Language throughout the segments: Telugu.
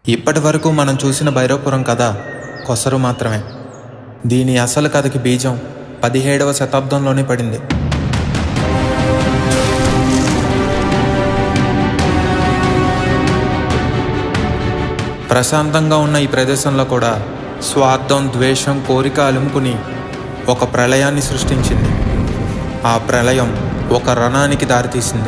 ఇప్పటి వరకు మనం చూసిన భైరవపురం కథ కొసరు మాత్రమే దీని అసలు కథకి బీజం పదిహేడవ శతాబ్దంలోనే పడింది ప్రశాంతంగా ఉన్న ఈ ప్రదేశంలో కూడా స్వార్థం ద్వేషం కోరిక అలుముకుని ఒక ప్రళయాన్ని సృష్టించింది ఆ ప్రళయం ఒక రణానికి దారితీసింది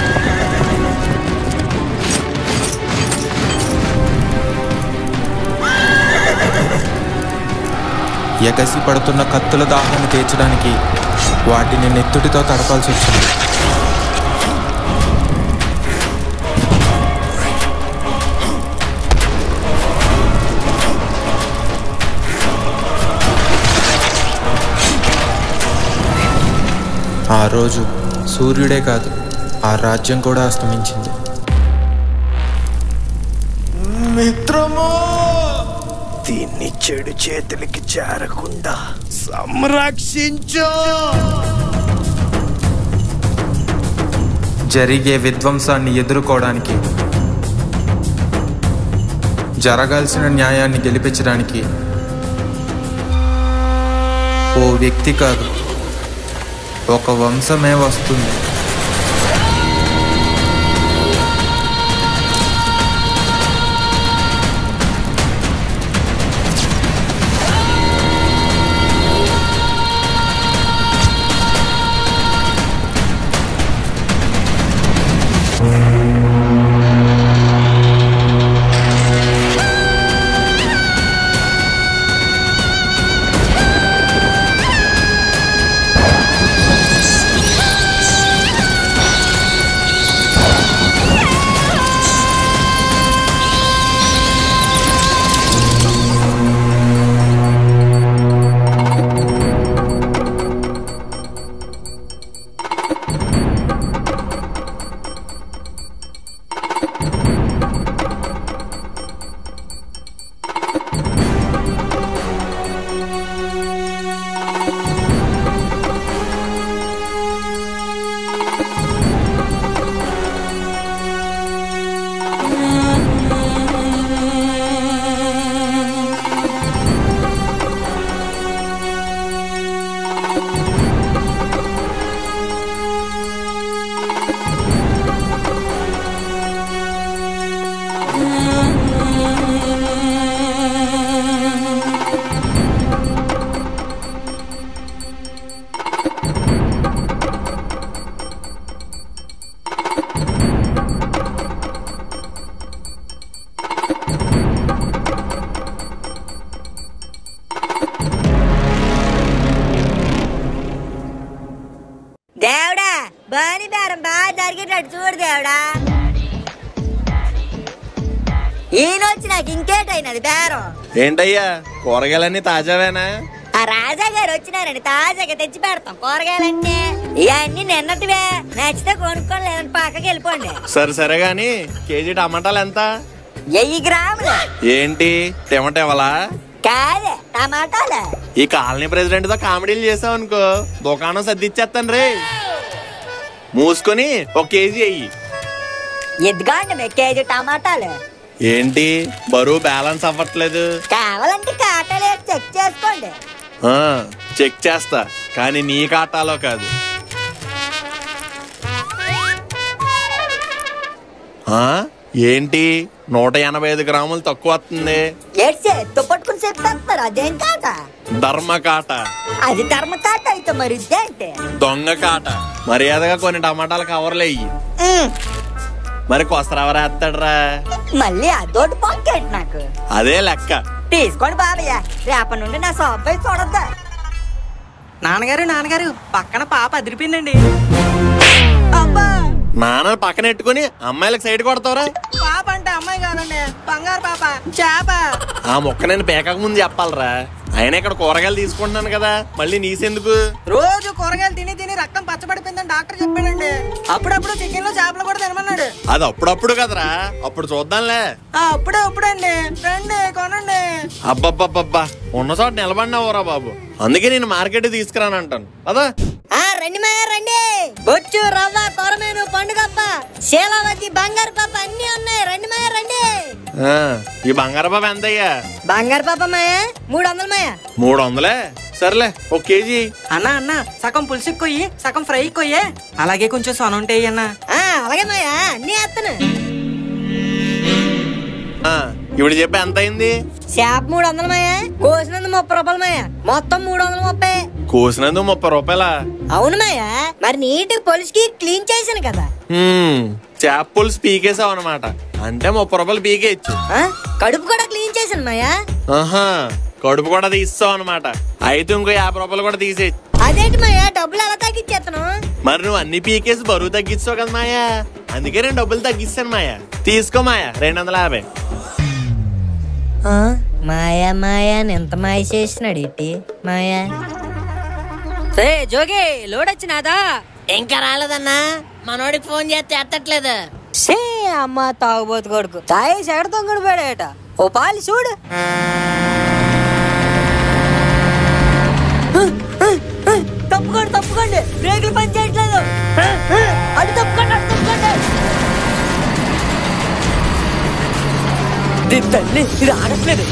ఎగసి పడుతున్న కత్తుల దాహాన్ని తీర్చడానికి వాటిని నెత్తుటితో తడపాల్సి వచ్చింది ఆ రోజు సూర్యుడే కాదు ఆ రాజ్యం కూడా అస్తమించింది మిత్రమా దీన్ని చెడు చేతులకి చేరకుండా సంరక్షించు జరిగే విధ్వంసాన్ని ఎదుర్కోవడానికి జరగాల్సిన న్యాయాన్ని గెలిపించడానికి ఓ వ్యక్తి కాదు ఒక వంశమే వస్తుంది దేవుడా బాని బేరం బాగా జరిగేటట్టు చూడు దేవుడా ఈయనొచ్చి నాకు ఇంకేటైనది బేరం ఏంటయ్యా కూరగాయలన్నీ తాజావేనా ఆ రాజా గారు వచ్చినారని తాజాగా తెచ్చి పెడతాం కూరగాయలన్నీ ఇవన్నీ నిన్నటివే నచ్చితే కొనుక్కొని లేదంటే పక్కకి వెళ్ళిపోండి సరే సరే గాని కేజీ టమాటాలు ఎంత వెయ్యి గ్రాములు ఏంటి టమాటేవలా కాదే టమాటాలు ఈ కాలనీ ప్రెసిడెంట్ తో కామెడీలు చేసావు అనుకో దుకాణం సర్దిచ్చేస్తాను రే మూసుకొని ఒక కేజీ అయ్యి ఎద్దుగాండి మీ కేజీ టమాటాలు ఏంటి బరువు బ్యాలెన్స్ అవ్వట్లేదు కావాలంటే కాటాలు వేసి చెక్ చేసుకోండి ఆ, చెక్ చేస్తా కానీ నీ కాటాలో కాదు ఆ, ఏంటి నూట ఎనభై ఐదు గ్రాములు తక్కువ వస్తుంది ఏడ్చి ఎత్తు పట్టుకుని చెప్పేస్తారు అదేం కాట ధర్మ కాట అది ధర్మ కాట అయితే మరి ఇదేంటి దొంగ కాట మర్యాదగా కొన్ని టమాటాలు కవర్లు అయ్యి ఉమ్, మరి కొసరవరేస్తాడరా మళ్ళీ అదోటి పాకెట్ నాకు అదే లెక్క తీసుకోండి బాబయ్య రేపటి నుండి నా షాప్ పై చూడద్దా నాన్నగారు నాన్నగారు పక్కన పాప అదిరిపోయిందండి అబ్బా నాన్న పక్కన పెట్టుకుని అమ్మాయిలకు సైడ్ కొడతావురా పాప అంటే అమ్మాయి కాదండి బంగారు పాప చేప ఆ మొక్క నేను పేకక ముందు చెప్పాలరా అయినా ఇక్కడ కూరగాయలు తీసుకుంటున్నాను కదా మళ్ళీ నీసెందుకు రోజు కూరగాయలు తిని తిని రక్తం పచ్చబడిపోయిందని డాక్టర్ చెప్పాడండి అప్పుడప్పుడు చికెన్ లో చేపలు కూడా తినమన్నాడు అది అప్పుడప్పుడు కదరా అప్పుడు చూద్దాంలే ఆ, అప్పుడే అప్పుడండి రండి కొనండి అబ్బబ్బబ్బబ్బా ఉన్న చోట నిలబడినావురా బాబు అందుకే నేను మార్కెట్ తీసుకురాను అంటాను అదా ఆ రండి మాయా రండి బొచ్చు రవ్వ కొరమేను పండుగప్ప శీలావతి బంగారు పాప అన్ని ఉన్నాయి రండి మాయా రండి ఆ, ఈ బంగారు బాబు ఎంతయ్యా బంగారు పాప మాయా మూడు వందలు మాయా మూడు వందలే సర్లే ఒక కేజీ అన్న అన్న సగం పులుసుకి కొయ్యి సగం ఫ్రై కొయ్యే అలాగే కొంచెం సొన ఉంటాయి అన్న ఆ, అలాగే మాయా అన్ని వేస్తాను ఆ, ఇప్పుడు చెప్పి ఎంత అయింది చేప మూడు వందలు మాయా కోసినందు ముప్పై రూపాయలు మాయా మొత్తం మూడు వందల ముప్పై కోసినందుకు ముప్పై రూపాయల అవును మాయా మరి నీట్ పొలిసికి క్లీన్ చేశాను కదా చేప పులుసు పీకేసావు అనమాట అంటే ముప్పై రూపాయలు పీకేయచ్చు ఆ, కడుపు కూడా క్లీన్ చేశాను మాయా ఆహా కడుపు కూడా తీస్తావు అనమాట అయితే ఇంకో యాభై రూపాయలు కూడా తీసేయచ్చు అదేంటి మాయా డబ్బులు ఎలా తగ్గించేస్తాను మరి నువ్వు అన్ని పీకేసి బరువు తగ్గిస్తావు కదా మాయా అందుకే నేను డబ్బులు తగ్గిస్తాను మాయా తీసుకో మాయా రెండు వందల యాభై ఆ, మాయా మాయా అని ఎంత మాయ చేసినాడు ఇట్టి మాయా రే జోగి లోడ్ వచ్చినాదా ఇంకా రాలేదన్నా మనోడికి ఫోన్ చేస్తే ఎత్తట్లేదు సే అమ్మ తాగుబోతు కొడుకు తాయి చెడతో గడిపాడేట ఓ పాలి చూడు తప్పుకోండి తప్పుకోండి బ్రేకులు పని చేయట్లేదు అటు తప్పుకోండి అటు తప్పుకోండి దీని తల్లి ఇది ఆడట్లేదు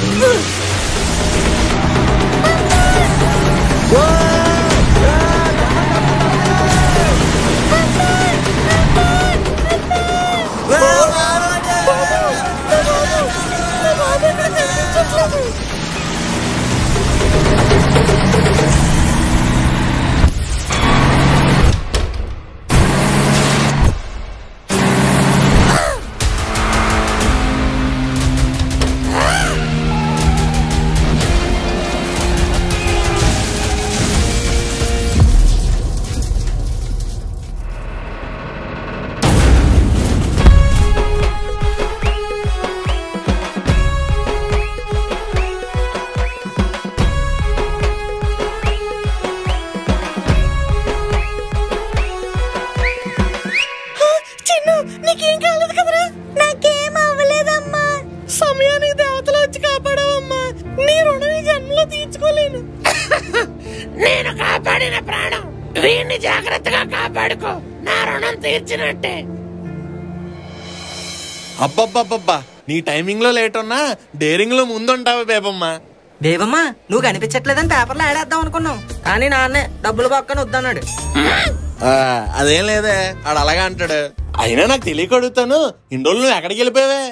చిన్ను నీకేం కాలేదు కదరా నాకేం అవ్వలేదమ్మా సమయానికి దేవతలు వచ్చి కాపాడావమ్మా నీ రుణం ఈ జన్మలో తీర్చుకోలేను నేను కాపాడిన ప్రాణం వీడిని జాగ్రత్తగా కాపాడుకో నా రుణం తీర్చినట్టే అబ్బబ్బబ్బబ్బా నీ టైమింగ్ లో లేట్ ఉన్నా డేరింగ్ లో ముందుంటావు బేబమ్మా దేవమ్మా నువ్వు కనిపించట్లేదని పేపర్లో ఆడేద్దాం అనుకున్నాం కానీ నాన్నే డబ్బులు పక్కన వద్దన్నాడు ఆ, అదేం లేదే ఆడు అలాగా అంటాడు అయినా నాకు తెలియక అడుగుతాను ఇన్ని రోజులు నువ్వు ఎక్కడికి వెళ్ళిపోయావే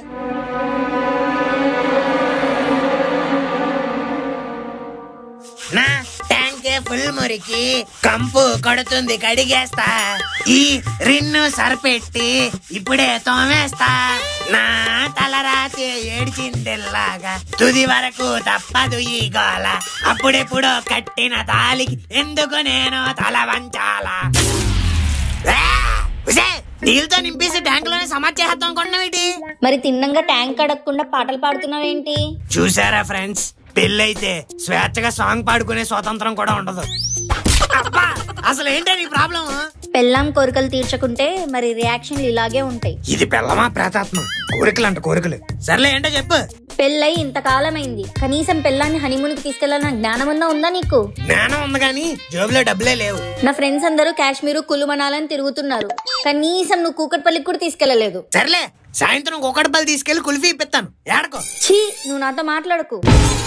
నా ట్యాంక్ ఫుల్ మురికి కంపు కొడుతుంది కడిగేస్తా ఈ రిన్ను సరిపెట్టి ఇప్పుడే తోమేస్తా నా తలరాతి ఏడిచిందిల్లాగా తుది వరకు తప్పదు ఈ గోల అప్పుడెప్పుడో కట్టిన తాలికి ఎందుకు నేను తల వంచాలా ఆ! ఉసే, నీళ్ళతో నింపేసి ట్యాంక్ లోనే సమాధి చేద్దాం అనుకుంటున్నావు మరి తిన్నంగా ట్యాంక్ అడగకుండా పాటలు పాడుతున్నావేంటి చూసారా ఫ్రెండ్స్ పెళ్ళైతే స్వేచ్ఛగా సాంగ్ పాడుకునే స్వాతంత్రం కూడా ఉండదు అబ్బా అసలు ఏంటో నీ ప్రాబ్లం పెళ్ళాం కోరికలు తీర్చకుంటే మరి రియాక్షన్లు ఇలాగే ఉంటాయి ఇది పెళ్ళమా ప్రేతాత్మ కోరికలు అంట కోరికలు సర్లే ఏంటో చెప్పు పెళ్ళై ఇంతకాలమైంది కనీసం పెళ్ళాన్ని హనీమూన్కి తీసుకెళ్ళాలన్న జ్ఞానమన్నా ఉందా నీకు జ్ఞానం ఉంది కానీ జోబులో డబ్బులే లేవు నా ఫ్రెండ్స్ అందరూ కాశ్మీరు కులుమనాలని తిరుగుతున్నారు కనీసం నువ్వు కూకట్పల్లికి కూడా తీసుకెళ్ళలేదు సర్లే సాయంత్రం ఒకటి పళ్ళు తీసుకెళ్లి కుల్ఫీ ఇప్పిస్తాను ఏడకో ఛీ నువ్వు నాతో మాట్లాడకు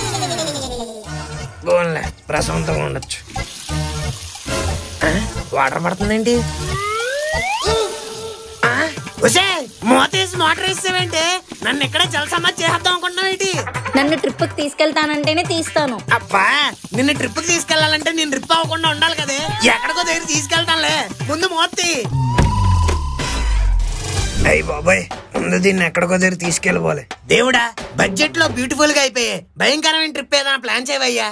బోన్లే ప్రశాంతంగా ఉండొచ్చు ఆ, వాటర్ పడుతుందేంటి ఆ, ఉసే మోతేసి మోటార్ వేసావేంటి నన్ను ఎక్కడ జలసమాధి చేద్దాం అనుకుంటున్నావేంటి నన్ను ట్రిప్కి తీసుకెళ్తానంటేనే తీస్తాను అబ్బా నిన్ను ట్రిప్ కి తీసుకెళ్లాలంటే నేను ట్రిప్ అవ్వకుండా ఉండాలి కదే ఎక్కడికో దగ్గర తీసుకెళ్తానులే ముందు మోత్తి అయ్యి బాబాయ్ ముందు దీన్ని ఎక్కడికో దగ్గర తీసుకెళ్ళిపోలే దేవుడా బడ్జెట్ లో బ్యూటిఫుల్ గా అయిపోయాయి భయంకరమైన ట్రిప్ ఏదైనా ప్లాన్ చేయవయ్యా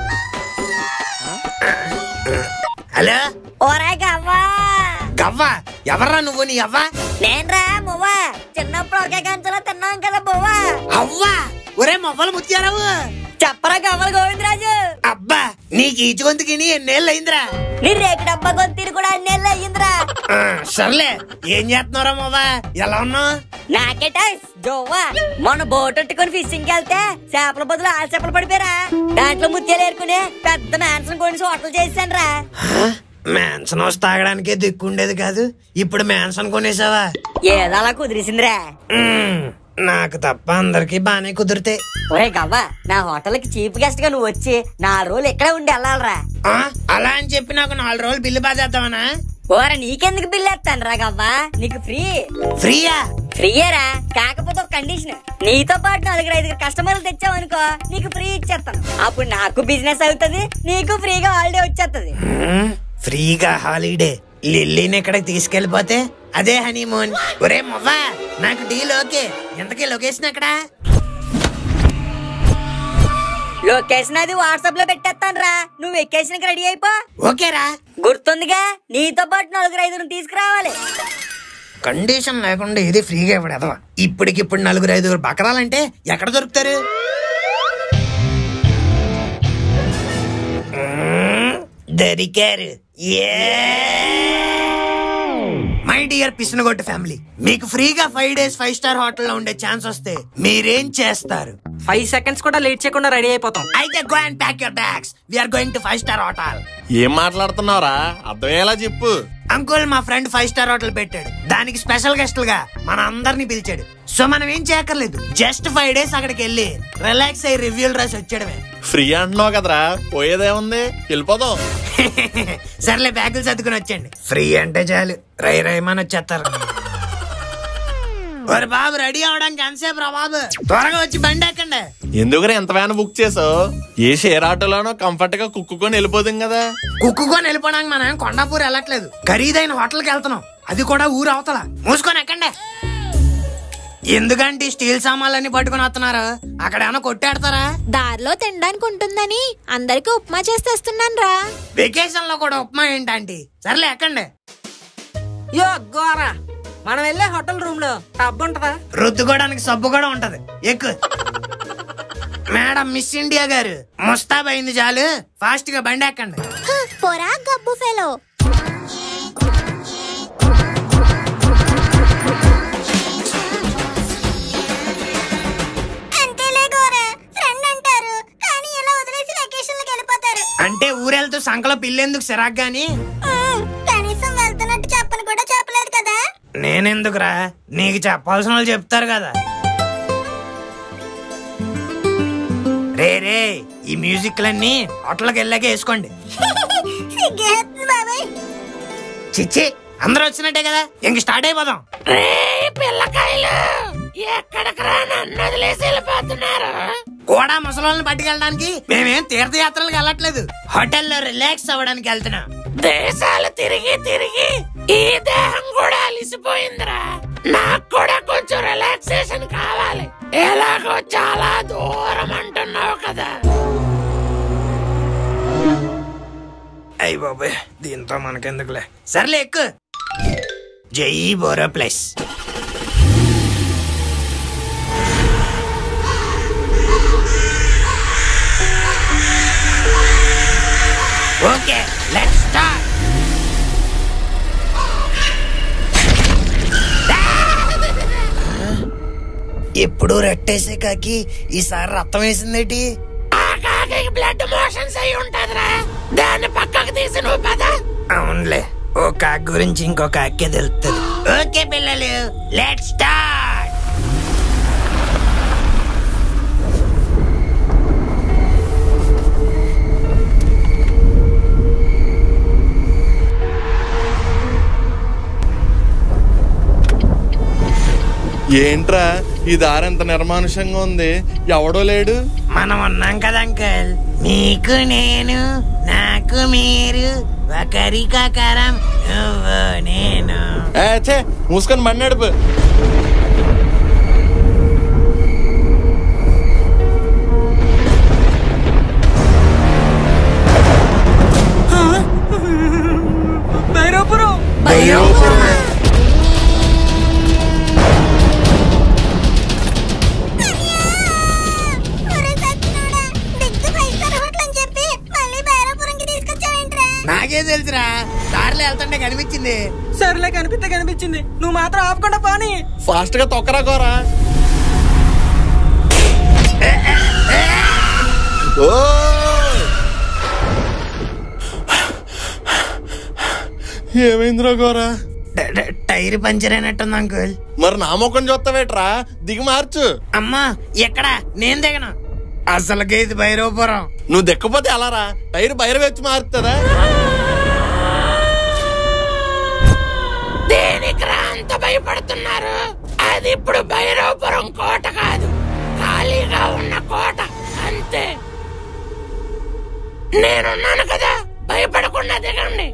హలో ఓరే గవ్వా గవ్వ ఎవర్రా నువ్వు నీ అవ్వ నేనరా మువ్వా చిన్నప్పుడు ఒకే కంచలో తిన్నాం కదా బువ్వా అవ్వా ఒరే మొవ్వలు ముత్యారావు చెప్పరా గవ్వల గోవిందరాజు అబ్బా నీకు ఈచుగొంతుకి ఎన్నేళ్ళు అయిందిరా నీ రేకు డబ్బా గొంతీరు కూడా అన్నేళ్ళు అయ్యిందిరా ఆ, సర్లే ఏం చేస్తున్నారా మొవ్వా ఎలా ఉన్నావు నాకేట జోవా మొన్న బోట్ పెట్టుకుని ఫిషింగ్ వెళ్తే చేపల బదులు ఆలు చేపలు పడిపోయారా దాంట్లో ముత్యాలు ఏరుకుని పెద్ద మ్యాన్సన్ కొని హోటల్ చేశాను రా మ్యాన్సన్ హౌస్ తాగడానికే దిక్కుండేది కాదు ఇప్పుడు మ్యాన్సన్ కొనేసావా ఏదో అలా కుదిరిసిందిరా మ్మ్. నాకు తప్ప అందరికి బానే కుదిరితే ఒరే గవ్వ నా హోటల్ కి చీఫ్ గెస్ట్ గా నువ్వు వచ్చి నా రోజులు ఇక్కడే ఉండి వెళ్ళాలరా ఆ, అలా అని చెప్పి నాకు నాలుగు రోజులు బిల్లు బాధేద్దామనా ఓరే నీకెందుకు బిల్ ఎత్తాను రా గవ్వ నీకు ఫ్రీ ఫ్రీయా ఫ్రీయేరా కాకపోతే ఒక కండిషన్ నీతో పాటు నలుగురు ఐదుగురు కస్టమర్లు తెచ్చావనుకో నీకు ఫ్రీ ఇచ్చేస్తాను అప్పుడు నాకు బిజినెస్ అవుతుంది నీకు ఫ్రీగా హాలిడే వచ్చేస్తుంది మ్మ్. ఫ్రీగా హాలిడే లిల్లీని ఇక్కడికి తీసుకెళ్లిపోతే అదే హనీమూన్ ఒరే మొవ్వా నాకు డీల్ ఓకే ఎంతకీ లొకేషన్ ఎక్కడ లొకేషన్ అది వాట్సాప్ లో పెట్టేస్తాను రా నువ్వు వెకేషన్ రెడీ అయిపో ఓకేరా గుర్తుందిగా నీతో పాటు నలుగురు ఐదుగురు తీసుకురావాలి కండిషన్ లేకుండా ఇది ఫ్రీగా ఇవ్వడదవా ఇప్పటికిప్పుడు నలుగురు ఐదుగురు బకరాలంటే ఎక్కడ దొరుకుతారు మ్మ్. దొరికారు మై డియర్ పిసినగొట్టు ఫ్యామిలీ మీకు ఫ్రీగా ఫైవ్ డేస్ ఫైవ్ స్టార్ హోటల్లో ఉండే ఛాన్స్ వస్తే మీరేం చేస్తారు ఫైవ్ సెకండ్స్ కూడా లేట్ చేయకుండా రెడీ అయిపోతాం అయితే go and pack your bags we're going to five star hotel ఏం మాట్లాడుతున్నావురా అర్థమయ్యేలా చెప్పు అంకుల్ మా ఫ్రెండ్ ఫైవ్ స్టార్ హోటల్ పెట్టాడు దానికి స్పెషల్ గెస్టులుగా మన అందరిని పిలిచాడు సో మనం ఏం చేయక్కర్లేదు జస్ట్ ఫైవ్ డేస్ అక్కడికి వెళ్ళి రిలాక్స్ అయ్యి రివ్యూలు రాసి వచ్చాడమే ఫ్రీ అంటున్నావు కదరా పోయేదేముంది వెళ్ళిపోదాం సర్లే బ్యాగులు సర్దుకుని వచ్చండి ఫ్రీ అంటే చాలు రై రైమని వచ్చేస్తారు ఒరే బాబు రెడీ అవడానికి ఎంతసేపు రా బాబు త్వరగా వచ్చి బండి ఎక్కండి ఎందుకురా ఎంత వ్యాన్ బుక్ చేసావు ఏ షేర్ ఆటోలోనో కంఫర్ట్ గా కుక్కుకొని వెళ్ళిపోతాం కదా కుక్కుకొని వెళ్ళిపోవడానికి మనం కొండాపూర్ వెళ్ళట్లేదు ఖరీదైన హోటల్కి వెళ్తున్నాం అది కూడా ఊరు అవతల మూసుకొని ఎక్కండి ఎందుకంటే ఈ స్టీల్ సామాన్లన్నీ పట్టుకుని వస్తున్నారు అక్కడ ఏమైనా కొట్టాడతారా దారిలో తినడానికి ఉంటుందని అందరికి ఉప్మా చేసి తెస్తున్నాను రా వెకేషన్ లో కూడా ఉప్మా ఏంటంటే సర్లే ఎక్కండి యో గోరా మనం వెళ్ళే హోటల్ రూమ్ లో టబ్ ఉంటదా రుద్దుకోవడానికి సబ్బు కూడా ఉంటది ఎక్కు మేడం మిస్ ఇండియా గారు ముస్తాబ్ అయింది చాలు ఫాస్ట్ గా బండి ఎక్కండి హ, పోరా గబ్బు ఫెలో అంతేలే గోరా ఫ్రెండ్ అంటారు కానీ ఇలా వదిలేసి వెకేషన్లకు వెళ్ళిపోతారు అంటే ఊరెళ్తూ సంకలో పిల్లెందుకు సిరాక్ గాని ఉమ్, కనీసం వెళ్తున్నట్టు చెప్పని కూడా చెప్పలేదు కదా నేనెందుకురా నీకు చెప్పాల్సిన వాళ్ళు చెప్తారు కదా రే రే ఈ మ్యూజిక్లన్నీ హోటల్కి వెళ్ళాక వేసుకోండి సిగ్గేస్తుంది బాబాయ్ చిచ్చి అందరూ వచ్చినట్టే కదా ఇంక స్టార్ట్ అయిపోదాం పిల్లకాయలు ఎక్కడికి నన్ను వదిలేసి వెళ్ళిపోతున్నారు కూడా ముసలోళ్ళని పట్టుకెళ్ళడానికి మేమేం తీర్థయాత్రలకు వెళ్ళట్లేదు హోటల్లో రిలాక్స్ అవ్వడానికి వెళ్తున్నాం దేశాలు తిరిగి తిరిగి ఈ దేహం కూడా అలిసిపోయిందిరా నాకు కూడా కొంచెం రిలాక్సేషన్ కావాలి ఎలాగో చాలా దూరం అంటున్నావు కదా అయ్యి బాబాయ్ దీంతో మనకెందుకులే సర్లే ఎక్కు జై Boroplus okay let's start ఎప్పుడు రెట్టేసే కాకి ఈసారి రక్తం వేసిందేటి బ్లడ్ మోషన్స్ అయి ఉంటదిరా దాన్ని పక్కకు తీసి నువ్వు పద అవునులే ఓ కాక్ గురించి ఇంకో కాకే తెలుస్తుంది ఓకే పిల్లలు లెట్ స్టార్ట్ ఏంట్రా ఈ దారి ఎంత నిర్మానుషంగా ఉంది ఎవడో లేడు మనం ఉన్నాం కదా అంకల్ నీకు నేను నాకు మీరు ఒకరికొకరం నువ్వు నేను ఏ చే మూసుకొని బండి నడుపు భైరవపురం ఒరే సచ్చినోడా బిగ్ ఫైవ్ స్టార్ హోటల్ అని చెప్పి మళ్ళీ బైరాపురంకి తీసుకొచ్చావేంట్రా నాకే తెలుసురా దారిలో వెళ్తుంటే కనిపించింది సర్లే కనిపిస్తే కనిపించింది నువ్వు మాత్రం ఆపకుండా పోనీ ఫాస్ట్ గా తొక్కరా కోరా ఓ ఏమైందిరా గోరా ట- ట- టైర్ పంచర్ అయినట్టుంది అంకుల్ మరి నా ముఖం చూస్తావేట్రా దిగి మార్చు అమ్మా ఎక్కడ నేను దిగను అసలుకే ఇది భైరవపురం నువ్వు దిక్కపోతే ఎలా రా టైర్ బయట వచ్చి మారుతుందా దేనికిరా అంత భయపడుతున్నారు అది ఇప్పుడు భైరవపురం కోట కాదు ఖాళీగా ఉన్న కోట అంతే నేనున్నాను కదా భయపడకుండా దిగండి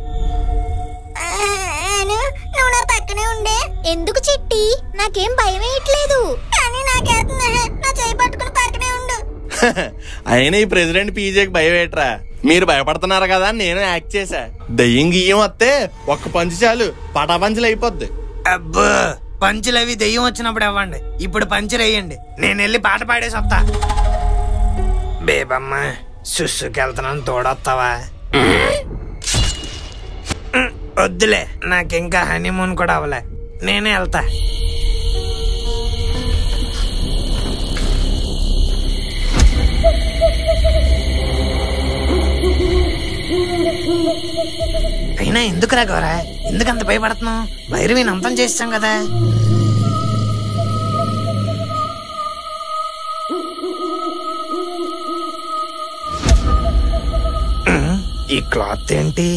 నువ్వు నా పక్కనే ఉండే ఎందుకు చిట్టి నాకేం భయం వేయట్లేదు కానీ నాకేస్తుంది నా చేయి పట్టుకుని పక్కనే ఉండు అయినా ఈ ప్రెసిడెంట్ పీజేకి భయమేట్రా మీరు భయపడుతున్నారు కదా అని నేను యాక్ట్ చేశా దయ్యం గియ్యం వస్తే ఒక్క పంచు చాలు పటాపంచులు అయిపోద్ది అబ్బో పంచులు అవి దెయ్యం వచ్చినప్పుడు ఇవ్వండి ఇప్పుడు పంచులు వేయండి నేను వెళ్ళి పాట పాడేసి వస్తా బేబమ్మ సుస్సుకెళ్తున్నాను తోడొస్తావా ఉమ్, వద్దులే నాకింకా హనీమూన్ కూడా అవ్వలే నేనే వెళ్తా అయినా ఎందుకురా గోరా ఎందుకు అంత భయపడుతున్నావు భైరవిని అంతం చేస్తాం కదా ఉమ్, ఈ క్లాత్ ఏంటి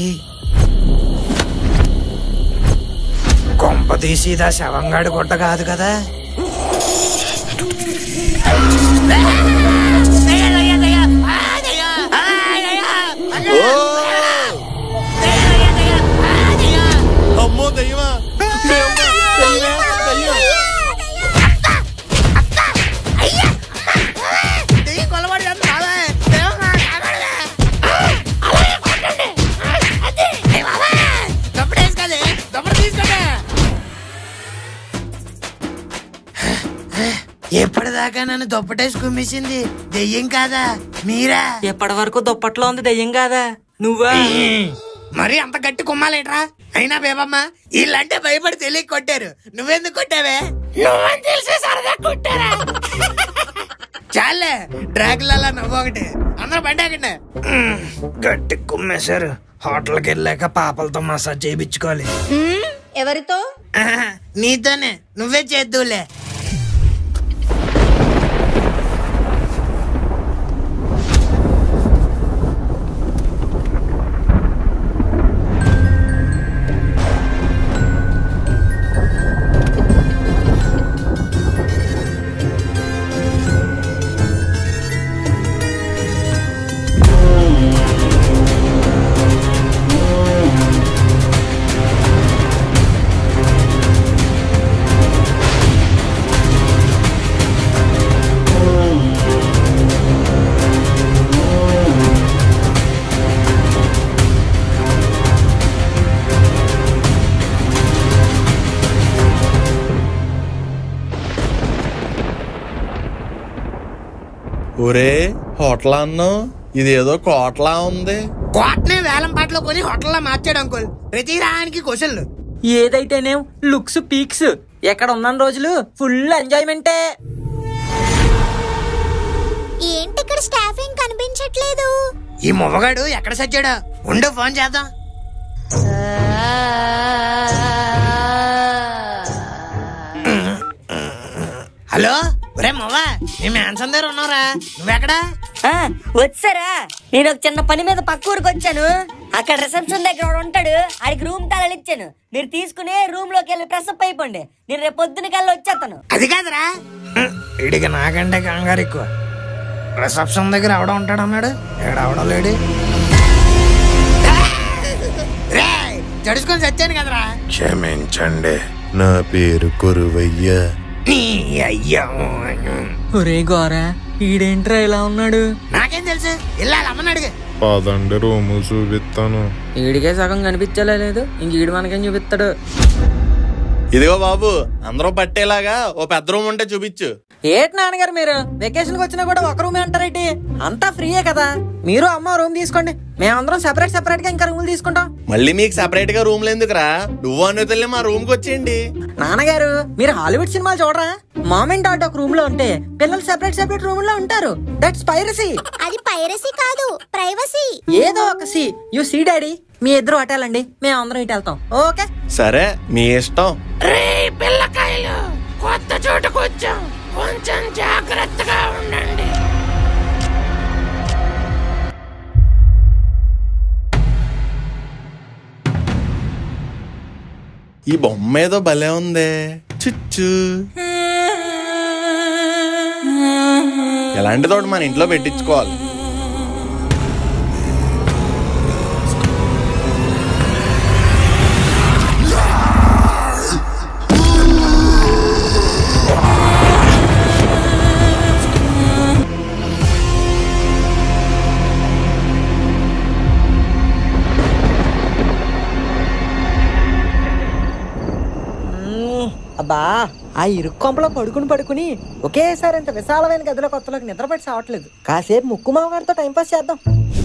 కొంప తీసి ఇదా శవంగాడి గుడ్డ కాదు కదా ఓ! అమ్మో దయ్యమా దేవుడా, దయ్యమే, దయ్యం. ఎప్పటిదాకా నన్ను దుప్పటేసి కుమ్మేసింది దెయ్యం కాదా మీరా ఎప్పటి వరకు దుప్పట్లో ఉంది దెయ్యం కాదా నువ్వా మరి అంత గట్టి కుమ్మాలేట్రా అయినా బేబమ్మ వీళ్ళంటే భయపడి తెలియక కొట్టారు నువ్వెందుకు కొట్టావే నువ్వని తెలిసే సరదా కొట్టారా చాలే డ్రాకులలా నవ్వు ఒకటి అందరూ బండాకండి గట్టి కుమ్మేశారు హోటల్కి వెళ్ళాక పాపలతో మసాజ్ చేయించుకోవాలి మ్మ్, ఎవరితో ఆహా, నీతోనే నువ్వే చేద్దులే ఒరే హోటల్ అన్ను ఇదేదో కోటలా ఉంది కోటనే వేలం పాటలో కొని హోటల్లో మార్చాడు అంకుల్ ప్రతి రానికి క్వశ్చన్లు ఏదైతేనేం లుక్స్ పీక్స్ ఎక్కడ ఉన్న రోజులు ఫుల్ ఎంజాయ్మెంటే ఏంటి ఇక్కడ స్టాఫ్ ఏం కనిపించట్లేదు ఈ మొమ్మగాడు ఎక్కడ సచ్చాడు ఉండు ఫోన్ చేద్దాం హలో ఒరే మొవ్వ నీ మ్యాన్సన్ దగ్గర ఉన్నావురా నువ్వెక్కడా ఆ, వచ్చారా నేను ఒక చిన్న పని మీద పక్క ఊరికి వచ్చాను అక్కడ రిసెప్షన్ దగ్గర ఒకడు ఉంటాడు ఆడికి రూమ్ తాళాలు ఇచ్చాను మీరు తీసుకుని రూమ్ లోకి వెళ్ళి ప్రెస్అప్ అయిపోండి నేను రేపు పొద్దున కల్లా వచ్చేస్తాను అది కాదురా ఇడికి నాకంటే కంగారు ఎక్కువ రిసెప్షన్ దగ్గర ఎవడ ఉంటాడు అన్నాడు ఎక్కడ ఎవడో లేడు రేయ్, జడుచుకొని చచ్చాను కదరా క్షమించండి నా పేరు కురువయ్య నీ అయ్యా ఒరే గోరా ఈడేంట్రా ఇలా ఉన్నాడు నాకేం తెలుసు ఇల్లాలి అమ్మని అడిగి పదండి రూము చూపిస్తాను ఈడికే సగం కనిపించలే లేదు ఇంక ఈడు మనకేం చూపిస్తాడు ఇదిగో బాబు అందరూ పట్టేలాగా ఓ పెద్ద రూమ్ ఉంటే చూపించు ఏటి నాన్నగారు మీరు వెకేషన్ కి వచ్చినా కూడా ఒక రూమే అంటారేంటి అంతా ఫ్రీయే కదా మీరు అమ్మ రూమ్ తీసుకోండి మేమందరం సెపరేట్ సెపరేట్ గా ఇంకా రూములు తీసుకుంటాం మళ్ళీ మీకు సెపరేట్ గా రూమ్లు ఎందుకురా నువ్వు అనుతల్లి మా రూమ్ కి వచ్చేయండి నాన్నగారు మీరు హాలీవుడ్ సినిమాలు చూడరా మామ్ అండ్ డాట్ ఒక రూమ్ లో ఉంటే పిల్లలు సెపరేట్ సెపరేట్ రూమ్ లో ఉంటారు దట్స్ పైరసీ అది పైరసీ కాదు ప్రైవసీ ఏదో ఒక సి యు సీ డాడీ మీ ఇద్దరు అటేళ్ళండి మేము అందరం ఇటు వెళ్తాం ఓకే సరే మీ ఇష్టం రే పిల్లకాయలు కొత్త చోటుకు వచ్చాం కొంచెం జాగ్రత్తగా ఉండండి ఈ బొమ్మ ఏదో భలే ఉంది చుచ్చు ఎలాంటి తోటి మన ఇంట్లో పెట్టించుకోవాలి అబ్బా ఆ ఇరుక్కు కొంపలో పడుకుని పడుకుని ఒకేసారి ఇంత విశాలమైన గదిలో కొత్తలోకి నిద్రపడి సావట్లేదు కాసేపు ముక్కు మామగారితో టైంపాస్ చేద్దాం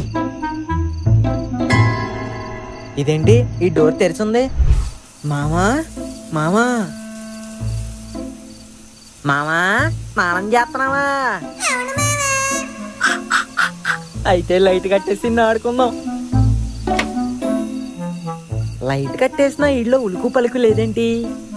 ఇదేంటి ఈ డోర్ తెరిచింది మామా మామా మామా స్నానం చేస్తున్నావా అయితే లైట్ కట్టేసి ఆడుకుందాం లైట్ కట్టేసిన ఇళ్ళో ఉలుకు పలుకు లేదేంటి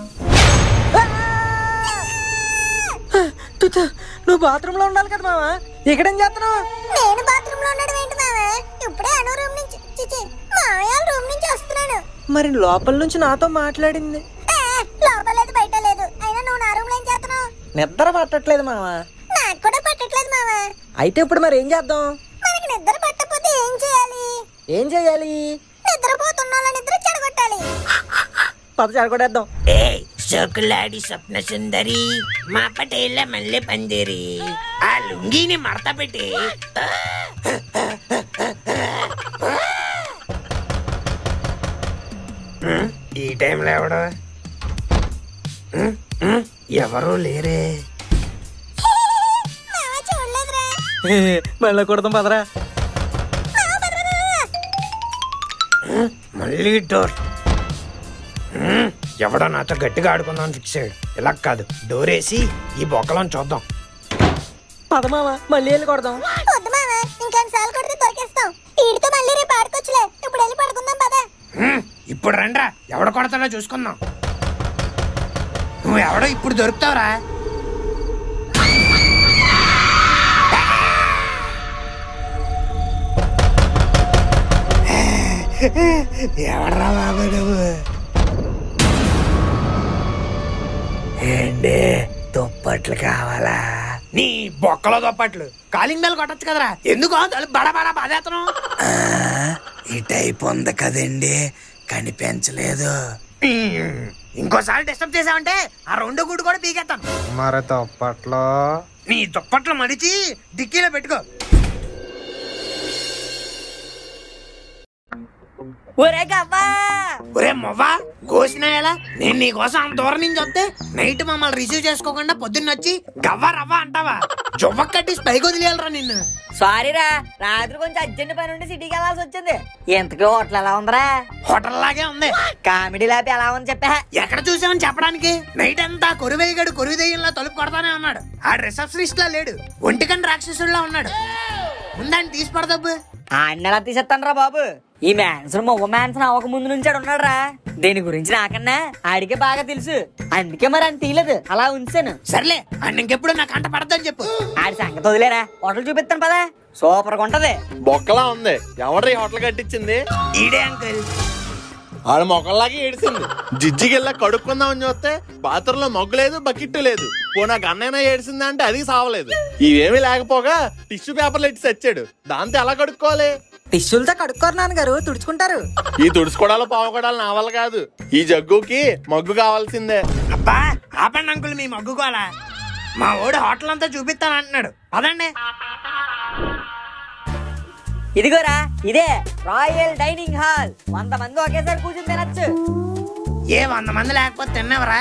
తుతు, నువ్వు బాత్రూమ్ లో ఉండాలి కదా మావా ఇక్కడేం చేస్తున్నావు నేను బాత్రూమ్ లో ఉండడం ఏంటి మావా ఇప్పుడే అను రూమ్ నుంచి చిచి మావయ్య రూమ్ నుంచి వస్తున్నాను మరి లోపల నుంచి నాతో మాట్లాడింది ఏ, లోపల లేదు బయట లేదు అయినా నువ్వు నా రూమ్ లో ఏం చేస్తున్నావు నిద్ర పట్టట్లేదు మావా నాకు కూడా పట్టట్లేదు మావా అయితే ఇప్పుడు మరి ఏం చేద్దాం మనకి నిద్ర పట్టకపోతే ఏం చేయాలి ఏం చేయాలి నిద్రపోతున్న వాళ్ళ నిద్ర చెడగొట్టాలి పద చెడగొడేద్దాం ఏ సోకులాడి స్వప్న సుందరి మా పటేళ్ళ మల్లె పందిరి ఆ లుంగీని మడత పెట్టి ఉమ్, ఈ టైంలో ఎవడు ఉమ్, ఉమ్, ఎవరూ లేరే మావా చూడలేదురా మళ్ళీ కొడదాం పదరా ఉమ్, మళ్ళీ డోర్ ఉమ్, ఎవడో నాతో గట్టిగా ఆడుకుందామని ఫిక్స్ అయ్యాడు ఇలా కాదు డోర్ వేసి ఈ బొక్కలను చూద్దాం పద మావా మళ్ళీ వెళ్ళి కొడదాం వద్దు మావా ఇంకొన్నిసార్లు కొడితే దొరికేస్తాం వీడితో మళ్ళీ రేపు ఆడుకోవచ్చులే ఇప్పుడు వెళ్ళి పడుకుందాం పదా ఉమ్, ఇప్పుడు రండ్రా ఎవడ కొడతాడో చూసుకుందాం నువ్వు ఎవడో ఇప్పుడు దొరుకుతావురా ఎవడ్రా బాబు నువ్వు ఏంటి దుప్పట్లు కావాలా నీ బొక్కలో దుప్పట్లు కాలింగ్ బెల్ కొట్టచ్చు కదరా ఎందుకు తలుపు బడ బడ బాధేతను ఈ టైప్ ఉంది కదండి కనిపించలేదు ఇంకోసారి డిస్టర్బ్ చేసావంటే ఆ రెండో గుడ్డు కూడా పీకేస్తాను మరి తప్పట్లో నీ దుప్పట్లు మడిచి డిక్కీలో పెట్టుకో ఒరే గవ్వా ఒరే మొవ్వా కోసిన ఎలా నేను నీ కోసం అంత దూరం నుంచి వస్తే నైట్ మమ్మల్ని రిసీవ్ చేసుకోకుండా పొద్దున్న వచ్చి గవ్వ రవ్వ అంటావా జువ్వ కట్టి పైకి వదిలేయాలరా నిన్ను సారీ రా రాత్రి కొంచెం అర్జెంట్ పని ఉండి సిటీకి వెళ్ళాల్సి వచ్చింది ఎంతకీ హోటల్ ఎలా ఉందిరా హోటల్ లాగే ఉంది కామెడీ ల్యాబ్ ఎలా ఉంది చెప్పా ఎక్కడ చూసామని చెప్పడానికి నైట్ అంతా కొరువేయగాడు కొరువు దెయ్యంలా తలుపు కొడతానే ఉన్నాడు ఆ రిసెప్షనిస్ట్ లా లేడు ఒంటికన్ రాక్షసుడిలా ఉన్నాడు ఉందని తీసి పడదబ్బు ఆయన ఎలా తీసేస్తాను రా బాబు ఈ మ్యాన్సన్ మొవ్వ మ్యాన్సన్ అవ్వక ముందు నుంచి ఆడు ఉన్నాడు రా దీని గురించి నాకన్నా ఆడికే బాగా తెలుసు అందుకే మరి అని తీయలేదు అలా ఉంచాను సర్లే అన్న ఇంకెప్పుడు నాకు అంట పడద్దని చెప్పు ఆడి సంగతి వదిలేరా హోటల్ చూపిస్తాను పదా సూపర్ గా ఉంటది బొక్కలా ఉంది ఎవడ్రీ హోటల్ కట్టించింది ఈడే అంకుల్ ఆడ మొక్కల్లాగే ఏడిసింది జిజ్జిగిల్లా కడుక్కుందామని చూస్తే బాత్రూంలో మొగ్గు లేదు బకెట్ లేదు పోనా గన్నైనా ఏడిసిందా అంటే అది సావలేదు ఇవేమీ లేకపోగా టిష్యూ పేపర్లు ఎట్టి తెచ్చాడు దాంతో ఎలా కడుక్కోవాలి టిష్యూలతో కడుక్కోరు నాన్నగారు తుడుచుకుంటారు ఈ తుడుచుకోవడాలు పావుకోవడాలు నా వల్ల కాదు ఈ జగ్గుకి మగ్గు కావాల్సిందే అబ్బా ఆపండి అంకుల్ మీ మగ్గుకోవాలా మా ఓడి హోటల్ అంతా చూపిస్తాను అంటున్నాడు పదండి ఇదిగోరా ఇదే రాయల్ డైనింగ్ హాల్ వంద మంది ఒకేసారి కూర్చుని తినచ్చు ఏ వంద మంది లేకపోతే తిన్నావరా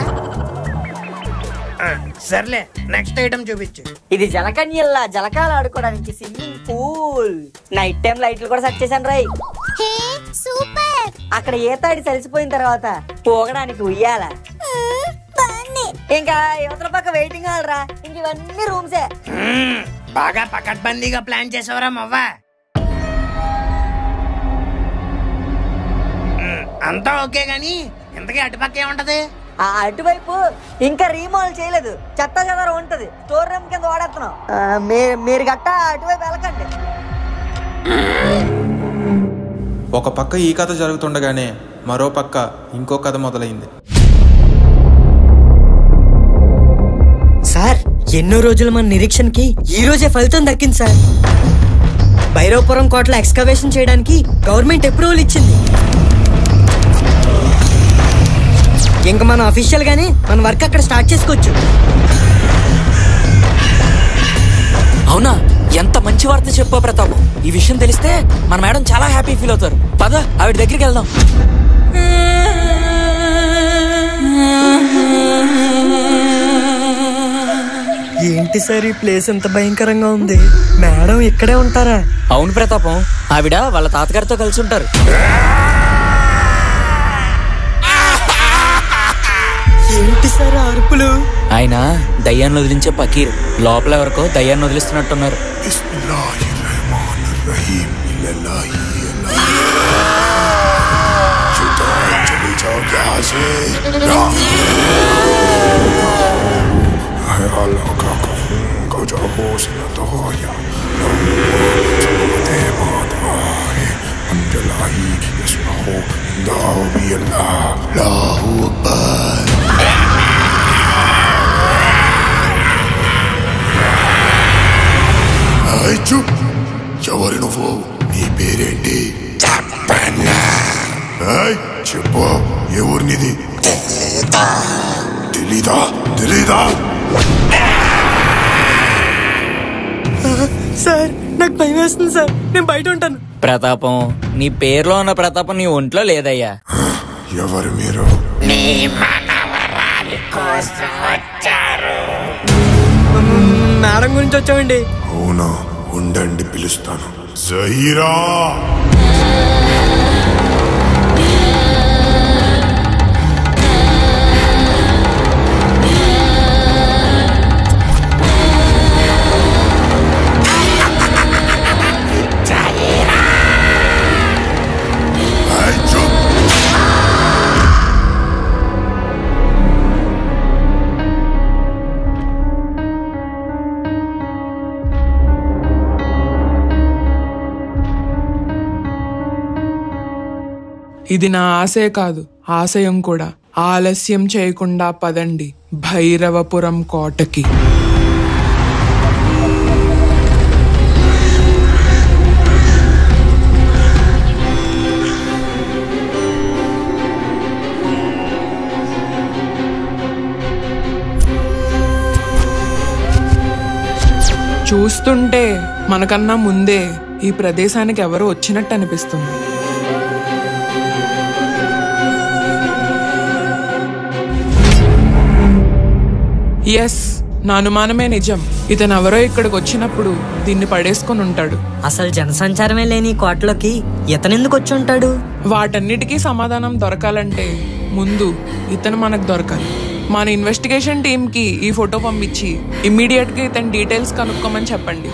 ఆ, సర్లే నెక్స్ట్ ఐటమ్ చూపించు ఇది జలకన్యల్లా జలకాలు ఆడుకోవడానికి స్విమ్మింగ్ పూల్ నైట్ టైం లైట్లు కూడా సెట్ చేశాను రై హే సూపర్ అక్కడ ఈతాడి సలిసిపోయిన తర్వాత పోగడానికి ఉయ్యాల మ్మ్, బాగుంది ఇంకా యువతల పక్క వెయిటింగ్ హాల్ రా ఇంక ఇవన్నీ రూమ్సే మ్మ్, బాగా పకడ్బందీగా ప్లాన్ చేసావరా మవ్వా అంతా ఓకే గాని ఇంతకీ అటుపక్క ఏముంటది ఆ అటువైపు ఇంకా రీమాల్ చేయలేదు చెత్త చెదర ఉంటది స్టోర్ రూమ్ కింద వాడేస్తున్నాం ఆ, మీ- మీరు గట్ట అటువైపు వెళ్ళకండి ఒక పక్క ఈ కథ జరుగుతుండగానే మరో పక్క ఇంకో కథ మొదలైంది సార్ ఎన్నో రోజుల మన నిరీక్షణకి ఈ రోజే ఫలితం దక్కింది సార్ భైరవపురం కోటలో ఎక్స్కవేషన్ చేయడానికి గవర్నమెంట్ అప్రూవల్ ఇచ్చింది ఇంకా మనం అఫీషియల్ గానే మన వర్క్ అక్కడ స్టార్ట్ చేసుకోవచ్చు అవునా ఎంత మంచి వార్త చెప్పో ప్రతాపం ఈ విషయం తెలిస్తే మన మేడం చాలా హ్యాపీ ఫీల్ అవుతారు పద ఆవిడ దగ్గరికి వెళ్దాం ఏంటి సార్ ఈ ప్లేస్ ఎంత భయంకరంగా ఉంది మేడం ఇక్కడే ఉంటారా అవును ప్రతాపం ఆవిడ వాళ్ళ తాతగారితో కలిసి ఉంటారు ఏంటి సార్ ఆ అరుపులు ఆయన దయ్యాన్ని వదిలించే పకీరు లోపల ఎవరికో దయ్యాన్ని వదిలిస్తున్నట్టున్నారు చూప్ ఎవరు నువ్వు నీ పేరేంటి ఏయ్, చెప్పు ఏ ఊరినిది తెలీదా తెలీదా సార్ నాకు భయం వేస్తుంది సార్ నేను బయట ఉంటాను ప్రతాపం నీ పేరులో ఉన్న ప్రతాపం నీ ఒంట్లో లేదయ్యా ఎవరు మీరు మేడం గురించి వచ్చామండి అవునా ఉండండి పిలుస్తాను జహీరా ఏయ్, చూప్ ఇది నా ఆశే కాదు ఆశయం కూడా ఆలస్యం చేయకుండా పదండి భైరవపురం కోటకి చూస్తుంటే మనకన్నా ముందే ఈ ప్రదేశానికి ఎవరో వచ్చినట్టు అనిపిస్తుంది ఎస్ నా అనుమానమే నిజం ఇతను ఎవరో ఇక్కడికి వచ్చినప్పుడు దీన్ని పడేసుకొని ఉంటాడు అసలు జనసంచారమే లేని ఈ కోటలోకి ఇతనెందుకు వచ్చి ఉంటాడు వాటన్నిటికీ సమాధానం దొరకాలంటే ముందు ఇతను మనకు దొరకాలి మన ఇన్వెస్టిగేషన్ టీమ్ కి ఈ ఫోటో పంపించి ఇమ్మీడియట్ గా ఇతని డీటెయిల్స్ కనుక్కోమని చెప్పండి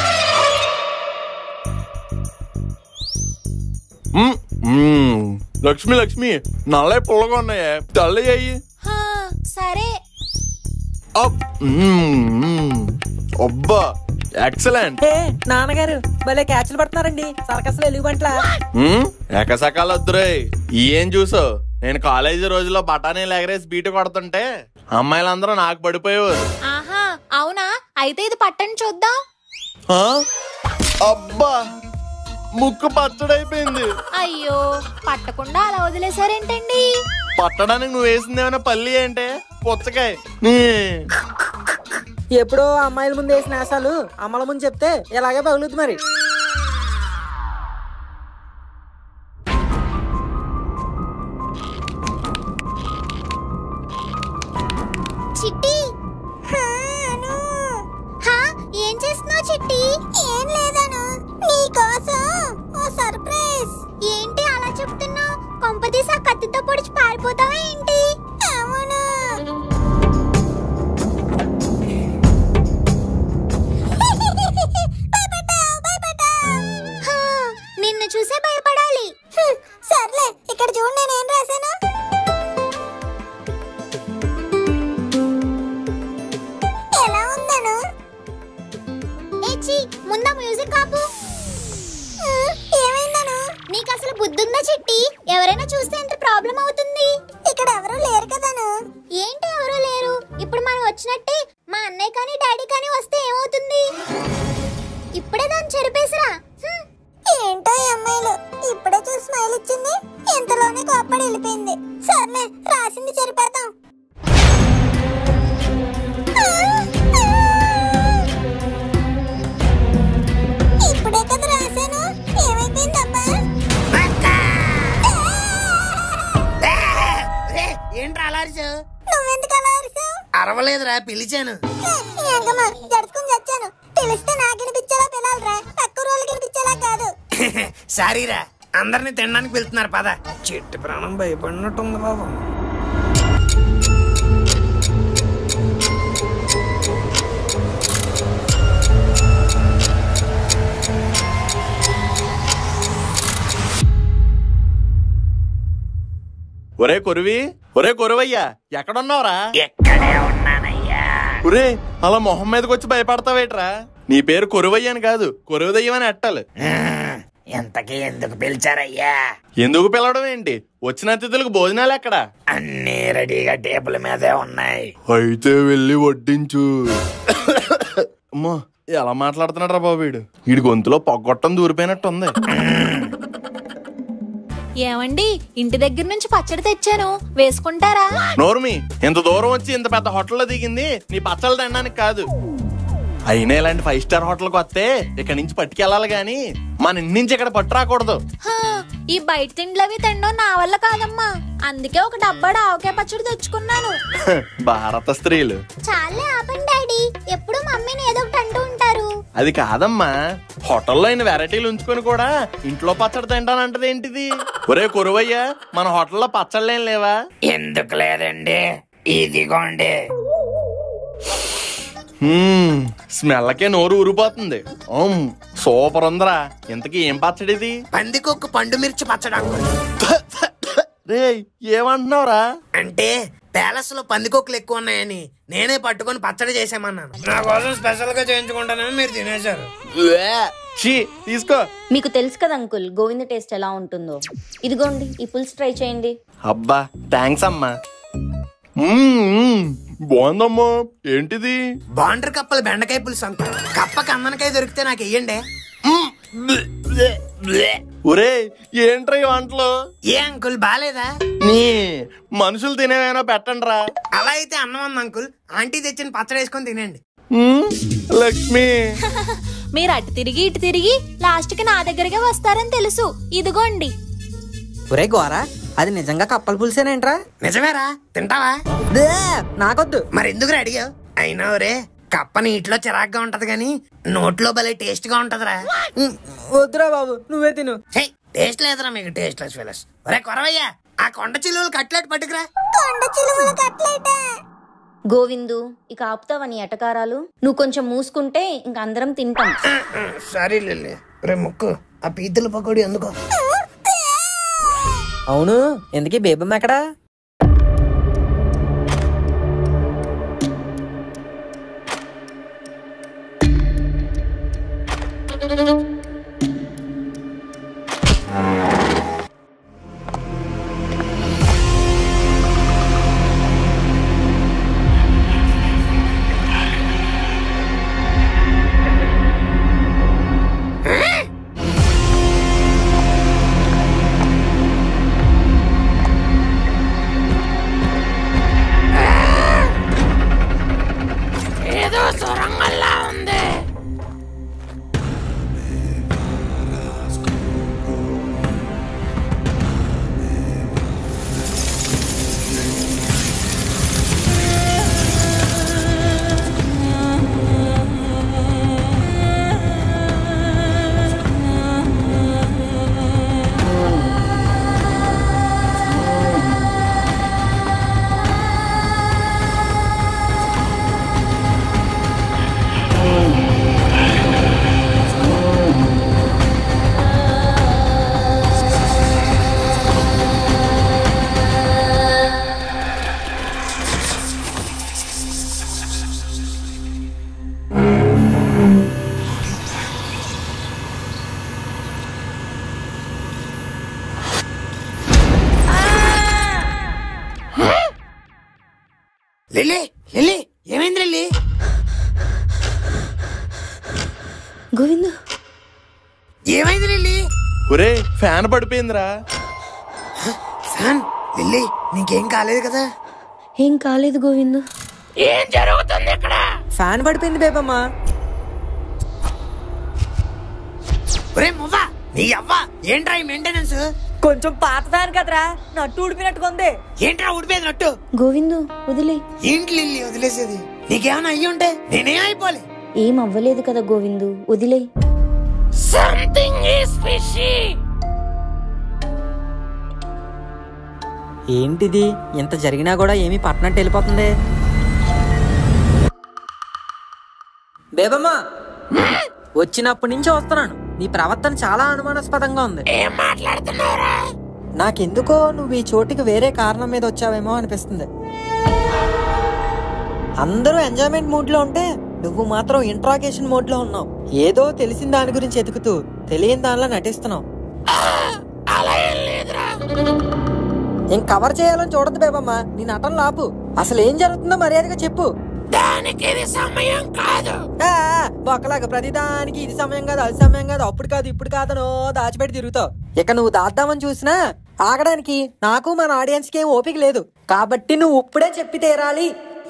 మ్మ్, మ్మ్. లక్ష్మి లక్ష్మి నల్ల పుల్లగా ఉన్నాయే తెల్ల అయ్యి హా, సరే అబ్బా ఎక్సలెంట్ ఏ నాన్నగారు భలే క్యాచ్లు పడుతున్నారండి సర్కస్లో ఎలుగుబంట్ల ఎకసకాలు వద్దురాయ్ ఏం చూసావు నేను కాలేజీ రోజుల్లో బఠానీలు ఎగరేసి బీటు కొడుతుంటే అమ్మాయిలందరూ నాకు పడిపోయేవారు ఆహా అవునా అయితే ఇది పట్టని చూద్దాం ఆ? అబ్బా ముక్కు పచ్చడైపోయింది అయ్యో పట్టకుండా అలా వదిలేసారేంటండి పట్టడానికి నువ్వు వేసిందేమైనా పల్లి అంటే పుచ్చకాయ నీ. ఎప్పుడో అమ్మాయిల ముందు వేసిన ఆశాలు అమ్మల ముందు చెప్తే ఇలాగే పగులుద్ది మరి చిట్టి హా, అను. హా, ఏం చేస్తున్నావు చిట్టి ఏం లేదను నీకోసం ఓ సర్ప్రైజ్ ఏంటి అలా చెప్తున్నావు కొంపదీసి ఆ కత్తితో పొడిచి పారిపోతావా ఏంటి అవును భయపెట్టావు, భయపెట్టావు. చిచ్చి ముందా మ్యూజిక్ ఆపు ఏమైందను నీకు అసలు బుద్ధుందా చిట్టి ఎవరైనా చూస్తే ఎంత ప్రాబ్లం అవుతుంది ఇక్కడ ఎవరు లేరు కదను ఏంటి ఎవరు లేరు ఇప్పుడు మనం వచ్చినట్టే మా అన్నయ్య కానీ డాడీ కానీ వస్తే ఏమవుతుంది ఇప్పుడే దాన్ని చెరిపేసిరా హ్మ్. ఏంటో ఈ అమ్మాయిలు ఇప్పుడే చూసి స్మైల్ ఇచ్చింది ఇంతలోనే కోప్పడి వెళ్ళిపోయింది సర్లే రాసింది చెరిపేద్దాం ఇప్పుడే కదా రాశాను ఏమైపోయిందబ్బా ఏంట్రా అలా అరిచావు నువ్వెందుకు అలా అరిసావు అరవలేదురా పిలిచాను ఎంకమ్మ జడుచుకుని చచ్చాను పిలిస్తే నాకు వినిపించేలా పిలాలరా తక్కువ రోజులకి వినిపించేలా కాదు సారీరా అందరినీ తినడానికి వెళ్తున్నారు పద చెట్టు ప్రాణం భయపడినట్టుంది బాబు ఒరే కొరువి ఒరే కొరువయ్యా ఎక్కడున్నావురా ఎక్కడే ఉన్నానయ్యా ఒరే అలా మొహం మీదకి వచ్చి భయపడతావేట్రా నీ పేరు కొరువయ్య అని కాదు కొరువు దయ్యం అని అట్టాలి ఎంతకీ ఎందుకు పిలిచారయ్యా ఎందుకు పిలవడం ఏంటి వచ్చిన అతిథులకు భోజనాలు ఎక్కడా అన్ని రెడీగా టేబుల్ మీదే ఉన్నాయి అయితే వెళ్ళి వడ్డించు అమ్మో ఎలా మాట్లాడుతున్నాడు రా బాబు వీడు వీడి గొంతులో పొగ్గొట్టం దూరిపోయినట్టుంది ఏమండి ఇంటి దగ్గర నుంచి పచ్చడి తెచ్చాను వేసుకుంటారా నోర్మి ఇంత దూరం వచ్చి ఇంత పెద్ద హోటల్లో దిగింది నీ పచ్చళ్ళు తినడానికి కాదు అయినా ఇలాంటి ఫైవ్ స్టార్ హోటల్కి వస్తే ఇక్కడ నుంచి పట్టుకెళ్ళాలి గాని మన ఇంటి నుంచి ఇక్కడ పట్టు రాకూడదు హా, ఈ బయట తిండ్లవి తినడం నా వల్ల కాదమ్మా అందుకే ఒక డబ్బాడు ఆవకాయ పచ్చడి తెచ్చుకున్నాను భారత స్త్రీలు చాలే ఆపండి డాడీ ఎప్పుడు మమ్మీని ఏదో ఒకటి అంటూ ఉంటారు అది కాదమ్మా హోటల్లో అయిన వెరైటీలు ఉంచుకొని కూడా ఇంట్లో పచ్చడి తింటానంటది ఏంటిది ఒరే కురువయ్య మన హోటల్లో పచ్చళ్ళేం లేవా ఎందుకు లేదండి ఇదిగోండి హ్మ్, స్మెల్లకే నోరు ఊరిపోతుంది ఆమ్, సూపర్ ఉందిరా ఇంతకీ ఏం పచ్చడి ఇది పందికొక్కు పండు మిర్చి పచ్చడి అంకుల్ రే ఏమంటున్నావురా అంటే ప్యాలెస్ లో పందికొక్కులు ఎక్కువ ఉన్నాయని నేనే పట్టుకొని పచ్చడి చేసామన్నాను నా కోసం స్పెషల్ గా చేయించుకుంటానని మీరు తినేశారు చీ తీసుకో మీకు తెలుసు కదా అంకుల్ గోవింద టేస్ట్ ఎలా ఉంటుందో ఇదిగోండి ఈ పులుసు ట్రై చేయండి అబ్బా థ్యాంక్స్ అమ్మా మ్మ్, మ్మ్, బాగుందమ్మా ఏంటిది బాండ్ర కప్పలు బెండకాయ పులుసు అంకుల్ కప్ప కందనకాయ దొరికితే నాకు వెయ్యండి ఒరే ఏంట్రా ఈ వంటలు ఏ అంకుల్ బాలేదా నీ మనుషులు తినేవేనా పెట్టండి రా అలా అయితే అన్నం ఉంది అంకుల్ ఆంటీ తెచ్చిన పచ్చడి వేసుకొని తినండి లక్ష్మి మీరు అటు తిరిగి ఇటు తిరిగి లాస్ట్ కి నా దగ్గరకే వస్తారని తెలుసు ఇదిగోండి ఒరే గోరా అది నిజంగా కప్పల పులిసేనేంట్రా నిజమేరా తింటావా దే, నాకొద్దు మరి ఎందుకు అడిగావు అయినా ఒరే కప్ప నీటిలో చిరాగ్గా ఉంటది గాని నోట్లో భలే టేస్ట్ గా ఉంటదిరా వద్దురా బాబు నువ్వే తిను హే, టేస్ట్ లేదురా మీకు టేస్ట్ లెస్ ఫెలస్ ఒరే కొరవయ్యా ఆ కొండ చిల్లులు కట్లెట్ పట్టుకురా కొండ చిలువలు కట్లేట గోవిందు ఇక ఆపుతావా నీ ఎటకారాలు నువ్వు కొంచెం మూసుకుంటే ఇంక అందరం తింటాం సరే లిల్లీ రే ముక్కు ఆ పీతల పకోడీ ఎందుకో అవును ఎందుకీ బేబమ్మ ఎక్కడా ఏదో సొరంగల్లా ఉంది లిల్లీ లిల్లీ ఏమైంది లిల్లీ గోవిందు ఏమైంది లిల్లీ ఒరే ఫ్యాన్ పడిపోయిందిరా ఫ్యాన్ లిల్లీ నీకేం కాలేదు కదా ఏం కాలేదు గోవిందు ఏం జరుగుతుంది ఇక్కడ ఫ్యాన్ పడిపోయింది బేబమ్మా ఒరే మువ్వ నీ అవ్వ ఏంట్రా ఈ మెయింటెనెన్స్ కొంచెం పాత ఫ్యాన్ కదరా నట్టు ఊడిపోయినట్టుకుంది ఏంట్రా ఊడిపోయేది నట్టు గోవిందు వదిలే ఏంటి లిల్లీ వదిలేసేది నీకేమైనా అయ్యి ఉంటే నేనేం అయిపోలే ఏం అవ్వలేదు కదా గోవిందు వదిలే సంథింగ్ ఈస్ ఫిషీ ఏంటిది ఇంత జరిగినా కూడా ఏమీ పట్టనట్టు వెళ్ళిపోతుంది బేబమ్మా వచ్చినప్పటి నుంచి వస్తున్నాను నీ ప్రవర్తన చాలా అనుమానాస్పదంగా ఉంది ఏం మాట్లాడుతున్నావురా నాకెందుకో నువ్వు ఈ చోటికి వేరే కారణం మీద వచ్చావేమో అనిపిస్తుంది అందరూ ఎంజాయ్మెంట్ మూడ్ లో ఉంటే నువ్వు మాత్రం ఇంట్రాగేషన్ మోడ్ లో ఉన్నావు ఏదో తెలిసిన దాని గురించి ఎతుకుతూ తెలియని దానిలో నటిస్తున్నావు అలా ఏం లేదురా ఏం కవర్ చేయాలని చూడదు బేబమ్మా నీ నటన లాపు అసలు ఏం జరుగుతుందో మర్యాదగా చెప్పు దానికి ఇది సమయం కాదు ఆ, బొక్కలాగా ప్రతిదానికి ఇది సమయం కాదు అది సమయం కాదు అప్పుడు కాదు ఇప్పుడు కాదనో దాచిపెట్టి తిరుగుతావు ఇక నువ్వు దాద్దామని చూసినా ఆగడానికి నాకు మన ఆడియన్స్ కి ఏం ఓపిక లేదు కాబట్టి నువ్వు ఇప్పుడే చెప్పి తీరాలి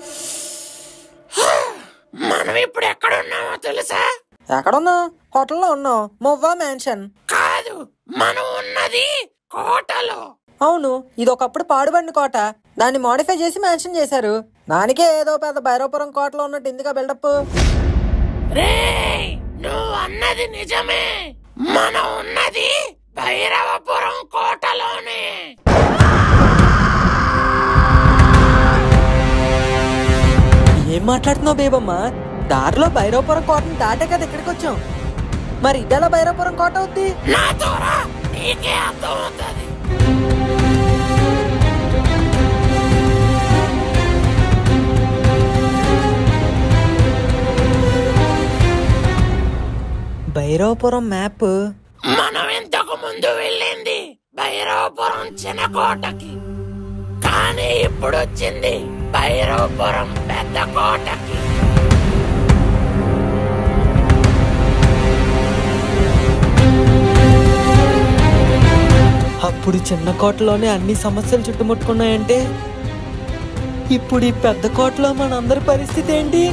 మనం ఇప్పుడు ఎక్కడ ఉన్నామో తెలుసా ఎక్కడున్నావు హోటల్లో ఉన్నావు మొవ్వా మ్యాన్షన్ కాదు మనం ఉన్నది కోటలో అవును ఇది ఒకప్పుడు పాడుబడిన కోట దాన్ని మోడిఫై చేసి మ్యాన్షన్ చేశారు దానికే ఏదో పెద్ద భైరవపురం కోటలో ఉన్నట్టు ఎందుకు బిల్డప్ రేయ్ నువ్వు అన్నది నిజమే మనం ఉన్నది భైరవపురం కోటలోనే ఏం మాట్లాడుతున్నావు బేబమ్మా దారిలో భైరవపురం కోటని దాటే కదా ఇక్కడికి వచ్చాం మరి ఇదెలా భైరవపురం కోట అవుద్ది నాతో రా నీకే అర్థం అవుతుంది భైరవపురం మ్యాప్ మనం ఇంతకు ముందు వెళ్ళింది భైరవపురం చిన్న కోటకి కానీ ఇప్పుడు వచ్చింది భైరవపురం పెద్ద కోటకి అప్పుడు చిన్న కోటలోనే అన్ని సమస్యలు చుట్టుముట్టుకున్నాయంటే ఇప్పుడు ఈ పెద్ద కోటలో మనందరి పరిస్థితి ఏంటి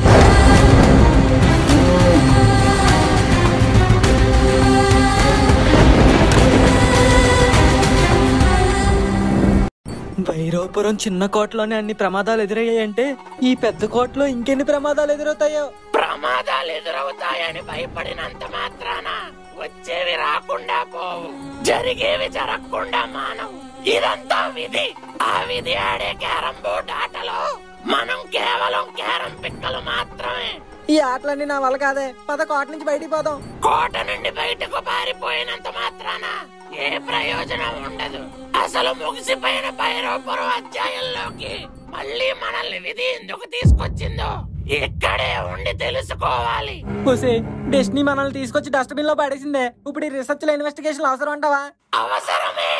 భైరవపురం చిన్న కోటలోనే అన్ని ప్రమాదాలు ఎదురయ్యాయంటే ఈ పెద్ద కోటలో ఇంకెన్ని ప్రమాదాలు ఎదురవుతాయో ప్రమాదాలు ఎదురవుతాయని భయపడినంత మాత్రాన వచ్చేవి రాకుండా పోవు జరిగేవి జరగకుండా మానవు ఇదంతా విధి ఆ విధి ఆడే క్యారం బోర్డ్ ఆటలో మనం కేవలం క్యారం పిక్కలు మాత్రమే ఈ ఆటలన్నీ నా వల్ల కాదే పద కోట నుంచి బయటికి పోదాం కోట నుండి బయటకు పారిపోయినంత మాత్రాన ఏ ప్రయోజనం ఉండదు అసలు ముగిసిపోయిన భైరవపురం అధ్యాయంలోకి మళ్ళీ మనల్ని విధి ఎందుకు తీసుకొచ్చిందో ఇక్కడే ఉండి తెలుసుకోవాలి చూసే డెస్టినీ మనల్ని తీసుకొచ్చి డస్ట్బిన్ లో పడేసిందే ఇప్పుడు ఈ రీసెర్చ్ లో ఇన్వెస్టిగేషన్ అవసరం అంటావా అవసరమే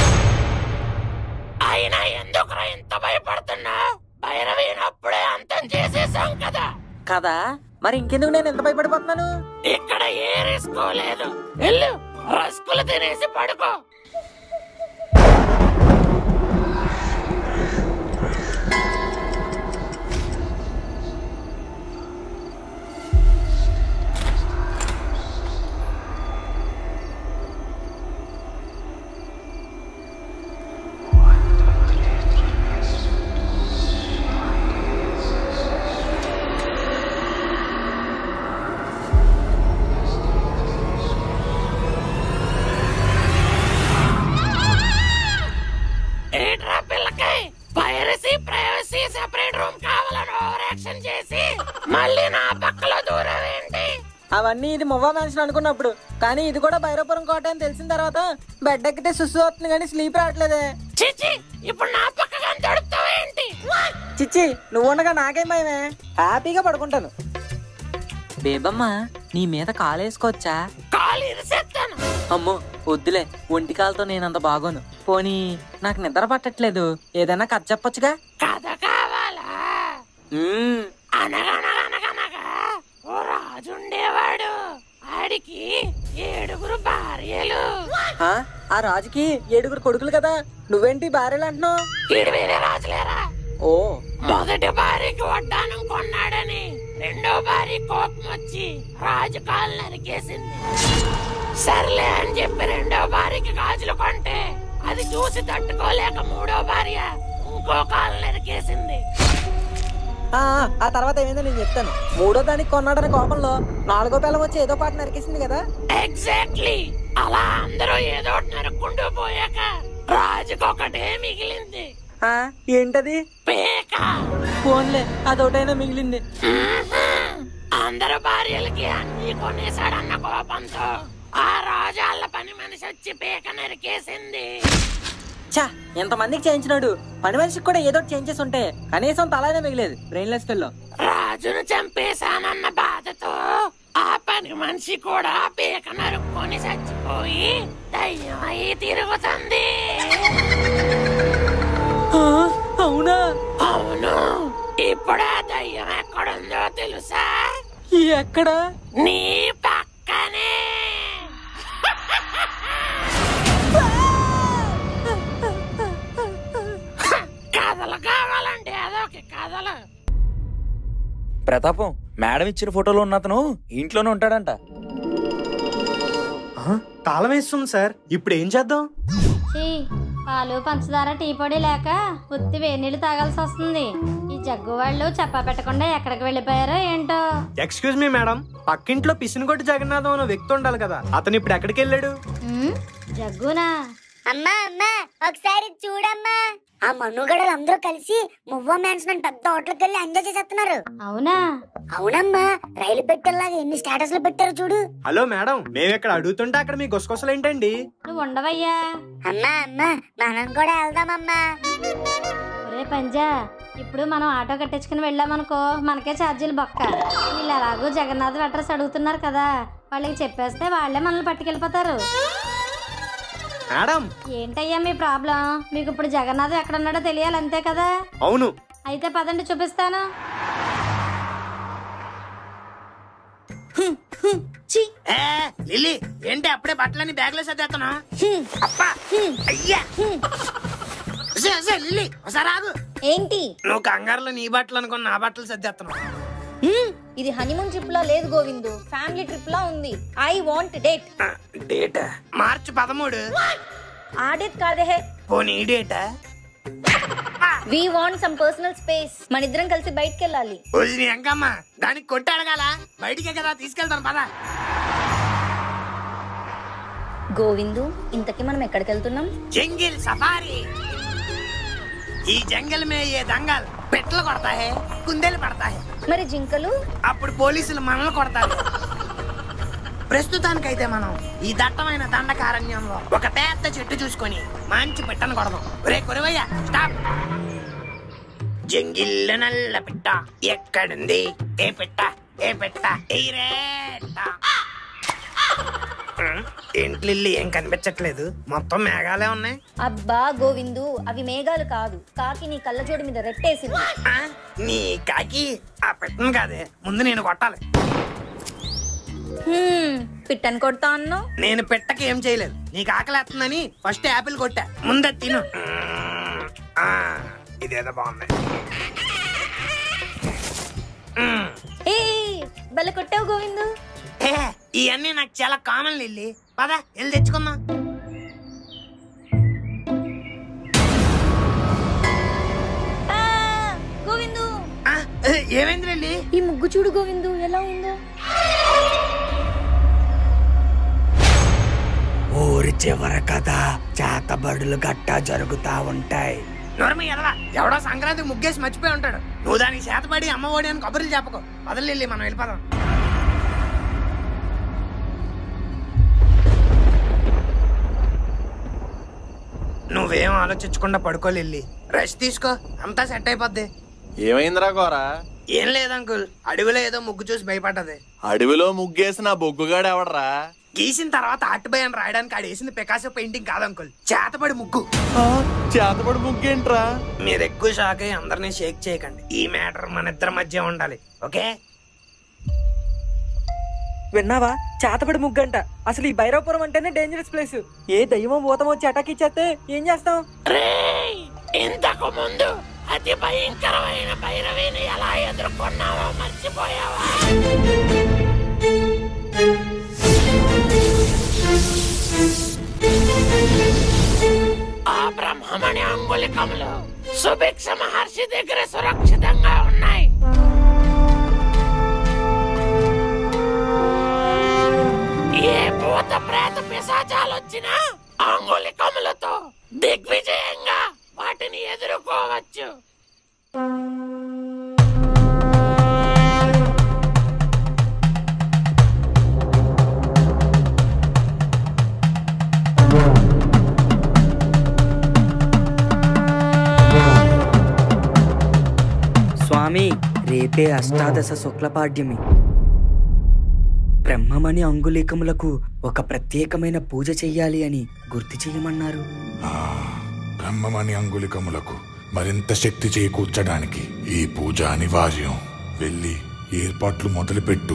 అయినా ఎందుకురా ఇంత భయపడుతున్నా భైరవినప్పుడే అంతం చేసేసాం కదా కదా మరి ఇంకెందుకు నేను ఎంత భయపడిపోతున్నాను ఇక్కడ ఏ రిస్క్ లేదు వెళ్ళు రస్కులు తినేసి పడుకో ఏంట్రా పిల్లకాయ పైరసీ ప్రైవసీ సెపరేట్ రూమ్ కావాలని ఓవర్ యాక్షన్ చేసి మళ్ళీ నా పక్కలో దూరం ఏంటి అవన్నీ ఇది మువ్వా మ్యాన్షన్ అనుకున్నప్పుడు కానీ ఇది కూడా భైరవపురం కోట అని తెలిసిన తర్వాత బెడ్ ఎక్కితే సుస్సు వస్తుంది కానీ స్లీప్ రావట్లేదే చిచి ఇప్పుడు నా పక్కగా దొరుకుతావేంటి చిచ్చి నువ్వు ఉండగా నాకేం భయమే హ్యాపీగా పడుకుంటాను బేబమ్మ నీ మీద కాలేసుకోవచ్చా కాలు ఇరిసేస్తాను అమ్మో వద్దులే ఒంటి కాలతో నేనంత బాగోను పోనీ నాకు నిద్ర పట్టట్లేదు ఏదైనా కథ చెప్పొచ్చుగా కథ కావాలా అనగనగనగనగా ఓ రాజు ఉండేవాడు ఆడికి ఏడుగురు భార్యలు ఆ, ఆ రాజుకి ఏడుగురు కొడుకులు కదా నువ్వేంటి భార్యలు అంటున్నావు ఈడు వేరే రాజులేరా ఓ మొదటి భార్యకి వడ్డానం కొన్నాడని రెండో భార్య కోపం వచ్చి రాజు కాలు నరికేసింది సర్లే అని చెప్పి రెండో భార్యకి గాజులు కొంటే అది చూసి తట్టుకోలేక మూడో భార్య ఇంకో కాలు నరికేసింది ఆ, ఆ తర్వాత ఏమైందో నేను చెప్తాను మూడో దానికి కొన్నాడనే కోపంలో నాలుగో పిల్లం వచ్చి ఏదో పాట నరికేసింది కదా ఎగ్జాక్ట్లీ అలా అందరూ ఏదో ఒకటి నరుక్కుంటూ పోయాక రాజుకి ఒకటే మిగిలింది ఆ, ఏంటది పేక ఫోన్లే అదొకటైనా మిగిలింది అందరు భార్యలకి అన్ని కొనేశాడన్న కోపంతో ఆ రాజు వాళ్ళ పని మనిషి వచ్చి పీక నరికేసింది చా ఎంతమందికి చేయించినాడు పని మనిషికి కూడా ఏదో ఒకటి చేయించేసి ఉంటే కనీసం తలైనా మిగిలేదు బ్రెయిన్లెస్ ఫెల్లో రాజును చంపేశానన్న బాధతో ఆ పని మనిషి కూడా పీక నరుక్కొని చచ్చిపోయి దయ్యం అయి తిరుగుతుంది అవునా అవును ఇప్పుడు ఆ దయ్యం ఎక్కడుందో తెలుసా ఎక్కడ నీ పక్కనే కథలు కావాలంటే అదొక కథలు ప్రతాపం మేడం ఇచ్చిన ఫోటోలో ఉన్న అతను ఇంట్లోనే ఉంటాడంట తాళం వేస్తుంది సార్ ఇప్పుడు ఏం చేద్దాం ఛీ, పాలు పంచదార టీ పొడి లేక ఉత్తి వేడి నీళ్ళు తాగాల్సి వస్తుంది ఈ జగ్గు వాళ్ళు చెప్పా పెట్టకుండా ఎక్కడికి వెళ్ళిపోయారో ఏంటో ఎక్స్క్యూజ్ మీ మేడం పక్కింట్లో పిసినగొట్టి జగన్నాథం అనే వ్యక్తి ఉండాలి కదా అతను ఇప్పుడు ఎక్కడికి వెళ్ళాడు ఉమ్, జగ్గునా అమ్మా అమ్మా ఒకసారి చూడమ్మా ఆ మనుగడలు అందరూ కలిసి మువ్వ మ్యాన్స్మెంట్ పెద్ద హోటల్కి వెళ్ళి ఎంజాయ్ చేసేస్తున్నారు అవునా అవునమ్మా రైలు పెట్టేలాగా ఎన్ని స్టేటస్లు పెట్టారు చూడు హలో మేడం మేము ఇక్కడ అడుగుతుంటే అక్కడ మీ గుసగుసలు ఏంటండి నువ్వు ఉండవయ్యా అమ్మా అమ్మా మనం కూడా వెళ్దామమ్మా ఒరే పంజా ఇప్పుడు మనం ఆటో కట్టించుకుని వెళ్ళామనుకో మనకే ఛార్జీలు బొక్క వీళ్ళు ఎలాగో జగన్నాథ్ అడ్రస్ అడుగుతున్నారు కదా వాళ్ళకి చెప్పేస్తే వాళ్ళే మనల్ని పట్టుకెళ్ళిపోతారు మేడం ఏంటయ్యా మీ ప్రాబ్లం మీకు ఇప్పుడు జగన్నాథ్ ఎక్కడున్నాడో తెలియాలి అంతే కదా అవును అయితే పదండి చూపిస్తాను ఏ, లిల్లీ ఏంటి అప్పుడే బట్టలని బ్యాగ్ లో సర్దేస్తున్నా అప్పా అయ్యా సే, సే, లిల్లీ ఒకసారి ఆగు ఏంటి నువ్వు కంగారులో నీ బట్టలు అనుకుని నా బట్టలు సర్దేస్తున్నావు హ్మ్, ఇది హనీమూన్ ట్రిప్ లా లేదు గోవిందు ఫ్యామిలీ ట్రిప్ లా ఉంది ఐ వాంట్ డేట్ డేట్ మార్చి పదమూడు ఆ డేట్ కాదే హే పోనీ ఈ డేటా we want some personal space మన ఇద్దరం కలిసి బయటికి వెళ్ళాలి వదిలి ఎంకమ్మ దానికి కొట్టి అడగాల బయటికే కదా తీసుకెళ్తాను పద గోవిందు ఇంతకీ మనం ఎక్కడికి వెళ్తున్నాం జంగిల్ సఫారీ ఈ జంగల్ మే ఏ దంగల్ పెట్లు కొడతాయి కుందేలు పడతాయి మరి జింకలు అప్పుడు పోలీసులు మనల్ని కొడతారు ప్రస్తుతానికైతే మనం ఈ దట్టమైన దండకారణ్యంలో ఒక పెద్ద చెట్టు చూసుకొని మంచి పిట్టను కొడదాం రే కురవయ్య స్టాప్ జంగిల్ నల్ల పిట్ట ఎక్కడుంది ఏ పిట్ట ఏ పిట్ట ఏ రేట్ట ఏంటి ఏం కనిపించట్లేదు మొత్తం మేఘాలే ఉన్నాయి అబ్బా గోవిందు అవి మేఘాలు కాదు కాకి నీ కళ్ళజోడు మీద రెట్టేసింది ఆ, నీ కాకి ఆ పెట్టను కాదే ముందు నేను కొట్టాలి హ్మ్, పిట్టని కొడతా అన్నావు నేను పెట్టకి ఏం చేయలేదు నీకు ఆకలేస్తుందని ఫస్ట్ యాపిల్ కొట్టా ముందే తిను ఆ, ఇదేదో బాగుంది మ్మ్. ఏ బల కొట్టావు గోవిందు ఏ ఇవన్నీ నాకు చాలా కామన్ లిల్లీ పద వెళ్ళి తెచ్చుకుందాం ఆ, గోవిందు ఆ, ఏ, ఏమైంది లిల్లీ ఈ ముగ్గు చూడు గోవిందు ఎలా ఉందో ఊరి చివర కదా చేతబడులు గట్టా జరుగుతా ఉంటాయి నోర్మి ఎదవా ఎవడో సంక్రాంతి ముగ్గేసి మర్చిపోయి ఉంటాడు నువ్వు దానికి చేతపడి అమ్మ ఓడి అని కబుర్లు చెప్పకు వదలెళ్ళి మనం వెళ్ళిపోదాం నువ్వేం ఆలోచించకుండా పడుకోలెళ్ళి రెస్ట్ తీసుకో అంతా సెట్ అయిపోద్ది ఏమైందిరా కోరా ఏం లేదు అంకుల్ అడవిలో ఏదో ముగ్గు చూసి భయపడ్డది అడవిలో ముగ్గేసి నా బొగ్గుగాడు ఎవడరా గీసిన తర్వాత ఆర్ట్ బై అని రాయడానికి ఆడు వేసింది పికాసో పెయింటింగ్ కాదు అంకుల్ చేతబడి ముగ్గు చేతపడి ముగ్గేంట్రా మీరు ఎక్కువ షాక్ అయ్యి అందరినీ షేక్ చేయకండి ఈ మ్యాటర్ మన ఇద్దరి మధ్య ఉండాలి ఓకే విన్నావా చేతపడి ముగ్గంట అసలు ఈ భైరవపురం అంటేనే డేంజరస్ ప్లేస్ ఏ దయ్యమో భూతం వచ్చి అటాక్ ఇచ్చేస్తే ఏం చేస్తాం ఇంతకు ముందు అతి భయంకరమైన భైరవిని ఎలా ఎదుర్కొన్నావో మర్చిపోయావా ఆ బ్రహ్మమణి అంగుళికములు సుభిక్ష మహర్షి దగ్గర సురక్షితంగా ఉన్నాయి ఏ భూత ప్రేత పిశాచాలు వచ్చినా అంగుళికములతో దిగ్విజయంగా వాటిని ఎదుర్కోవచ్చు స్వామి రేపే అష్టాదశ శుక్లపాడ్యమి బ్రహ్మమణి అంగుళికములకు ఒక ప్రత్యేకమైన పూజ చెయ్యాలి అని గుర్తు చేయమన్నారు బ్రహ్మమణి అంగుళికములకు మరింత శక్తి చేకూర్చడానికి ఈ పూజ అనివార్యం వెళ్ళి ఏర్పాట్లు మొదలుపెట్టు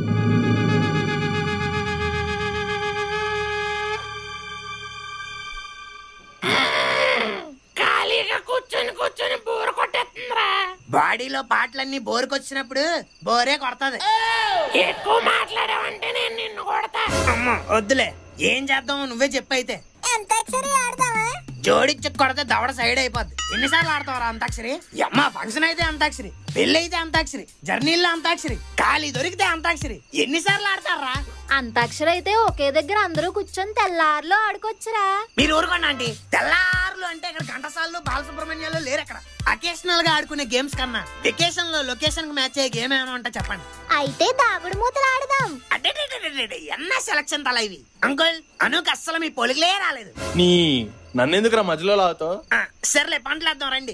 ఖాళీగా కూర్చొని కూర్చొని బోర్ కొట్టేస్తుందిరా బాడీలో పాటలన్నీ బోరుకొచ్చినప్పుడు బోరే కొడతది ఎక్కువ మాట్లాడావంటే నేను నిన్ను కొడతా అమ్మ వద్దులే ఏం చేద్దాం నువ్వే చెప్పైతే అంతాక్షరి ఆడదామా జోడిచ్చి కొడితే దవడ సైడ్ అయిపోద్ది ఎన్నిసార్లు ఆడతావరా అంతాక్షరి అమ్మ ఫంక్షన్ అయితే అంతాక్షరి పెళ్లి అయితే అంతాక్షరి జర్నీల్లో అంతాక్షరి ఖాళీ దొరికితే అంతాక్షరి ఎన్నిసార్లు ఆడతారా అంతాక్షరి అయితే ఒకే దగ్గర అందరూ కూర్చొని తెల్లారులో ఆడుకోవచ్చురా మీరు ఊరుకోండి ఆంటీ తెల్లారులు అంటే ఇక్కడ ఘంటసార్లు బాలసుబ్రహ్మణ్యాలు లేరు అక్కడ అకేషనల్ గా ఆడుకునే గేమ్స్ కన్నా వెకేషన్ లో లొకేషన్ కి మ్యాచ్ అయ్యే గేమ్ ఏమైనా ఉంటే చెప్పండి అయితే దాగుడు మూతలు ఆడదాం అడ్డెడెడెడెడె, ఎన్న సెలక్షన్ తల ఇవి అంకుల్ అనుకు అస్సలు మీ పొలికలే రాలేదు నీ నన్నెందుకురా మధ్యలో లాగుతావు ఆ, సర్లే పంటలేద్దాం రండి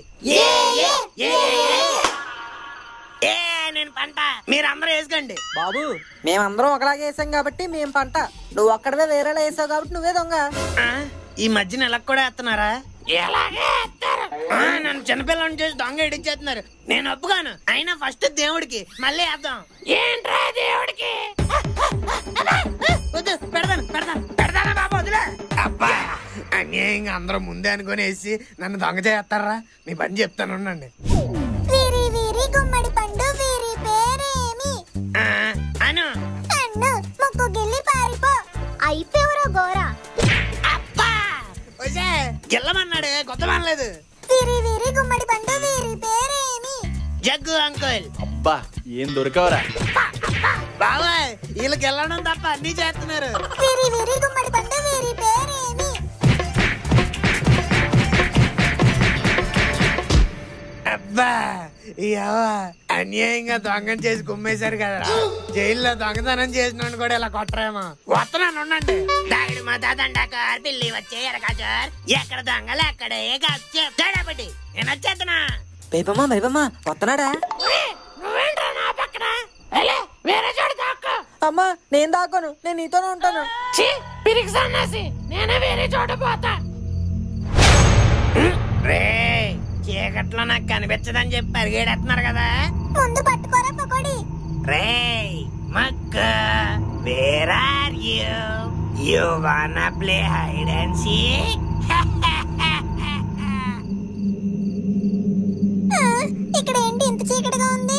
ఏ నేను పంట మీరందరూ వేసుకోండి బాబు మేమందరం ఒకలాగే వేసాం కాబట్టి మేం పంట నువ్వు ఒక్కడవే వేరేలా వేసావు కాబట్టి నువ్వే దొంగ ఆ, ఈ మధ్యన ఎలా కూడా వేస్తున్నారా ఎలాగే వేస్తారు ఆ, నన్ను చిన్నపిల్లని చేసి దొంగ ఇడిచేస్తున్నారు నేను ఒప్పుగాను అయినా ఫస్ట్ దేవుడికి మళ్ళీ వేద్దాం ఏంట్రా దేవుడికి వద్దు పెడతాను పెడతాను పెడతానా బాబు వదిలే అబ్బా అన్యాయంగా అందరూ ముందే అనుకుని వేసి నన్ను దొంగ చేస్తారా మీ పని చెప్తాను ఉండండి వీరి వీరి గుమ్మడి పండు వీరి పేరేమి ఆ, అను అన్ను ముక్కు గిల్లి పారిపో అయిపోవరో గోరా వచ్చే గెల్లమన్నాడు కొత్త మనలేదు వీరి వీరి గుమ్మడి పండు వీరి పేరేమి జగ్గు అంకుల్ అబ్బా ఏం దొరికావరా బాబాయ్ వీళ్ళకి వెళ్ళడం తప్ప అన్ని చేస్తున్నారు వీరి వీరి గుమ్మడి పండు వీరి పేరేమి అబ్బా ఇవ్వ అన్యాయంగా దొంగం చేసి కుమ్మేశారు కదరా జైల్లో దొంగతనం చేసిన కూడా ఇలా కొట్టరేమో వస్తున్నాను ఉండండి దాగుడు మా దండాకార్ పిల్లి వచ్చే ఎరకాచార్ ఎక్కడ దొంగలు ఎక్కడే చెప్తాడబట్టి నేను వచ్చేస్తున్నా బైబమ్మా బైబమ్మా వస్తున్నాడా నువ్వేంట్రా నా పక్కన వేరే చోట దాక్కో అమ్మా నేను దాకోను నేను నీతోనే ఉంటాను ఛీ పిరికి సన్నాసి నేనే వేరే చోట పోతా రే చీకట్లో నాకు కనిపించదని చెప్పి పరిగెడేస్తున్నారు కదా ముందు పట్టుకోరా పకోడి రే మక్క where are you you wanna play hide and seek ఆ, ఇక్కడ ఏంటి ఇంత చీకటిగా ఉంది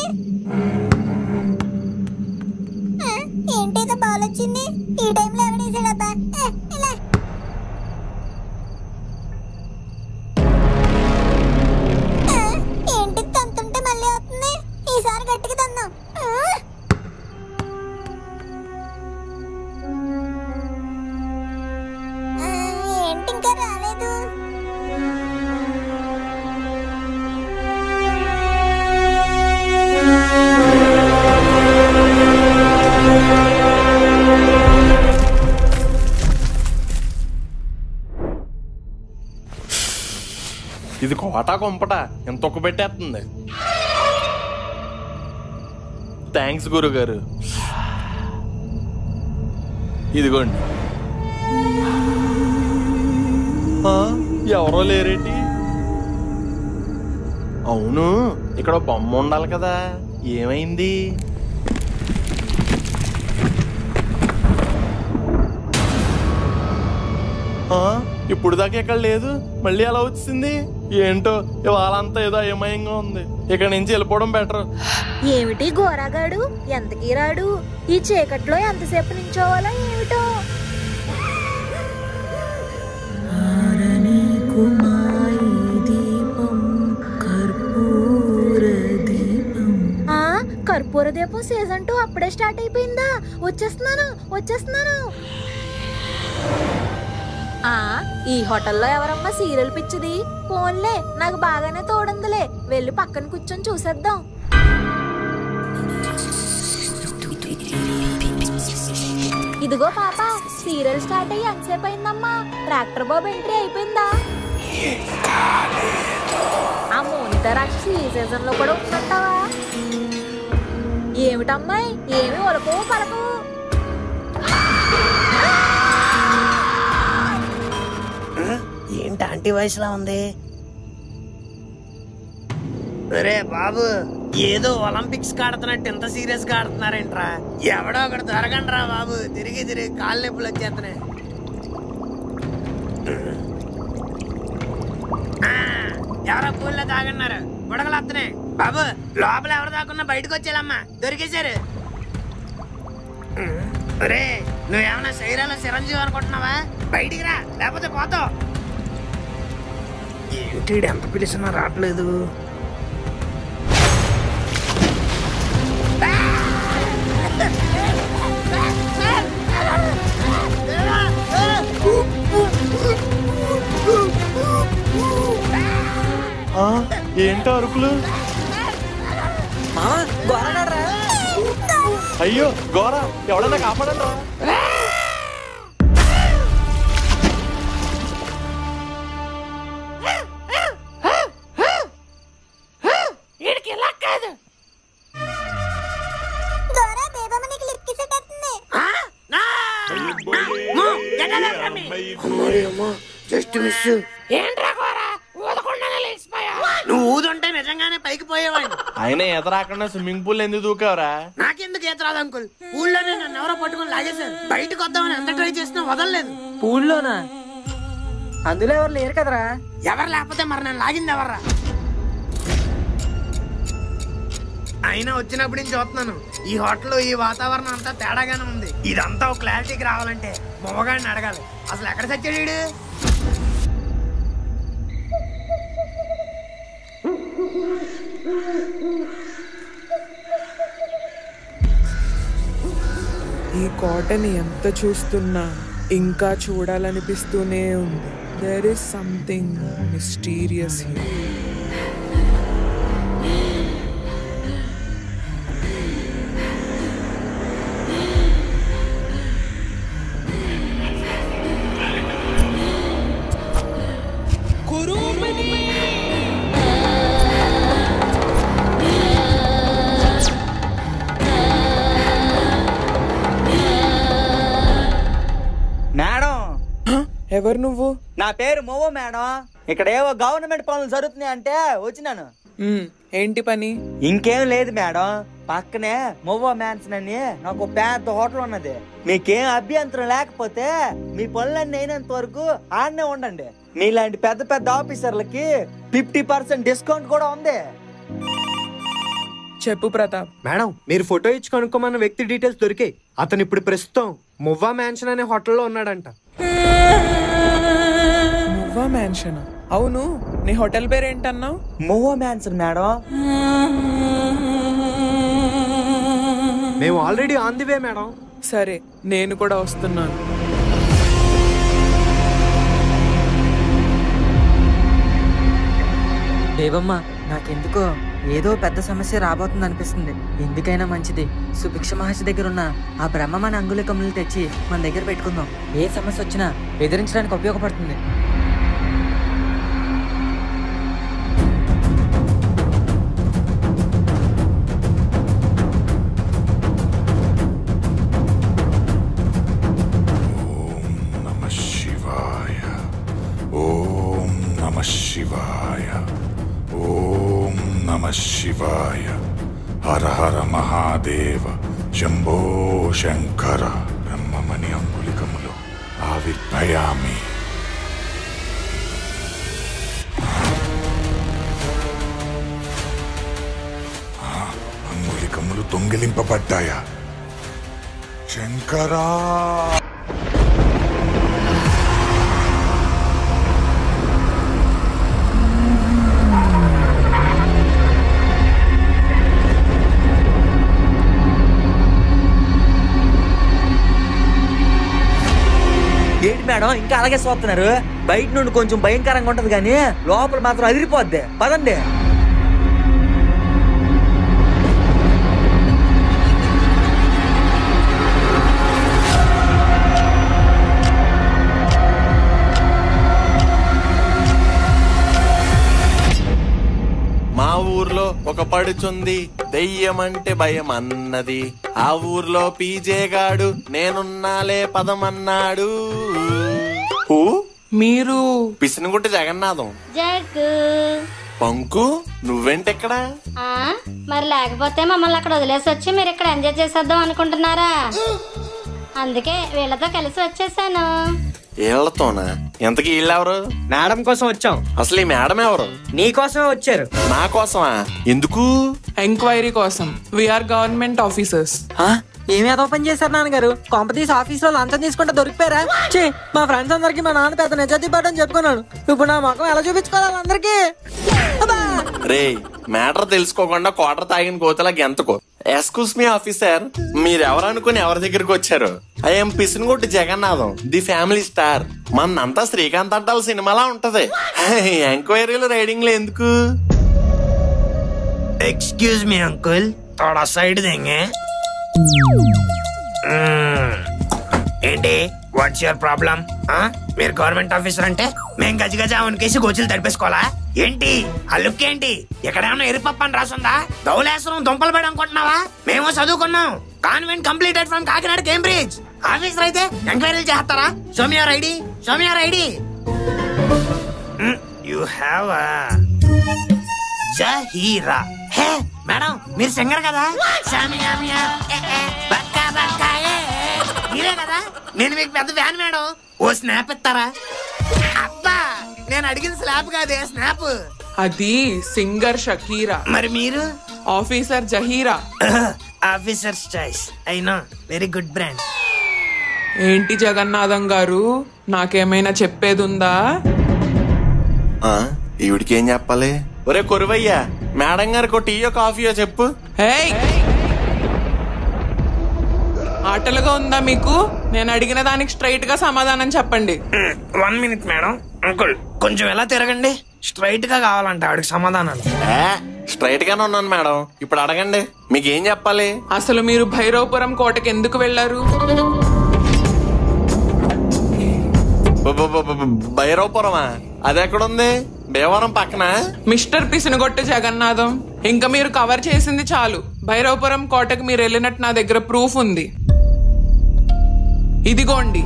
ఆ, ఏంటిదో బాల్ వచ్చింది ఈ టైంలో ఎవడేసాడబ్బా ఏ, ఇలా ఆ, ఏంటి తంతుంటే మళ్ళీ అవుతుంది ఈసారి గట్టిగా తందాం ఆ, ఆ, ఏంటి ఇంకా రాలేదు ఇది కోటా కొంపట ఎంత ఒక్క పెట్టేస్తుంది థ్యాంక్స్ గురుగారు ఇదిగోండి ఆ, ఎవరో లేరేంటి అవును ఇక్కడ బొమ్మ ఉండాలి కదా ఏమైంది ఆ, ఇప్పుడు దాకా ఇక్కడ లేదు మళ్ళీ ఎలా వచ్చింది ఏంటో ఇవాళ అంతా ఏదో అయోమయంగా ఉంది ఇక్కడ నుంచి వెళ్ళిపోవడం బెటర్ ఏమిటి గోరాగాడు ఎంతకీ రాడు ఈ చీకట్లో ఎంతసేపు నించోవాలా ఏమిటో ఆ కర్పూర దీపం సీజన్ టూ అప్పుడే స్టార్ట్ అయిపోయిందా వచ్చేస్తున్నాను వచ్చేస్తున్నాను ఆ ఈ హోటల్లో ఎవరమ్మా సీరియల్ పిచ్చిది పోన్లే నాకు బాగానే తోడుందిలే వెళ్ళి పక్కన కూర్చొని చూసేద్దాం ఇదిగో పాప సీరియల్ స్టార్ట్ అయ్యి ఎంతసేపు అయిందమ్మా ట్రాక్టర్ బాబు ఎంట్రీ అయిపోయిందా ఆ మోనిత రాక్షసి ఈ సీజన్ లో కూడా ఉందంటావా ఏమిటమ్మాయి ఏమి ఒలపు పలపు ఏంటి ఆంటీ వయసులా ఉంది రే బాబు ఏదో ఒలింపిక్స్ ఆడుతున్నట్టు ఎంత సీరియస్ గా ఆడుతున్నారేంట్రా ఎవడో ఒకటి దొరకండి రా బాబు తిరిగి తిరిగి కాళ్ళు నొప్పులు వచ్చేస్తున్నాయి ఆ, ఎవరో పూల్లో తాగన్నారు బుడగలు వస్తున్నాయి బాబు లోపల ఎవరు దాకున్నా బయటకు వచ్చేయాలమ్మా దొరికేశారు రే నువ్వేమన్నా శరీరాల చిరంజీవి అనుకుంటున్నావా బయటికి రా లేకపోతే పోతావు ఏంటి ఈడు ఎంత పిలిచినా రావట్లేదు ఆ, ఏంటో అరుపులు అయ్యో గోరా ఎవడన్నా కాపాడండి రా వీడికి ఇలా కాదు గోరా బేబమ్మ నీకు లిప్ కిస్ పెట్టేస్తుంది జస్ట్ మిస్ ఏంట్రా కోరా ఊదకుండానే లేచిపోయా నువ్వు ఊదుంటే నిజంగానే పైకి పోయేవాడిని ఆయన ఈత రాకుండా స్విమ్మింగ్ పూల్ ఎందుకు దూకావరా నాకెందుకు ఈత రాదు అంకుల్ ఊళ్ళోనే నన్ను ఎవరో పట్టుకొని లాగేశారు బయటకు వద్దామని ఎంత ట్రై చేసినా వదలలేదు పూల్లోనా అందులో ఎవరు లేరు కదరా ఎవరు లేకపోతే మరి నన్ను లాగింది ఎవర్రా అయినా వచ్చినప్పుడు నేను చూస్తున్నాను ఈ హోటల్ ఈ వాతావరణం అంతా తేడాగానే ఉంది ఇదంతా ఒక క్లారిటీకి రావాలంటే మొమ్మగాడిని అడగాలి అసలు ఎక్కడ సచ్చాడు వీడు ఈ కాటన్ ఎంత చూస్తున్నా ఇంకా చూడాలనిపిస్తూనే ఉంది there is something mysterious here madam ఎవరు నువ్వు నా పేరు మోవో మేడం ఇక్కడ ఏవో గవర్నమెంట్ పనులు జరుగుతున్నాయి అంటే వచ్చినాను మ్, ఏంటి పని ఇంకేం లేదు మేడం పక్కనే మొవ్వో మ్యాన్సన్ అని నాకు పెద్ద హోటల్ ఉన్నది మీకేం అభ్యంతరం లేకపోతే మీ పనులన్నీ అయినంత వరకు ఆడనే ఉండండి మీలాంటి పెద్ద పెద్ద ఆఫీసర్లకి ఫిఫ్టీ పర్సెంట్ డిస్కౌంట్ కూడా ఉంది చెప్పు ప్రతాప్ మేడం మీరు ఫోటో ఇచ్చి కనుక్కోమన్న వ్యక్తి డీటెయిల్స్ దొరికాయి అతను ఇప్పుడు ప్రస్తుతం మువ్వా మ్యాన్షన్ అనే హోటల్లో ఉన్నాడంట మువ్వా మ్యాన్షన్ అవును నీ హోటల్ పేరు ఏంటన్నావు మొవ్వో మ్యాన్సన్ మేడం మేము already on the way madam సరే నేను కూడా వస్తున్నాను దేవమ్మ నాకెందుకో ఏదో పెద్ద సమస్య రాబోతుంది అనిపిస్తుంది ఎందుకైనా మంచిది సుభిక్ష మహర్షి దగ్గర ఉన్న ఆ బ్రహ్మమైన అంగుళికములు తెచ్చి మన దగ్గర పెట్టుకుందాం ఏ సమస్య వచ్చినా ఎదిరించడానికి ఉపయోగపడుతుంది శివాయ ఓం నమ శివాయ హర హర మహాదేవ శంభో శంకర బ్రహ్మమణి అంగులికములో ఆవిర్భయామి ఆ, అంగులికములు దొంగిలింపబడ్డాయా శంకరా ఏంటి మేడం ఇంకా అలాగే చూస్తున్నారు బయట నుండి కొంచెం భయంకరంగా ఉంటది కానీ లోపల మాత్రం అదిరిపోద్ది పదండి మా ఊర్లో ఒక పడుచుంది దెయ్యమంటే భయం అన్నది ఆ ఊర్లో పీజే గాడు నేనున్నాలే పదమన్నాడు హూ? మీరు పిసినగుట్ట జగన్నాథం జగ్గు పంకు నువ్వేంటెక్కడా ఆ, మరి లేకపోతే మమ్మల్ని అక్కడ వదిలేసి వచ్చి మీరు ఇక్కడ ఎంజాయ్ చేసేద్దాం అనుకుంటున్నారా అందుకే వీళ్ళతో కలిసి వచ్చేసాను వీళ్ళతోనా ఎంతకి వీళ్ళెవరు మేడం కోసం వచ్చాం అసలు ఈ మేడం ఎవరు నీ కోసమే వచ్చారు నా కోసమా ఎందుకు ఎంక్వైరీ కోసం వీఆర్ గవర్నమెంట్ ఆఫీసర్స్ ఏమి ఏదో పని చేశారు నాన్నగారు కాంపతీస్ ఆఫీస్ లో లంచం తీసుకుంటే దొరికిపోయారా ఛీ, మా ఫ్రెండ్స్ అందరికి మా నాన్న పెద్ద నిజాతి పడని చెప్పుకున్నాను ఇప్పుడు నా ముఖం ఎలా చూపించుకోవాలి అందరికి రే మ్యాటర్ తెలుసుకోకుండా క్వార్టర్ తాగిన కోతలా గెంతకో ఎస్కూస్ మీ ఆఫీసర్ మీరెవరు అనుకుని ఎవరి దగ్గరికి వచ్చారు I'm Pisinagutti Jagannatham the family star మనంతా శ్రీకాంత్ అడ్డాల సినిమాలా ఉంటది ఎంక్వైరీలు రైడింగ్లు ఎందుకు एक्सक्यूज मी अंकल थोड़ा సైడ్ देंगे ఏంటి వాట్స్ యువర్ ప్రాబ్లం మీరు గవర్నమెంట్ ఆఫీసర్ అంటే మేము గజ గజ ఉనికేసి గోచులు తడిపేసుకోవాలా ఏంటి ఆ లుక్ ఏంటి ఎక్కడేమన్నా ఎరుపప్ప అని రాసుందా ధౌలేశ్వరం దుంపలు పడి అనుకుంటున్నావా మేము చదువుకున్నాం convent completed from Kakinada Cambridge officer అయితే ఎంక్వైరీలు చేస్తారా సోమియార్ ఐడి సోమియార్ ID you have Zaheera hey madam మీరు సింగర్ కదా సామియా మియా, ఏ, ఏ, బక్కా బక్కా, ఏ, ఏ. మీరే కదా నేను మీకు పెద్ద ఫ్యాన్ మేడం ఓ స్నాప్ ఇస్తారా అబ్బా నేను అడిగిన స్లాప్ కాదే స్నాప్ అది సింగర్ షకీరా మరి మీరు ఆఫీసర్ జహీరా ఆఫీసర్ చాయిస్ అయినా వెరీ గుడ్ బ్రాండ్ ఏంటి జగన్నాథం గారు నాకేమైనా చెప్పేదుందా ఆ, ఈవిడికి ఏం చెప్పాలి ఒరే కొరువయ్యా మేడం గారికి ఒక టీయో కాఫీయో చెప్పు హేయ్ ఆటలుగా ఉందా మీకు నేను అడిగిన దానికి స్ట్రైట్ గా సమాధానం చెప్పండి వన్ మినిట్ మేడం అంకుల్ కొంచెం ఎలా తిరగండి స్ట్రైట్ గా కావాలంట ఆవిడకి సమాధానాలు స్ట్రైట్ గానే ఉన్నాను మేడం ఇప్పుడు అడగండి మీకు ఏం చెప్పాలి అసలు మీరు భైరవపురం కోటకి ఎందుకు వెళ్లారు బ- బ- బ- బ- భైరవపురమా అది ఎక్కడుంది భీమవరం పక్కన మిస్టర్ పిసినగొట్టు జగన్నాథం ఇంకా మీరు కవర్ చేసింది చాలు భైరవపురం కోటకి మీరు వెళ్ళినట్టు నా దగ్గర ప్రూఫ్ ఉంది ఇదిగోండి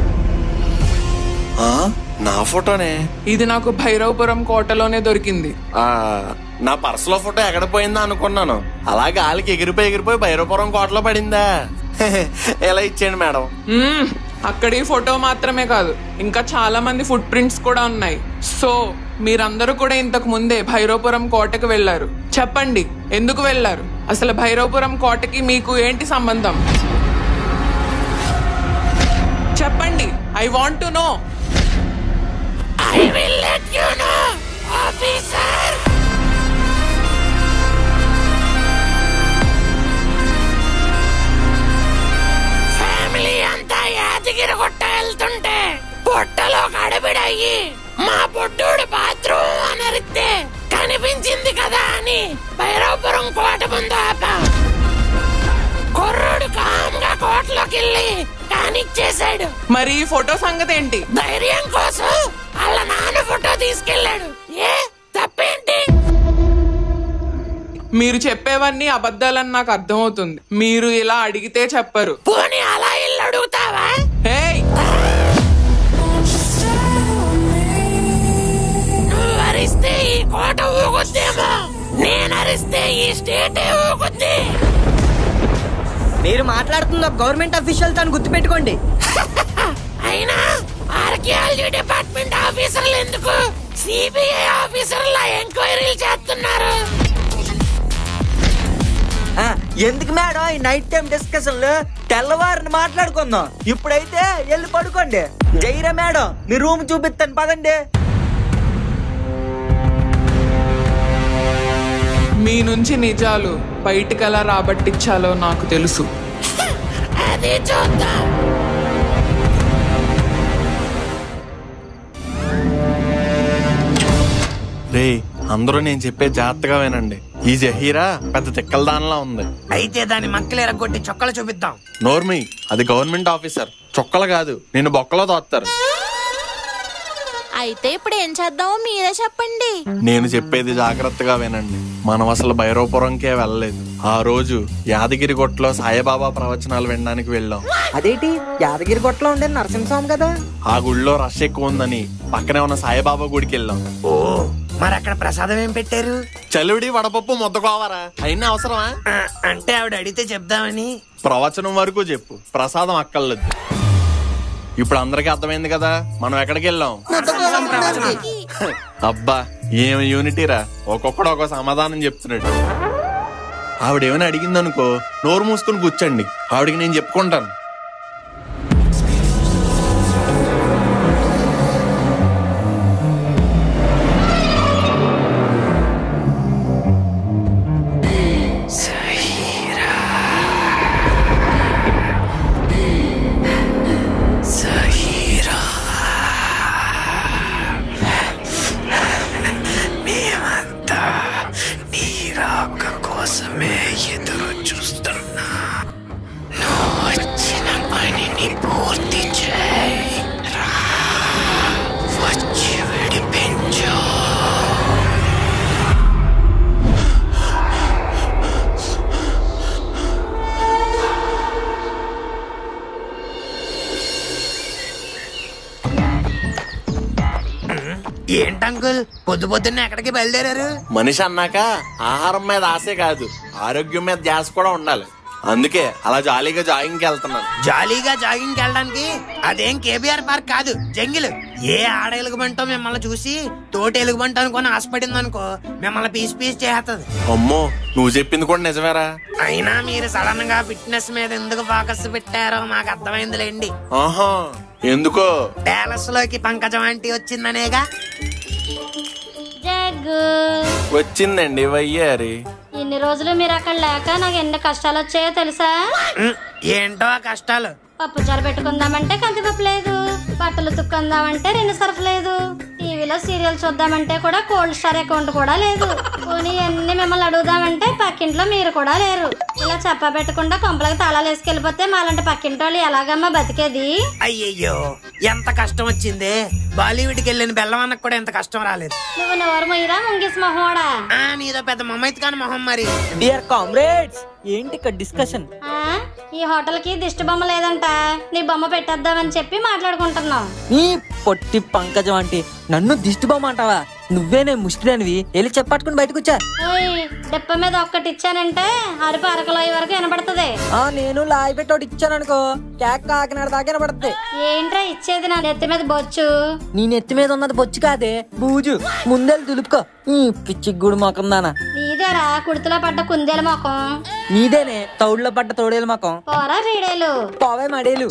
ఆ, నా ఫోటోనే ఇది నాకు భైరవపురం కోటలోనే దొరికింది ఆ నా పర్సులో ఫోటో ఎక్కడ పోయిందా అనుకున్నాను అలా గాలికి ఎగిరిపోయి ఎగిరిపోయి భైరవపురం కోటలో పడిందా ఎలా ఇచ్చేయండి మేడం మ్మ్. అక్కడి ఫోటో మాత్రమే కాదు ఇంకా చాలా మంది ఫుట్ ప్రింట్స్ కూడా ఉన్నాయి సో మీరందరూ కూడా ఇంతకు ముందే భైరవపురం కోటకు వెళ్లారు చెప్పండి ఎందుకు వెళ్లారు అసలు భైరవపురం కోటకి మీకు ఏంటి సంబంధం చెప్పండి I want to know I will let you know, officer. ఫ్యామిలీ అంతా యాదగిరి గుట్ట వెళ్తుంటే పొట్టలో గడబిడయ్యి మా బొడ్డోడు బాత్రూమ్ అనరిస్తే కనిపించింది కదా అని భైరవపురం కోట ముందు ఆపాం కుర్రోడు కామ్గా కోటలోకి వెళ్ళి కానిచ్చేశాడు మరి ఈ ఫోటో సంగతి ఏంటి ధైర్యం కోసం వాళ్ళ నాన్న ఫోటో తీసుకెళ్ళాడు ఏ తప్పేంటి మీరు చెప్పేవన్నీ అబద్ధాలని నాకు అర్థమవుతుంది మీరు ఇలా అడిగితే చెప్పరు పోనీ అలా ఇల్లు అడుగుతావా ఏయ్ నువ్వు వరిస్తే స్టేట్ ఊగుంది మీరు మాట్లాడుతున్న గవర్నమెంట్ అఫీషియల్ అని గుర్తుపెట్టుకోండి అయినా ఆర్కియాలజీ డిపార్ట్మెంట్ ఆఫీసర్లు ఎందుకు సిబిఐ ఆఫీసర్ల ఎంక్వైరీలు చేస్తున్నారు ఆ, ఎందుకు మేడం ఈ నైట్ టైం డిస్కషన్లు తెల్లవారిని మాట్లాడుకుందాం ఇప్పుడైతే వెళ్ళి పడుకోండి జైరా మేడం మీ రూమ్ చూపిస్తాను పదండి మీ నుంచి నిజాలు బయటికి ఎలా రాబట్టించాలో నాకు తెలుసు అదే చూద్దాం రే అందరూ నేను చెప్పే జాగ్రత్తగా వినండి ఈ జహీరా పెద్ద తిక్కల దానిలా ఉంది అయితే దాని మక్కలు ఎరగొట్టి చొక్కలు చూపిద్దాం నోర్మి అది గవర్నమెంట్ ఆఫీసర్ చొక్కలు కాదు నేను బొక్కలో తోస్తారు అయితే ఇప్పుడు ఏం చేద్దామో మీరే చెప్పండి నేను చెప్పేది జాగ్రత్తగా వినండి మనం అసలు భైరవపురంకే వెళ్ళలేదు ఆ రోజు యాదగిరి గుట్టలో సాయిబాబా ప్రవచనాలు వినడానికి వెళ్ళాం అదేంటి యాదగిరి గుట్టలో ఉండే నరసింహస్వామి కదా ఆ గుడిలో రష్ ఎక్కువ ఉందని పక్కనే ఉన్న సాయిబాబా గుడికి వెళ్ళాం ఓ మరి అక్కడ ప్రసాదం ఏం పెట్టారు చలివిడి వడపప్పు ముద్దకోవరా అయినా అవసరమా ఆ, అంటే ఆవిడ అడిగితే చెప్దామని ప్రవచనం వరకు చెప్పు ప్రసాదం అక్కర్లేదు ఇప్పుడు అందరికీ అర్థమైంది కదా మనం ఎక్కడికి వెళ్ళాం అబ్బా ఏం యూనిటీరా ఒక్కొక్కడు ఒక సమాధానం చెప్తున్నాడు ఆవిడేమైనా అడిగింది అనుకో నోరు మూసుకుని కూర్చోండి ఆవిడకి నేను చెప్పుకుంటాను సహీరా మేమంతా నీ రాక కోసమే ఎదురు చూస్తున్నా నువ్వు వచ్చిన పనిని పూర్తి చేయి రా, వచ్చి విడిపించు ఏంటంకుల్ పొద్దు పొద్దున్న ఎక్కడికి బయలుదేరారు మనిషి అన్నాక ఆహారం మీద ఆశే కాదు ఆరోగ్యం మీద ధ్యాస కూడా ఉండాలి అందుకే అలా జాలీగా జాగింగ్కి వెళ్తున్నాను జాలీగా జాగింగ్ వెళ్ళడానికి అదేం కేబీఆర్ పార్క్ కాదు జంగిల్ ఏ ఆడ ఎలుగుబంటో మిమ్మల్ని చూసి తోటి ఎలుగుబంట అనుకుని ఆశపడింది అనుకో మిమ్మల్ని పీస్ పీస్ చేస్తుంది అమ్మో నువ్వు చెప్పింది కూడా నిజమేరా అయినా మీరు సడన్ గా ఫిట్నెస్ మీద ఎందుకు ఫోకస్ పెట్టారో మాకు అర్థమైందిలేండి ఆహా ఎందుకో ప్యాలెస్ లోకి పంకజం ఆంటీ వచ్చిందనేగా జగ్గు వచ్చిందండి వయ్యారి ఇన్ని రోజులు మీరు అక్కడ లేక నాకు ఎన్ని కష్టాలు వచ్చాయో తెలుసా ఉమ్, ఏంటో ఆ కష్టాలు పప్పు చారు పెట్టుకుందామంటే కందిపప్పు లేదు బట్టలు తుక్కుందామంటే రెండు సర్ఫ్ లేదు టీవీలో సీరియల్ చూద్దామంటే కూడా కోల్డ్ స్టార్ అకౌంట్ కూడా లేదు పోనీ అన్ని మిమ్మల్ని అడుగుదామంటే పక్కింట్లో మీరు కూడా లేరు ఇలా చెప్ప పెట్టకుండా కొంపలకి తాళాలు వేసుకెళ్ళిపోతే మాలాంటి పక్కింటి వాళ్ళు ఎలాగమ్మా బతికేది అయ్యయ్యో ఎంత కష్టం వచ్చింది బాలీవుడ్కి వెళ్ళిన బెల్లవన్నకు కూడా ఎంత కష్టం రాలేదు నువ్వు నోరు మొయ్యరా ముంగిస్ మొహోడా ఆ నీదో పెద్ద మమ్మైత్ కాని మొహం మరి డియర్ కామ్రేడ్స్ ఏంటి ఇక్కడ డిస్కషన్ ఆ, ఈ హోటల్ కి దిష్టి బొమ్మ లేదంట నీ బొమ్మ పెట్టేద్దామని చెప్పి మాట్లాడుకుంటున్నాం ఈ పొట్టి పంకజం అంటే నన్ను దిష్టి బొమ్మ అంటావా నువ్వేనే ముష్టిదానివి వెళ్ళి చెప్పట్టుకుని బయటకు వచ్చా ఓయ్ దెప్ప మీద ఒక్కటి ఇచ్చానంటే అరుపు అరకలోయ వరకు వినపడుతుంది ఆ నేను లాయి పెట్టి ఒకటి ఇచ్చాను అనుకో కేక్ కాకినాడ దాకా వినపడుతుంది ఏంట్రా ఇచ్చేది నా నెత్తి మీద బొచ్చు నీ నెత్తి మీద ఉన్నది బొచ్చు కాదే బూజు ముందెళ్ళి దులుపుకో ఈ పిచ్చి గుడి మొఖం దానా నీదేరా కుడితిలో పడ్డ కుందేల మొఖం నీదేనే తౌడులో పడ్డ తోడేలు మొఖం పోరా రీడేలు పోవే మడేలు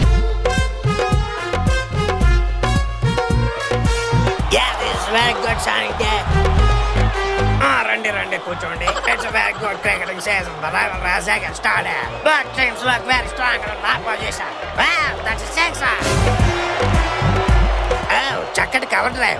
Yeah, this is very good sounding day. ఆ, రండి రండి కూర్చోండి it's very good cricketing season the rival race again started but teams look very strong in that position well that's sixer oh చక్కటి cover drive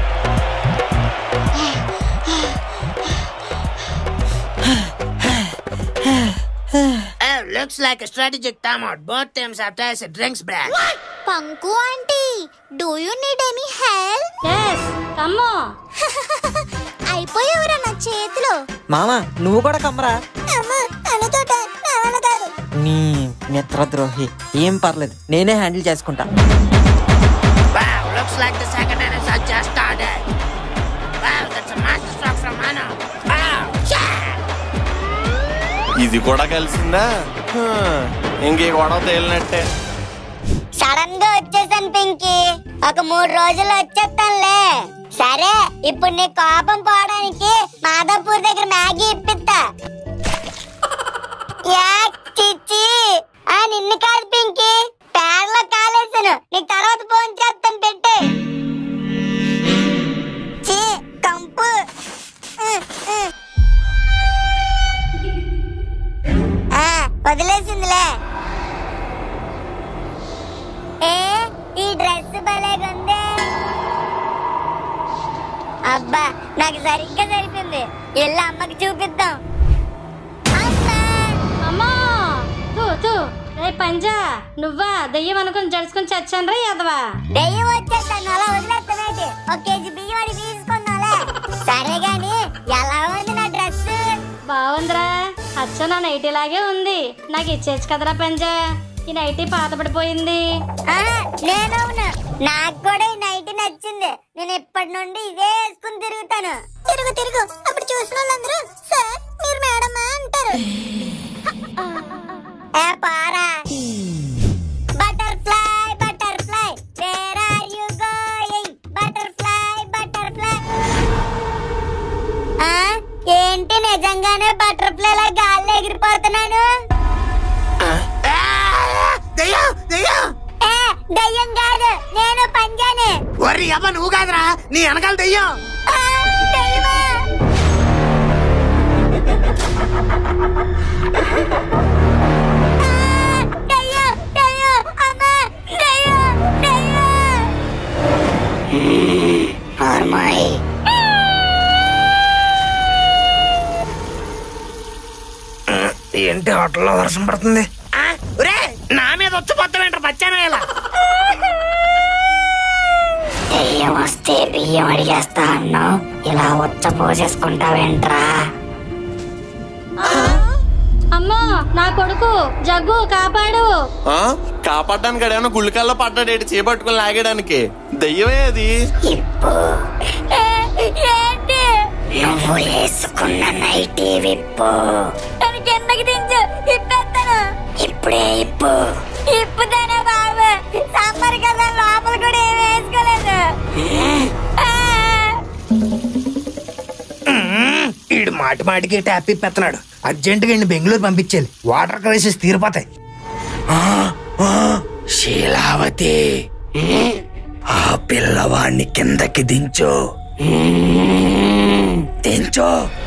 Oh, looks like a strategic timeout. Both teams have tasted drinks break. Panku aunty do you need any help yes కమ్మో అయిపోయావురా నా చేతిలో మామ నువ్వు కూడా కమ్మరా అమ్మ అనుతోట నా వల్ల కాదు నీ మిత్రద్రోహి ఏం పర్లేదు నేనే హ్యాండిల్ చేసుకుంటా Wow, looks like the second innings has just started. Wow, that's a master stroke from Mano. Wow, yeah! ఇది కూడా కలిసిందా హా, ఇంకే గొడవ తేలినట్టే సడన్ గా వచ్చేసాను పింకీ ఒక మూడు రోజులు వచ్చేస్తానులే సరే ఇప్పుడు నీ కోపం పోవడానికి మాధవపూర్ దగ్గర మ్యాగీ ఇప్పిస్తా యాక్ చిచ్చి ఆ నిన్ను కాదు పింకీ పేడలో కాలేసాను నీకు తర్వాత ఫోన్ చేస్తాను పెట్టే చీ కంపు ఉహ్, ఉహ్. ఆ, వదిలేసిందిలే ఏ ఈ డ్రెస్ భలేగుంది అబ్బా నాకు సరిగ్గా సరిపోయింది వెళ్ళి అమ్మకి చూపిద్దాం అమ్మా తూ తూ రే పంజా నువ్వా దెయ్యం అనుకుని జడుచుకుని చచ్చాను రా యాదవా దెయ్యం వచ్చేస్తాను అలా వదిలేస్తానేటి ఒక కేజీ బియ్యం అడి తీసుకున్నాలే సరే గాని ఎలా ఉంది నా డ్రెస్ బాగుందిరా అచ్చ నా నైట్ ఇలాగే ఉంది నాకు ఇచ్చేచ్చు కదరా పంజా ఈ నైటీ పాత పడిపోయింది నేనవును నాకు కూడా ఈ నైట్ నచ్చింది నేను ఇప్పటి నుండి ఇదే వేసుకుని తిరుగుతాను తిరుగు తిరుగు అప్పుడు చూసిన వాళ్ళందరూ సార్ మీరు మేడమా అంటారు ఏ పారా butterfly butterfly where are you going butterfly butterfly ఆ ఏంటి నిజంగానే బటర్ఫ్లై లా గాల్లో ఎగిరిపోతున్నాను దెయ్యం దెయ్యం ఏ దయ్యం కాదు నేను పంజాని ఒరి అబ్బా నువ్వు కాదురా నీ వెనకాల దెయ్యం దయ్యం దయ్యం అమ్మా దయ్యం దయ్యం అమ్మాయి ఏంటి హోటల్లో వర్షం పడుతుంది ఒరే నా మీద వచ్చి మొత్తం ఏంటో పచ్చాను ఇలా దయ్యం వస్తే బియ్యం అడిగేస్తా అన్నావు ఇలా వచ్చ పోసేసుకుంటావేంట్రా అమ్మో నా కొడుకు జగ్గు కాపాడు ఆ కాపాడడానికి ఏమైనా గుళ్ళకల్లో పడ్డాడు చేపట్టుకుని లాగడానికి దయ్యమే అది ఏంటి నువ్వు వేసుకున్న నైటీ విప్పు నన్ను కిందకి దించు ఇప్పేస్తాను ఇప్పుడే ఇప్పు ఇప్పుతానే బాబు సమ్మర్ కదా లోపల కూడా ఏం వేసుకోలేదు ఈడు మాటి మాటికి ట్యాపీ పెత్తనాడు అర్జెంటుగా ఇండి బెంగళూరు పంపించాలి వాటర్ క్రైసిస్ తీరిపోతాయి ఆ, ఆ, శీలావతి ఆ పిల్లవాడిని కిందకి దించు దించు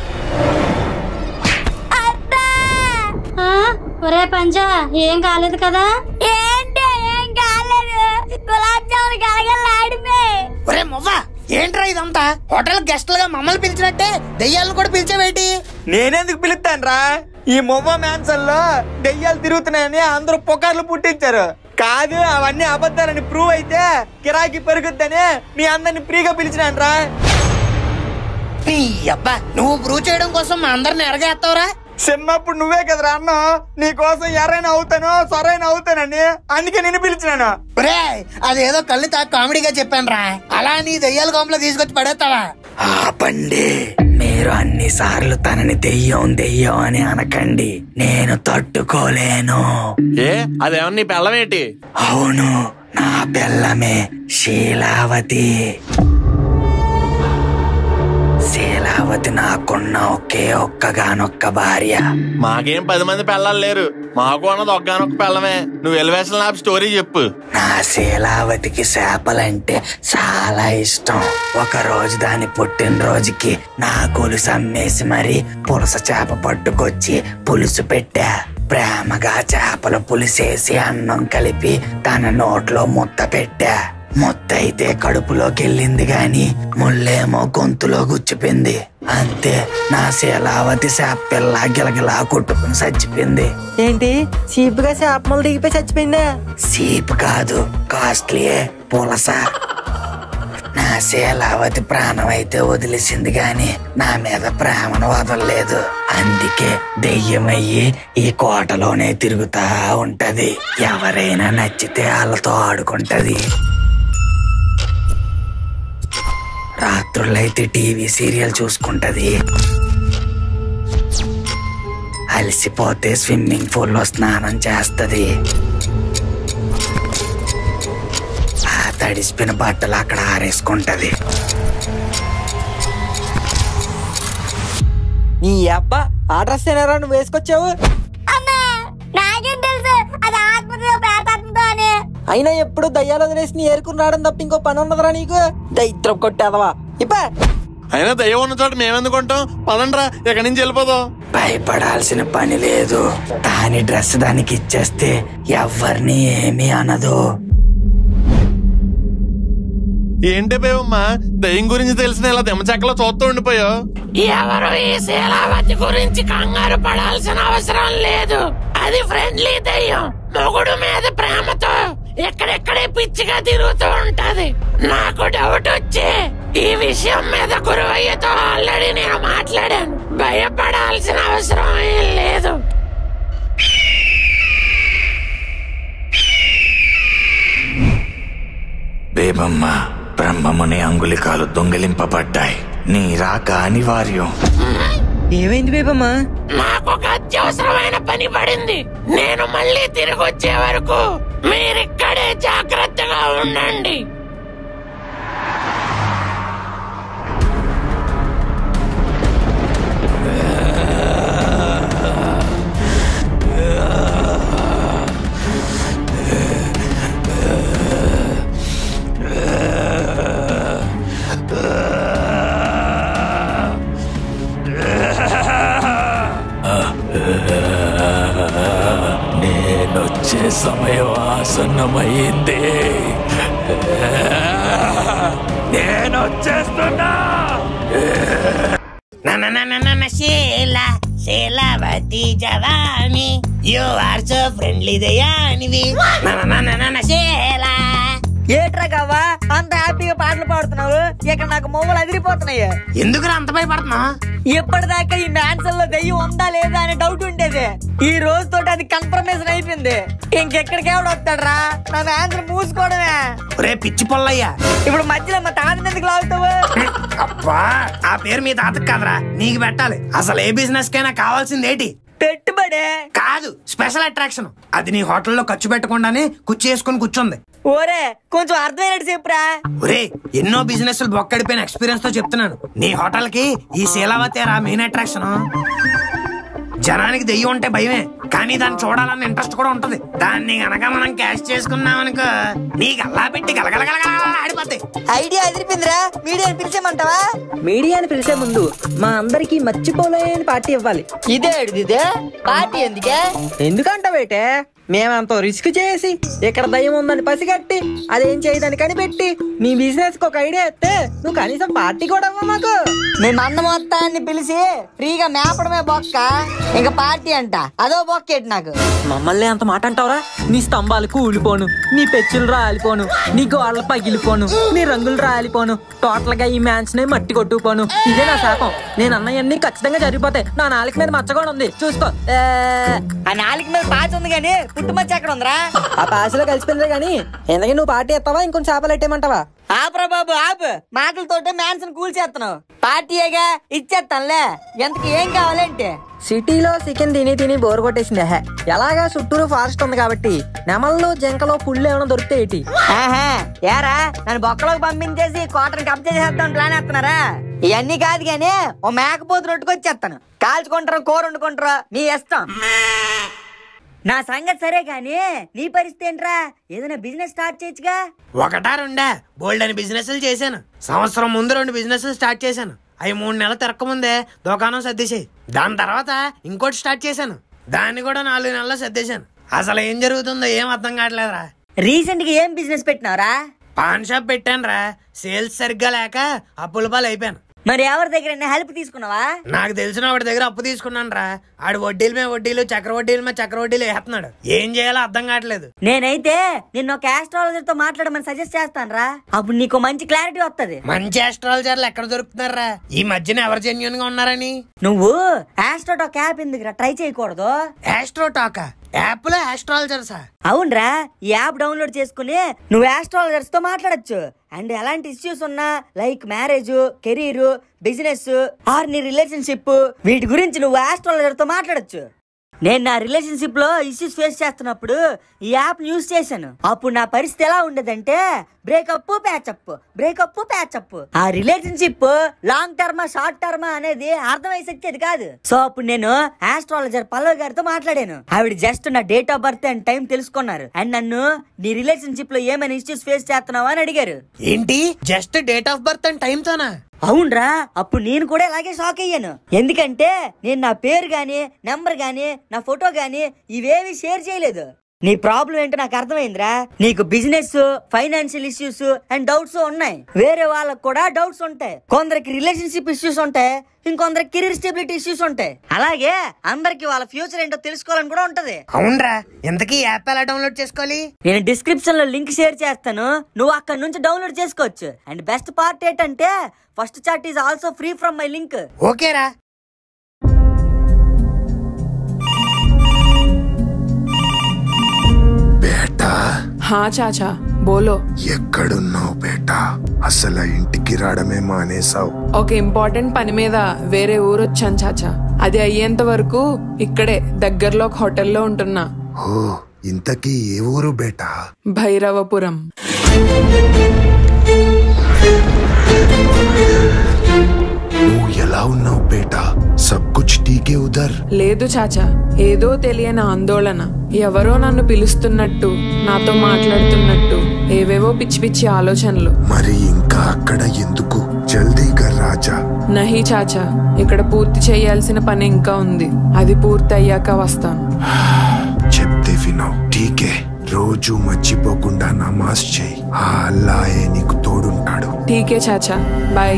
ఆ, ఒరే పంజా ఏం కాలేదు కదా ఏంటి ఏం కాలేదు గులాబ్ జాములు గలగలాడిపోయి ఒరే మువ్వ ఏంట్రా ఇదంతా హోటల్ గెస్ట్లుగా మమ్మల్ని పిలిచినట్టే దెయ్యాలను కూడా పిలిచేవేటి నేనెందుకు పిలుస్తానురా ఈ మొవ్వ మ్యాన్సన్లో దెయ్యాలు తిరుగుతున్నాయని అందరూ పుకార్లు పుట్టించారు కాదు అవన్నీ అబద్ధాలని ప్రూవ్ అయితే కిరాకి పెరుగుద్దని మీ అందరిని ఫ్రీగా పిలిచినాను రా నీ అబ్బా నువ్వు ప్రూవ్ చేయడం కోసం మా అందరిని ఎరగేస్తావురా చిన్నప్పుడు నువ్వే కదరా అన్న నీ కోసం ఎర్రైనా అవుతాను సరైన అవుతానని అందుకే నేను పిలిచినాను ఒరే అదేదో కళ్ళు తా కామెడీగా చెప్పాను రా అలా నీ దెయ్యాల కోంపలో తీసుకొచ్చి పడేస్తావా ఆపండి మీరు అన్ని సార్లు తనని దెయ్యం దెయ్యం అని అనకండి నేను తట్టుకోలేను ఏ అదేమన్నా నీ పెళ్ళమేంటి అవును నా పిల్లమే శీలావతి శీలావతి నాకున్న ఒకే ఒక్కగానొక్క భార్య మాకేం పది మంది పెళ్ళాలు లేరు మాకు అన్నది ఒక్కగానొక్క పెళ్ళమే నువ్వు ఎలివేషన్ ల్యాబ్ స్టోరీ చెప్పు నా శీలావతికి చేపలంటే చాలా ఇష్టం ఒక రోజు దాని పుట్టినరోజుకి నా కొలుసు అమ్మేసి మరి పులస చేప పట్టుకొచ్చి పులుసు పెట్టా ప్రేమగా చేపల పులిసేసి అన్నం కలిపి తన నోట్లో ముద్ద పెట్టా ముద్ద అయితే కడుపులోకి వెళ్ళింది గాని ముళ్ళేమో గొంతులో గుచ్చిపోయింది అంతే నా శీలావతి చేప పిల్ల గిలగిలా కొట్టుకుని చచ్చిపోయింది ఏంటి చీప్గా చేపలు దిగిపోయి చచ్చిపోయిందా సీప్ కాదు కాస్ట్లీయే పులస నా శీలావతి ప్రాణం అయితే వదిలేసింది గాని నా మీద ప్రేమను వదలలేదు అందుకే దెయ్యమయ్యి ఈ కోటలోనే తిరుగుతా ఉంటది ఎవరైనా నచ్చితే వాళ్ళతో ఆడుకుంటది రాత్రులైతే టీవీ సీరియల్ చూసుకుంటది అలసిపోతే స్విమ్మింగ్ పూల్లో స్నానం చేస్తది ఆ తడిసిపోయిన బట్టలు అక్కడ ఆరేసుకుంటది నీ అబ్బా ఆ డ్రెస్ ఏనారా నువ్వు వేసుకొచ్చావు నాకేం తెలుసు అది ఆత్మతో ప్రేతాత్మతో అని అయినా ఎప్పుడు దయ్యాలు వదిలేసి నీ ఏరుకుని రావడం తప్ప ఇంకో పని ఉన్నదరా నీకు దైత్రం కొట్టేదవా ఇప్ప అయినా దయ్యం ఉన్న చోట మేమెందుకుంటాం పదండ్రా ఎక్కడి నుంచి వెళ్ళిపోదాం భయపడాల్సిన పని లేదు దాని డ్రెస్ దానికి ఇచ్చేస్తే ఎవరిని ఏమీ అనదు ఏంటి బేవమ్మా దయ్యం గురించి తెలిసిన ఇలా దెమ్మచెక్కలో చూస్తూ ఉండిపోయావు ఎవరు ఈ శీలావతి గురించి కంగారు పడాల్సిన అవసరం లేదు అది ఫ్రెండ్లీ దయ్యం మొగుడు మీద ప్రేమతో ఎక్కడెక్కడే పిచ్చిగా తిరుగుతూ ఉంటది నాకు డౌట్ వచ్చి ఈ విషయం మీద గురువయ్యతో ఆల్రెడీ నేను మాట్లాడాను భయపడాల్సిన అవసరం ఏం లేదు బేబమ్మ బ్రహ్మముని అంగుళికాలు దొంగిలింపబడ్డాయి నీ రాక అనివార్యం ఏమైంది బేబమ్మా నాకు ఒక అత్యవసరమైన పని పడింది నేను మళ్ళీ తిరిగి వచ్చే వరకు మీరిక్కడే జాగ్రత్తగా ఉండండి నేనొచ్చే సమయం ఆసన్నమైంది నేనొచ్చేస్తున్నా శీల శీలావతి జవాని యు ఆర్ సో ఫ్రెండ్లీ దయానివి శీల ఏట్రా కావా అంత హ్యాపీగా పాటలు పాడుతున్నావు ఇక్కడ నాకు మొమ్మలు అదిరిపోతున్నాయి ఎందుకు అంత భయపడుతున్నావు ఇప్పటిదాకా ఈ మ్యాన్సన్ లో దెయ్యం ఉందా లేదా అనే డౌట్ ఉండేది ఈ రోజు తోటి అది కన్ఫర్మేషన్ అయిపోయింది ఇంకెక్కడికి ఎవడు వస్తాడరా నా మ్యాన్సన్ మూసుకోవడమే రే పిచ్చి పొల్లయ్యా ఇప్పుడు మధ్యలో మా తాతని ఎందుకు లాగుతావు అబ్బా ఆ పేరు మీ తాతకు కాదురా నీకు పెట్టాలి అసలు ఏ బిజినెస్ కైనా కావాల్సింది ఏంటి పెట్టుబడే కాదు స్పెషల్ అట్రాక్షన్ అది నీ హోటల్లో ఖర్చు పెట్టకుండానే కుర్చీ వేసుకుని కూర్చుంది ఓరే కొంచెం అర్థమైనట్టు చెప్పురా ఒరే ఎన్నో బిజినెస్ బొక్కడిపోయిన ఎక్స్పీరియన్స్ తో చెప్తున్నాను నీ హోటల్ కి ఈ శీలావతేరా మెయిన్ అట్రాక్షన్ జనానికి దెయ్యం ఉంటే భయమే కానీ దాన్ని చూడాలన్న ఇంట్రెస్ట్ కూడా ఉంటది దాన్ని గనక మనం క్యాష్ చేసుకున్నాం అనుకో నీకు అల్లా పెట్టి గలగలగలగల ఆడిపోతాయి ఐడియా ఎదిరిపోయిందిరా మీడియాని పిలిచేమంటావా మీడియాని పిలిచే ముందు మా అందరికి మర్చిపోలేని పార్టీ ఇవ్వాలి ఇదే ఇదే పార్టీ ఎందుకే ఎందుకంటావేటే మేమంత రిస్క్ చేసి ఇక్కడ దయ్యం ఉందని పసిగట్టి అదేం చేయదని కనిపెట్టి నీ బిజినెస్ కి ఒక ఐడియా ఇస్తే నువ్వు కనీసం పార్టీ కూడా ఇవ్వ మాకు మేము అన్న మొత్తాన్ని పిలిచి ఫ్రీగా మేపడమే బొక్క ఇంకా పార్టీ అంట అదో బొక్కేటి నాకు మమ్మల్ని అంత మాట అంటావురా నీ స్తంభాలు కూలిపోను నీ పెచ్చులు రాలిపోను నీ గోడలు పగిలిపోను నీ రంగులు రాలిపోను టోటల్ గా ఈ మ్యాన్స్ నే మట్టి కొట్టుకుపోను ఇదే నా శాపం నేను అన్నయ్యన్ని ఖచ్చితంగా జరిగిపోతాయి నా నాలుక మీద మచ్చ కూడా ఉంది చూసుకో ఆ నాలుక మీద పాచి ఉంది కానీ పుట్టు మచ్చ ఎక్కడ ఉందిరా ఆ పాచిలో కలిసిపోయింది కానీ ఎందుకని నువ్వు పార్టీ ఎత్తావా ఇంకొంచెం చేపలు ఎట్టేయమంటావా ఆపరా బాబు ఆపు మాటలతోటే మ్యాన్స్ కూల్ చేస్తున్నావు పార్టీయేగా ఇచ్చేస్తానులే ఎంతకి ఏం కావాలంటే సిటీలో చికెన్ తిని తిని బోర్ కొట్టేసింది హే ఎలాగా చుట్టూరు ఫారెస్ట్ ఉంది కాబట్టి నెమళ్ళు జంకలో పుళ్ళు ఏమైనా దొరికితే ఏంటి ఏరా నన్ను బొక్కలోకి పంపించేసి కోటను కబ్జా చేద్దాం ప్లాన్ వేస్తున్నారా ఇవన్నీ కాదు గానీ ఓ మేకపోతు రొట్టుకొచ్చేస్తాను కాల్చుకుంటారు కూర వండుకుంటారు నీ ఇష్టం నా సంగతి సరే గానీ నీ పరిస్థితి ఏంట్రా ఏదైనా బిజినెస్ స్టార్ట్ చేయొచ్చుగా ఒకటా రెండా బోల్డ్ అని బిజినెస్ చేశాను సంవత్సరం ముందు రెండు బిజినెస్ స్టార్ట్ చేశాను అవి మూడు నెలలు తిరగకముందే దుకాణం సర్దేశాయి దాని తర్వాత ఇంకోటి స్టార్ట్ చేశాను దాన్ని కూడా నాలుగు నెలలు సర్దేశాను అసలు ఏం జరుగుతుందో ఏం అర్థం కావట్లేదురా రీసెంట్ గా ఏం బిజినెస్ పెట్టినావురా పాన్ షాప్ పెట్టాను రా సేల్స్ సరిగ్గా లేక అప్పుల పాలు అయిపోయాను మరి ఎవరి దగ్గర హెల్ప్ తీసుకున్నావా నాకు తెలిసిన వాడి దగ్గర అప్పు తీసుకున్నాను రా ఆడు వడ్డీల మీద వడ్డీలు చక్ర వడ్డీల మీద చక్ర వడ్డీలు వేస్తున్నాడు ఏం చేయాలో అర్థం కావట్లేదు నేనైతే నిన్న ఒక ఆస్ట్రాలజర్ తో మాట్లాడమని సజెస్ట్ చేస్తాను రా అప్పుడు నీకు మంచి క్లారిటీ వస్తది మంచి ఆస్ట్రాలజర్లు ఎక్కడ దొరుకుతున్నారా ఈ మధ్యన ఎవరు జెన్యున్ గా ఉన్నారని నువ్వు ఆస్ట్రోటాక్ యాప్ ఎందుకురా ట్రై చేయకూడదు ఆస్ట్రోటాకా యాప్ లో ఆస్ట్రాలజర్సా అవునరా ఈ యాప్ డౌన్లోడ్ చేసుకుని నువ్వు ఆస్ట్రాలజర్స్ తో మాట్లాడొచ్చు అండ్ ఎలాంటి ఇష్యూస్ ఉన్నా like marriage career business or నీ రిలేషన్షిప్ వీటి గురించి నువ్వు ఆస్ట్రాలజర్ తో మాట్లాడొచ్చు నేను నా రిలేషన్షిప్ లో ఇష్యూస్ ఫేస్ చేస్తున్నప్పుడు ఈ యాప్ యూజ్ చేశాను అప్పుడు నా పరిస్థితి ఎలా ఉండేదంటే బ్రేకప్ ప్యాచప్ బ్రేకప్ ప్యాచప్ ఆ relationship long term short term అనేది అర్థమై సచ్చేది కాదు సో అప్పుడు నేను ఆస్ట్రాలజర్ పల్లవి గారితో మాట్లాడాను ఆవిడ జస్ట్ నా date of birth and time తెలుసుకున్నారు అండ్ నన్ను నీ రిలేషన్షిప్ లో ఏమైనా ఇష్యూస్ ఫేస్ చేస్తున్నావా అని అడిగారు ఏంటి just date of birth and time తోనా అవునరా అప్పుడు నేను కూడా ఇలాగే షాక్ అయ్యాను ఎందుకంటే నేను నా పేరు గాని నెంబర్ గాని నా ఫోటో గాని ఇవేవి షేర్ చేయలేదు నీ ప్రాబ్లం ఏంటో నాకు అర్థమైందిరా నీకు business financial issues and doubts ఉన్నాయి వేరే వాళ్ళకి కూడా డౌట్స్ ఉంటాయి కొందరికి రిలేషన్షిప్ ఇష్యూస్ ఉంటాయి ఇంకొందరికి కెరీర్ స్టెబిలిటీ ఇష్యూస్ ఉంటాయి అలాగే అందరికి వాళ్ళ ఫ్యూచర్ ఏంటో తెలుసుకోవాలని కూడా ఉంటది అవునరా ఎంతకీ యాప్ ఎలా డౌన్లోడ్ చేసుకోవాలి నేను డిస్క్రిప్షన్ లో లింక్ షేర్ చేస్తాను నువ్వు అక్కడ నుంచి డౌన్లోడ్ చేసుకోవచ్చు అండ్ బెస్ట్ పార్ట్ ఏంటంటే first chat is also free from my link ఓకేరా బేటా హా చాచా బోలో ఎక్కడున్నావు బేటా అసలు ఆ ఇంటికి రావడమే మానేసావు ఒక ఇంపార్టెంట్ పని మీద వేరే ఊరు వచ్చాను చాచా అది అయ్యేంత వరకు ఇక్కడే దగ్గరలో ఒక హోటల్లో ఉంటున్నా ఓ ఇంతకీ ఏ ఊరు బేటా భైరవపురం నువ్వు ఎలా ఉన్నావు బేటా సబ్ కుచ్ టీకే ఉదర్ లేదు చాచా ఏదో తెలియని ఆందోళన ఎవరో నన్ను పిలుస్తున్నట్టు నాతో మాట్లాడుతున్నట్టు ఏవేవో పిచ్చి పిచ్చి ఆలోచనలు మరి ఇంకా అక్కడ ఎందుకు జల్దీగా రాజా నహి చాచా ఇక్కడ పూర్తి చేయాల్సిన పని ఇంకా ఉంది అది పూర్తి అయ్యాక వస్తాను చెప్తే వినవు టీకే రోజు మర్చిపోకుండా నమాజ్ చేయి ఆ అల్లాయే నీకు తోడుంటాడు ఠీకే చాచా బాయ్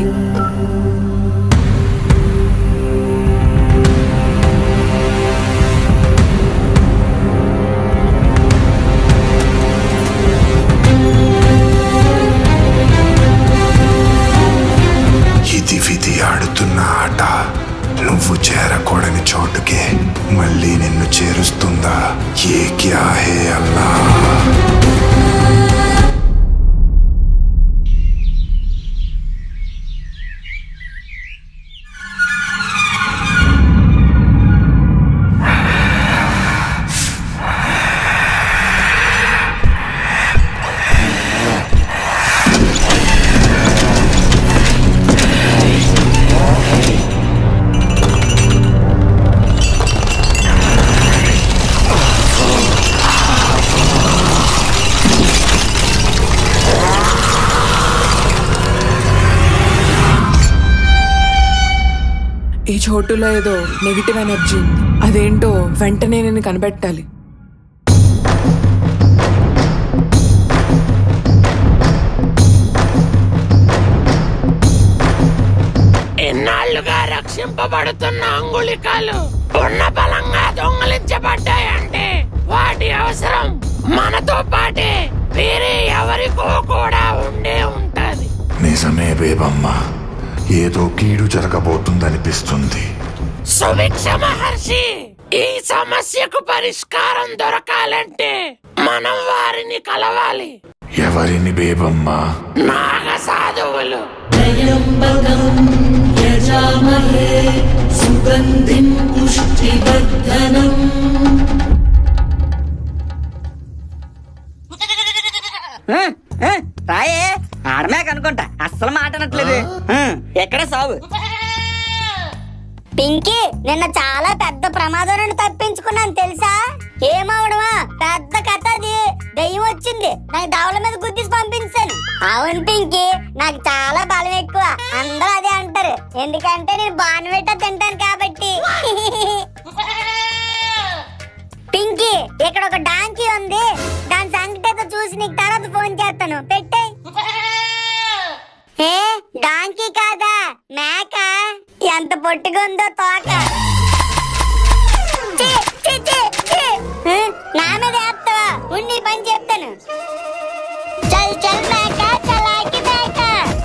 ఇది విధి ఆడుతున్న ఆట నువ్వు చేరకూడని చోటుకే మళ్ళీ నిన్ను చేరుస్తుందా ఏ క్యా హే అల్లా ఈ చోటులో ఏదో నెగిటివ్ ఎనర్జీ ఉంది అదేంటో వెంటనే నేను కనిపెట్టాలి ఎన్నాళ్లుగా రక్షింపబడుతున్న అంగుళికాలు ఉన్న బలంగా దొంగలించబడ్డాయంటే వాటి అవసరం మనతో పాటే వేరే ఎవరికో కూడా ఉండే ఉంటది నిజమే బేబమ్మ ఏదో కీడు జరగబోతుందనిపిస్తుంది సుభిక్ష మహర్షి ఈ సమస్యకు పరిష్కారం దొరకాలంటే మనం వారిని కలవాలి ఎవరిని బేబమ్మ నాగ సాధువులు యజామహే సుగంధిం పుష్టివర్ధనం ఆ, ఆ, రాయే ఆడమేక అనుకుంటా అస్సలు మాట అనట్లేదు ఆ, ఎక్కడ సావు పింకీ నిన్న చాలా పెద్ద ప్రమాదం నుండి తప్పించుకున్నాను తెలుసా ఏమవడమా పెద్ద కథ అది దయ్యం వచ్చింది నాకు దవల మీద గుద్దిసి పంపించాను అవును పింకీ నాకు చాలా బలం ఎక్కువ అందరూ అదే అంటారు ఎందుకంటే నేను బాన్వేట తింటాను కాబట్టి పింకీ ఇక్కడ ఒక డాంకీ ఉంది దాని సంగతి ఏదో చూసి నీకు తర్వాత ఫోన్ చేస్తాను పెట్టే ఏ డాంకీ కాదా మేక ఎంత పొట్టిగా ఉందో తోక ఛీ, ఛీ, ఛీ, ఛీ. ఏ, నా మీద వేస్తావా ఉండి ఈ పని చెప్తాను చల్ చల్ మేక చలాకి మేక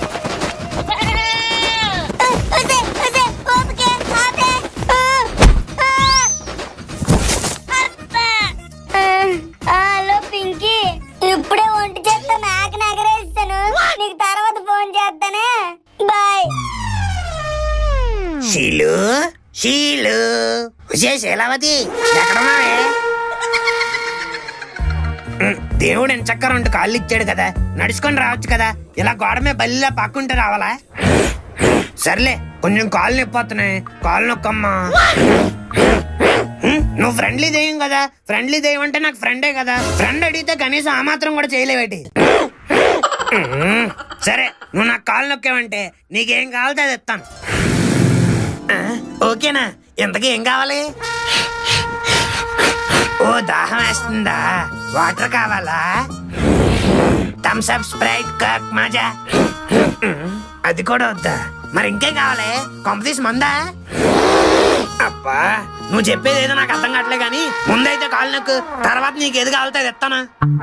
ఉసే, ఉసే, ఊపికే, ఆపే. ఊ, ఊ. అబ్బా. ఆ, హలో పింకీ ఇప్పుడే ఒంటి చేత మేక నగరేస్తాను నీకు తర్వాత ఫోన్ చేస్తానే బాయ్ షీలు షీలు ఒసే శీలావతి ఎక్కడున్నావే ఉమ్, దేవుడు ఎంచక్క రెండు కాళ్ళు ఇచ్చాడు కదా నడుచుకొని రావచ్చు కదా ఇలా గోడ మీద బల్లిలా పక్కుంటే రావాలా సర్లే కొంచెం కాళ్ళు నొప్పిపోతున్నాయి కాళ్ళు నొక్కమ్మా ఉమ్, నువ్వు ఫ్రెండ్లీ దెయ్యం కదా ఫ్రెండ్లీ దెయ్యం అంటే నాకు ఫ్రెండే కదా ఫ్రెండ్ అడిగితే కనీసం ఆ మాత్రం కూడా చేయలేవేటి ఉమ్, సరే నువ్వు నాకు కాళ్ళు నొక్కావంటే నీకేం కావాలితే అది ఇస్తాను ఆ, ఓకేనా ఇంతకీ ఏం కావాలి ఓ దాహం వేస్తుందా వాటర్ కావాలా థమ్స్ అప్ స్ప్రైట్ కక్ మాజా ఉమ్, అది కూడా వద్దా మరి ఇంకేం కావాలి కొంపతీసి మందా అబ్బా నువ్వు చెప్పేది ఏదో నాకు అర్థం కావట్లే కానీ ముందైతే కాలు నొక్కు తర్వాత నీకు ఏది కావాలితే అది ఇస్తానా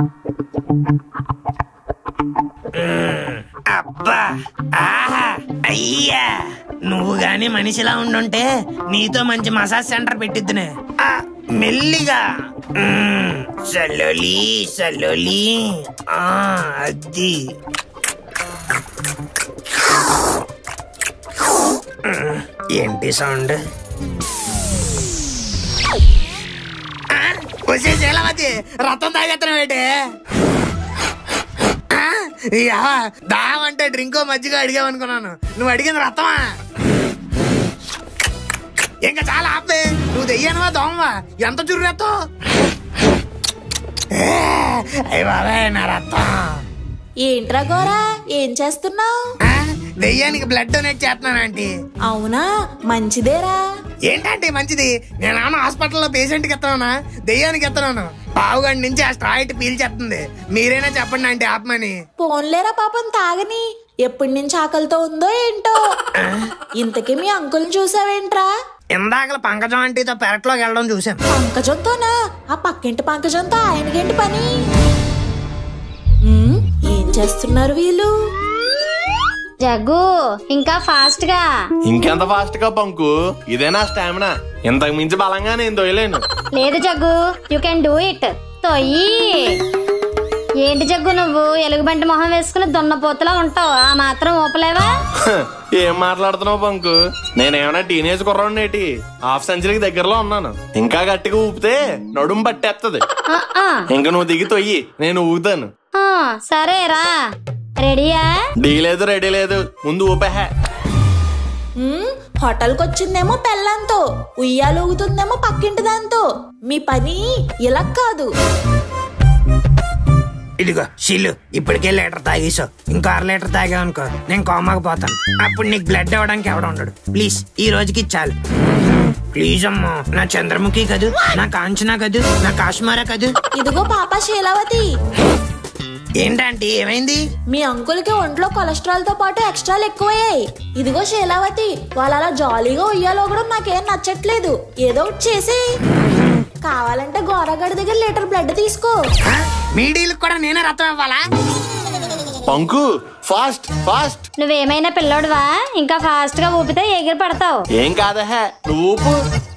ఉమ్, అబ్బా ఆహా అయ్యా నువ్వు గాని మనిషిలా ఉండుంటే నీతో మంచి మసాజ్ సెంటర్ పెట్టిద్దునే ఆ, మెల్లిగా ఉమ్, సలోలి సలోలి ఆ, అది ఉమ్, ఏంటి సౌండ్ వచ్చే శీలవతి రథం తాగెత్తనం ఏంటి ఆ, యా దాహం అంటే డ్రింకో మజ్జిగ అడిగావనుకున్నాను నువ్వు అడిగింది రథమా ఇంకా చాలా ఆపే నువ్వు దెయ్యనవా దోమవా ఎంత చుర్రెత్తో అయ్య బాబాయ్ నా రథం ఏంట్రా గోరా ఏం చేస్తున్నావు దెయ్యానికి బ్లడ్ డొనేట్ చేస్తున్నాను ఆంటీ అవునా మంచిదేరా ఏంటంటే మంచిది నేను ఆమె హాస్పిటల్లో పేషెంట్ కి ఎత్తున్నానా దెయ్యానికి ఎత్తున్నాను పావుగంట నుంచి ఆ స్ట్రాయిట్ పీల్చేస్తుంది మీరైనా చెప్పండి ఆంటీ ఆపమని పోన్లేరా పాపం తాగని ఎప్పటి నుంచి ఆకలితో ఉందో ఏంటో ఇంతకీ మీ అంకుల్ని చూసావేంట్రా ఇందాకల పంకజం ఆంటీతో పెరట్లోకి వెళ్ళడం చూసాం పంకజంతోనా ఆ పక్కింటి పంకజంతో ఆయనకేంటి పని ఉమ్, ఏం చేస్తున్నారు వీళ్ళు జగ్గు ఇంకా ఫాస్ట్ గా ఇంకెంత ఫాస్ట్ గా పంకు ఇదేనా స్టామినా ఇంతకు మించి బలంగా నేను తొయలేను లేదు Jaggu you can do it తొయ్యి ఏంటి జగ్గు నువ్వు ఎలుగుబంటి మొహం వేసుకుని దున్నపోతులా ఉంటావు ఆ మాత్రం ఊపలేవా హ, ఏం మాట్లాడుతున్నావు పంకు నేనేమైనా టీనేజ్ కుర్రాడినేటి హాఫ్ సెంచరీకి దగ్గరలో ఉన్నాను ఇంకా గట్టిగా ఊపితే నడుము పట్టేత్తది ఆ, ఆ, ఇంక నువ్వు దిగి తొయ్యి నేను ఊగుతాను ఆ, సరేరా రెడీయా డీ లేదు రెడీ లేదు ముందు ఊపేహే ఉమ్, హోటల్కి వచ్చిందేమో పెళ్ళంతో ఉయ్యాలు ఊగుతుందేమో పక్కింటి దాంతో మీ పని ఇలా కాదు ఇదిగో షిల్లు ఇప్పటికే లీటర్ తాగేసావు ఇంకో అర లీటర్ తాగావు అనుకో నేను కోమాకు పోతాను అప్పుడు నీకు బ్లడ్ ఇవ్వడానికి ఎవడ ఉండడు ప్లీజ్ ఈ రోజుకి చాలు ప్లీజ్ అమ్మా నా చంద్రముఖి కదూ నా కాంచనా కదూ నా కాశ్మారా కదూ ఇదిగో పాప శీలవతి ఏంటంటే ఏమైంది మీ అంకుల్కి ఒంట్లో కొలెస్ట్రాల్ తో పాటు ఎక్స్ట్రాలు ఎక్కువయ్యాయి ఇదిగో శీలావతి వాళ్ళు అలా జాలీగా ఉయ్యాలో కూడా నాకేం నచ్చట్లేదు ఏదో ఒకటి చేసి కావాలంటే గోరగడి దగ్గర లీటర్ బ్లడ్ తీసుకో మీడీలకు కూడా నేనే రథం ఇవ్వాలా పంకు ఫాస్ట్ ఫాస్ట్ నువ్వేమైనా పిల్లోడువా ఇంకా ఫాస్ట్ గా ఊపితే ఎగిరి పడతావు ఏం కాదహే నువ్వు ఊపు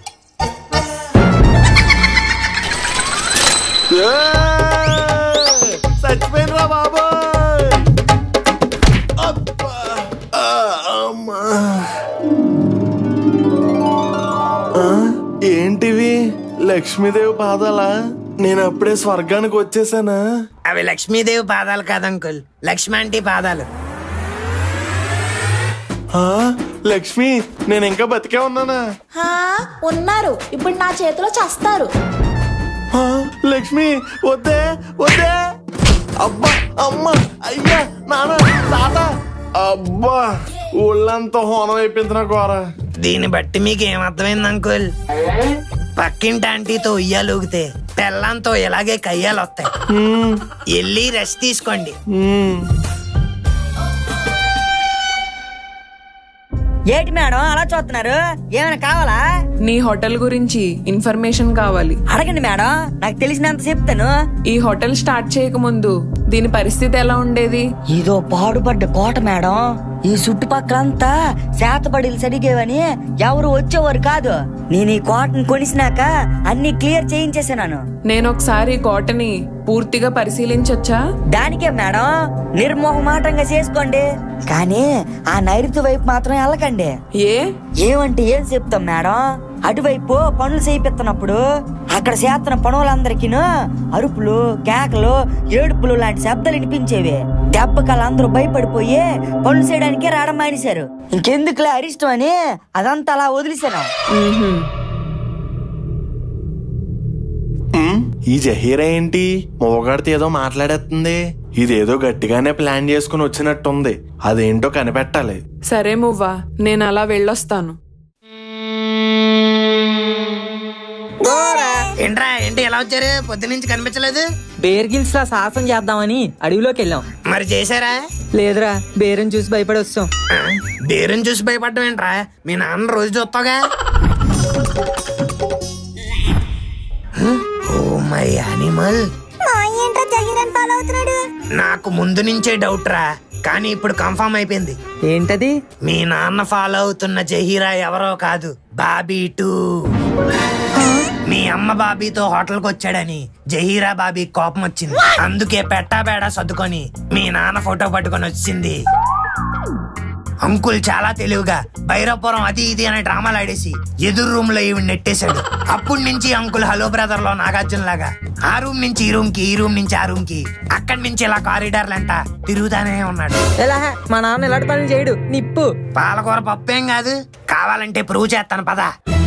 ఏయ్! చచ్చిపోయినరా బాబోయ్ అబ్బా! ఆ, అమ్మా. ఆ, ఏంటివి లక్ష్మీదేవి పాదాలా నేను అప్పుడే స్వర్గానికి వచ్చేసానా అవి లక్ష్మీదేవి పాదాలు కాదు అంకుల్ లక్ష్మి ఆంటీ పాదాలు ఆ, లక్ష్మి నేను ఇంకా బతికే ఉన్నానా హా ఉన్నారు ఇప్పుడు నా చేతిలో చస్తారు ఆ, లక్ష్మి వద్దే వద్దే అబ్బా అమ్మ అయ్యా నాన్న తాత అబ్బా ఒళ్ళంతా హోనం అయిపోయింది నా ఘోర దీన్ని బట్టి మీకు ఏమర్థమైంది అంకుల్ పక్కింటి ఆంటీతో ఉయ్యాలూగితే పెళ్ళంతో ఇలాగే కయ్యాలు వస్తాయి వెళ్ళి రెస్ట్ తీసుకోండి ఏంటి మేడం అలా చూస్తున్నారు ఏమైనా కావాలా నీ హోటల్ గురించి ఇన్ఫర్మేషన్ కావాలి అడగండి మేడం నాకు తెలిసినంత చెప్తాను ఈ హోటల్ స్టార్ట్ చేయకముందు దీని పరిస్థితి ఎలా ఉండేది ఇదో పాడుపడ్డ కోట మేడం ఈ చుట్టుపక్కలంతా శాతపడిలు సరిగేవని ఎవరు వచ్చేవారు కాదు నేను ఈ కోటను కొనిసినాక అన్ని క్లియర్ చేయించేసాను నేను ఒకసారి కోటని పూర్తిగా పరిశీలించొచ్చా దానికే మేడం నిర్మోహమాటంగా చేసుకోండి కానీ ఆ నైరుతి వైపు మాత్రం వెళ్ళకండి ఏ ఏమంటే ఏం చెప్తాం మేడం అటువైపు పనులు చేయిస్తున్నప్పుడు అక్కడ చేస్తున్న పనులందరికీను అరుపులు కేకలు ఏడుపులు లాంటి శబ్దాలు వినిపించేవి దెబ్బకి వాళ్ళందరూ భయపడిపోయి పనులు చేయడానికే రావడం మానేశారు ఇంకెందుకులే అరిష్టం అని అదంతా అలా వదిలేశాను ఈ జహీరా ఏంటి మోగాడితో ఏదో మాట్లాడేస్తుంది ఇదేదో గట్టిగానే ప్లాన్ చేసుకుని వచ్చినట్టుంది అదేంటో కనిపెట్టాలి సరే మువ్వా నేను అలా వెళ్ళొస్తాను ఏంట్రా ఏంటి ఎలా వచ్చారు పొద్దు నుంచి కనిపించలేదు బేర్ గిల్స్ లా సాహసం చేద్దామని అడవిలోకి వెళ్ళాం మరి చేశారా లేదురా బేరం చూసి భయపడి వస్తాం బేరం చూసి భయపడడం ఏంట్రా మీ నాన్న రోజు చూస్తావుగా ఓ మై అనిమల్ ఏంట్రా జహీరన్ ఫాలో అవుతున్నాడు నాకు ముందు నుంచే డౌట్ రా కానీ ఇప్పుడు కన్ఫర్మ్ అయిపోయింది ఏంటది మీ నాన్న ఫాలో అవుతున్న జహీరా ఎవరో కాదు బాబీ టూ మీ అమ్మ బాబీతో హోటల్కి వచ్చాడని జహీరా బాబీ కోపం వచ్చింది అందుకే పెట్టా బేడా సర్దుకొని మీ నాన్న ఫోటో పట్టుకొని వచ్చింది అంకుల్ చాలా తెలివిగా భైరవపురం అది ఇది అనే డ్రామాలు ఆడేసి ఎదురు రూమ్ లో ఈవిడ నెట్టేశాడు అప్పటి నుంచి అంకుల్ హలో బ్రదర్ లో నాగార్జున లాగా ఆ రూమ్ నుంచి ఈ రూమ్ కి ఈ రూమ్ నుంచి ఆ రూమ్ కి అక్కడి నుంచి ఇలా కారిడార్లంట తిరుగుతానే ఉన్నాడు ఎలా మా నాన్న ఇలాంటి పనులు చేయడు నిప్పు పాలకూర పప్పేం కాదు కావాలంటే ప్రూవ్ చేస్తాను పదా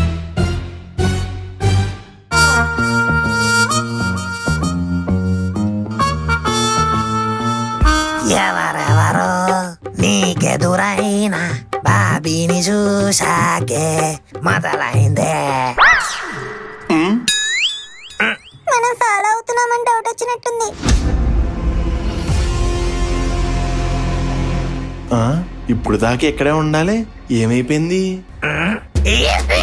ఎవరెవరో నీకెదురైనా బాబీని చూసాకే మొదలైందే మనం ఫాలో అవుతున్నామని డౌట్ వచ్చినట్టుంది ఆ, ఇప్పుడు దాకా ఇక్కడే ఉండాలి ఏమైపోయింది ఏ,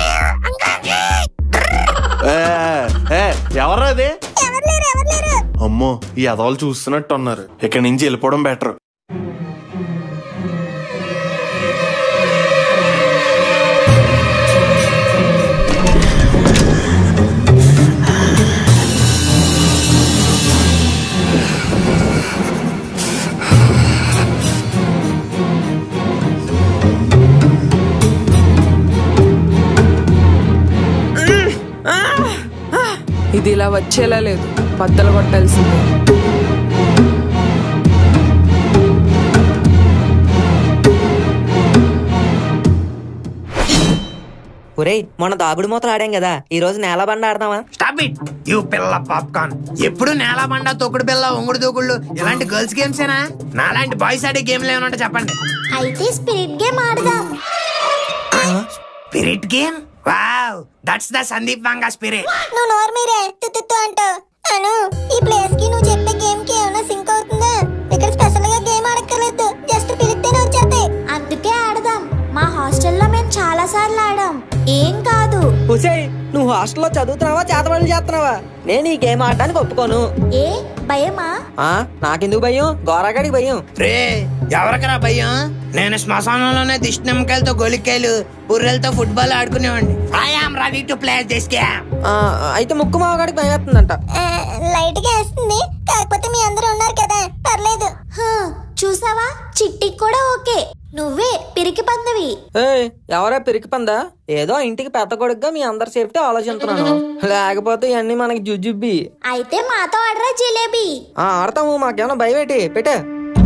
ఏ, ఎవరు అది అమ్మో ఈ ఎదవాళ్ళు చూస్తున్నట్టు ఉన్నారు ఇక్కడి నుంచి వెళ్ళిపోవడం బెటర్ ఇది ఇలా వచ్చేలా లేదు బద్దలు కొట్టాల్సిందే ఒరేయ్ మొన్న దాగుడు మూతలు ఆడాం కదా ఈ రోజు నేల బండ ఆడదామా స్టాప్ ఇట్ యూ పిల్ల పాప్కార్న్ ఎప్పుడు నేల బండ తొక్కుడు పిల్ల ఒంగుడు దూకుళ్ళు ఇలాంటి గర్ల్స్ గేమ్స్ ఏనా నాలాంటి బాయ్స్ ఆడే గేమ్లు ఏమైనా ఉంటే చెప్పండి అయితే స్పిరిట్ గేమ్ ఆడదాం spirit game wow that's the Sandeep Vanga spirit నువ్వు నోరు మీరే తుత్తు అంటావు అను ఈ ప్లేస్ కి నువ్వు చెప్పే గేమ్ కి ఏమైనా సింక్ అవుతుందా ఇక్కడ స్పెషల్ గా గేమ్ ఆడక్కర్లేదు జస్ట్ పిలిస్తేనే వచ్చేస్తాయి అందుకే ఆడదాం మా హాస్టల్లో మేము చాలా సార్లు ఆడాం ఏం కాదు హుసేయ్ నువ్వు హాస్టల్లో చదువుతున్నావా చేతబడులు చేస్తున్నావా నేను ఈ గేమ్ ఆడడానికి ఒప్పుకోను ఏ భయమా ఆ నాకెందుకు భయం గోరాగాడికి భయం రే ఎవరికరా భయం నేను శ్మశానంలోనే దిష్టి నిమ్మకాయలతో గొలికాయలు బుర్రెలతో ఫుట్బాల్ ఆడుకునేవాడిని I am ready to play this game ఆ, అయితే ముక్కు మావగాడికి భయం వేస్తుందంట లైట్ గా వేస్తుంది కాకపోతే మీ అందరూ ఉన్నారు కదా పర్లేదు హా, చూసావా చిట్టికి కూడా ఓకే నువ్వే పిరికి పందవి ఏయ్ ఎవరా పిరికి పందా ఏదో ఇంటికి పెద్ద కొడుకుగా మీ అందరి సేఫ్టీ ఆలోచిస్తున్నాను లేకపోతే ఇవన్నీ మనకి జుజుబ్బి అయితే మాతో ఆడరా జిలేబీ ఆ ఆడతాము మాకేమన్నా భయం ఏంటి పెట్టే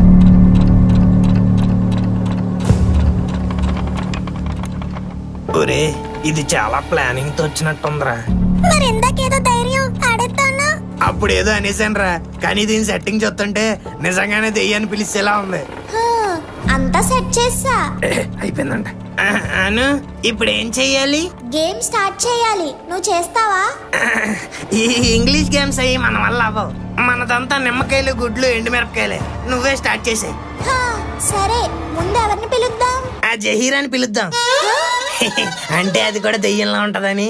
ఒరే ఇది చాలా ప్లానింగ్ తో వచ్చినట్టుందిరా మరి ఇందాకేదో ధైర్యం ఆడేస్తాను అప్పుడు ఏదో అనేసాను రా కానీ దీని సెట్టింగ్ చూస్తుంటే నిజంగానే దెయ్యాన్ని పిలిచేలా ఉంది అంతా సెట్ చేసా అయిపోయిందంట ఆ, అను ఇప్పుడు ఏం చెయ్యాలి గేమ్ స్టార్ట్ చేయాలి నువ్వు చేస్తావా ఈ ఇంగ్లీష్ గేమ్స్ అయ్యి మన వల్ల అవ్వవు మనదంతా నిమ్మకాయలు గుడ్లు ఎండుమిరపకాయలే నువ్వే స్టార్ట్ చేసే హా, సరే ముందు ఎవరిని పిలుద్దాం ఆ జహీరాని పిలుద్దాం అంటే అది కూడా దెయ్యంలా ఉంటదని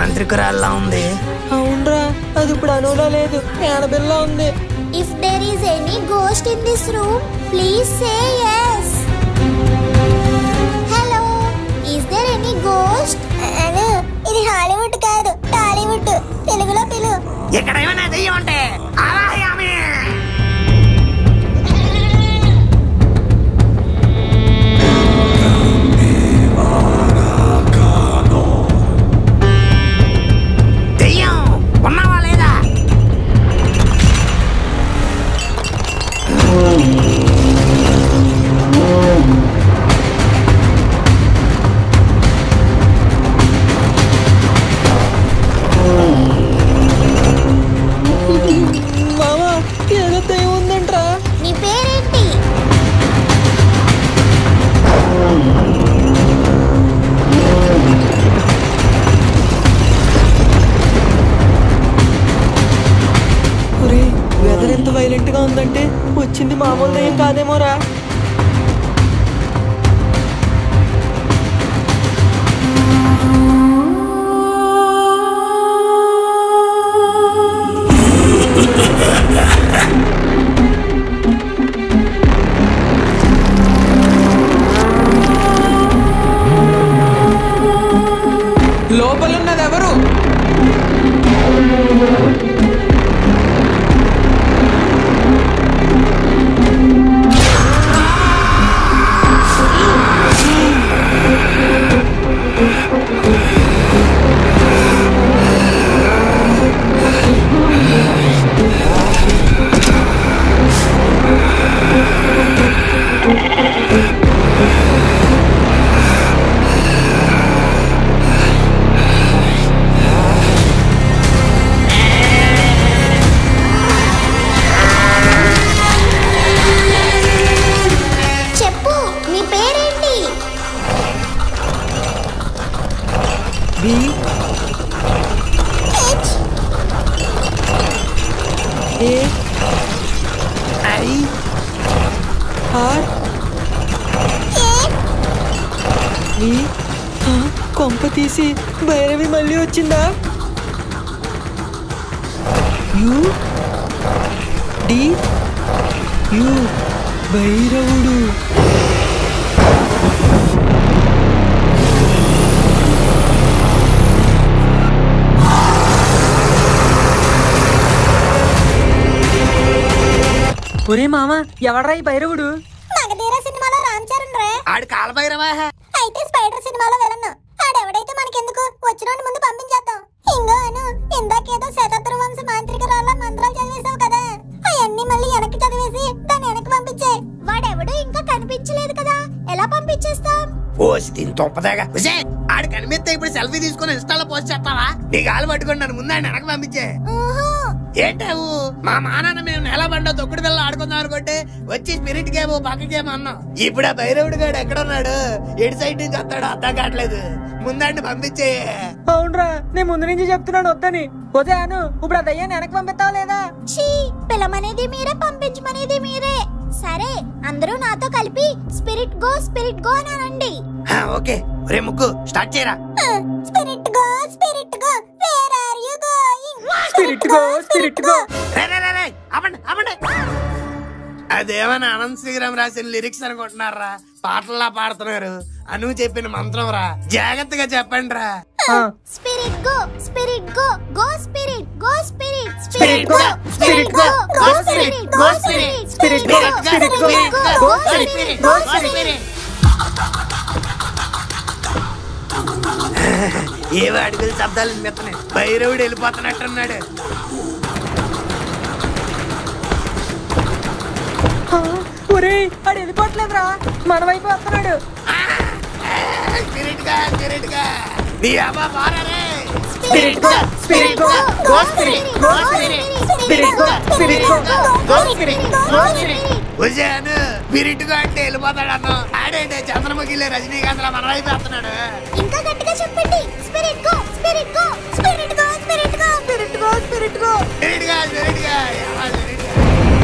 మాంత్రికురాల్లా ఉంది అవునరా అది ఇప్పుడు అనులో లేదు ఏనబిల్ల ఉంది if there is any ghost in this room please say yes hello is there any ghost Anu ఇది హాలీవుడ్ కాదు టాలీవుడ్ తెలుగులో పిలు ఇక్కడ ఏమైనా దెయ్యం అంటే అలాయామి దెయ్యం ఉన్నావా లేదా మామ ఏదో దయ్యం ఉందంట్రా నీ పేరేంటి ఒరే వెదర్ ఎంత వైలెంట్ గా ఉందంటే వచ్చింది మామూలు దయ్యం కాదేమోరా లోపలున్నది ఎవరు చెప్పు నీ పేరేంటి B A I R V ఆ, కొంప తీసి భైరవి మళ్ళీ వచ్చిందా యు డి యు భైరవుడు ఒరే మామ ఎవడ్రా ఈ భైరవుడు మగధీర సినిమాలో రామ్ చరణ్ రే ఆడు కాలభైరవా అయితే స్పైడర్ సినిమాలో వెళ్ళను ఆడెవడైతే మనకెందుకు వచ్చినోడి ముందు పంపించేద్దాం ఇంగో అను ఇందాకేదో శతత్ర వంశ మాంత్రికరాళ్ళ మంత్రాలు చదివేశావు కదా అవన్నీ మళ్ళీ వెనక్కి చదివేసి దాన్ని వెనక్కి పంపించే వాడెవడు ఇంకా కనిపించలేదు కదా ఎలా పంపించేస్తాం పోసి దీని తొప్పదాగా ఉసే, ఆడు కనిపిస్తే ఇప్పుడు సెల్ఫీ తీసుకుని ఇన్స్టాలో పోస్ట్ చేస్తావా నీ గాలి పట్టుకొని నన్ను ముందు ఆయన వెనక్కి పంపించే ఏంటావు మా మానాన్న మేము నెల బండ తొక్కుడు పిల్ల ఆడుకుందాం అనుకుంటే వచ్చి స్పిరిట్ గేమ్ పక్క గేమ్ అన్నాం ఇప్పుడు ఆ భైరవుడు గాడు ఎక్కడున్నాడు ఎడి సైడ్ నుంచి వస్తాడు అర్థం కావట్లేదు ముందండి పంపించే అవునరా నేను ముందు నుంచి చెప్తున్నాను వద్దని వదే అను ఇప్పుడు ఆ దయ్యాన్ని వెనక్కి పంపిస్తావా లేదా ఛీ పిలమనేది మీరే పంపించమనేది మీరే సరే అందరూ నాతో కలిపి స్పిరిట్ గో స్పిరిట్ గో అని అనండి ఆ, ఓకే ఒరే ముక్కు స్టార్ట్ చేయరా spirit go spirit go where are you going spirit go spirit go రే, రే, రే, రే, ఆపండి, ఆపండి. అదేమన్నా అనంత్ శ్రీరామ్ రాసిన లిరిక్స్ అనుకుంటున్నారా పాటల్లా పాడుతున్నారు అను చెప్పిన మంత్రం రా జాగ్రత్తగా చెప్పండి రా spirit go spirit go go spirit go spirit Spirit go, spirit go, go spirit, go spirit, spirit go, spirit go, go spirit, go spirit. ఏవో అడుగుల శబ్దాలు వినిపిస్తున్నాయి భైరవుడు వెళ్ళిపోతున్నట్టున్నాడు ఒరే ఆడు వెళ్ళిపోవట్లేదురా మన వైపు వస్తున్నాడు స్పిరిట్ గా స్పిరిట్ గా నీ అబ్బా బారే spirit go spirit go go spirit go spirit spirit go spirit go go spirit go spirit వచ్చాను స్పిరిట్ గా అంటే వెళ్ళిపోతాడు అన్న ఆడేంటే చంద్రముఖిలే రజనీకాంత్ మన వైపు వస్తున్నాడు ఇంకా గట్టిగా చెప్పండి spirit go spirit go spirit go spirit go spirit go spirit go spirit గా స్పిరిట్ గా ఏమా స్పిరిట్ గా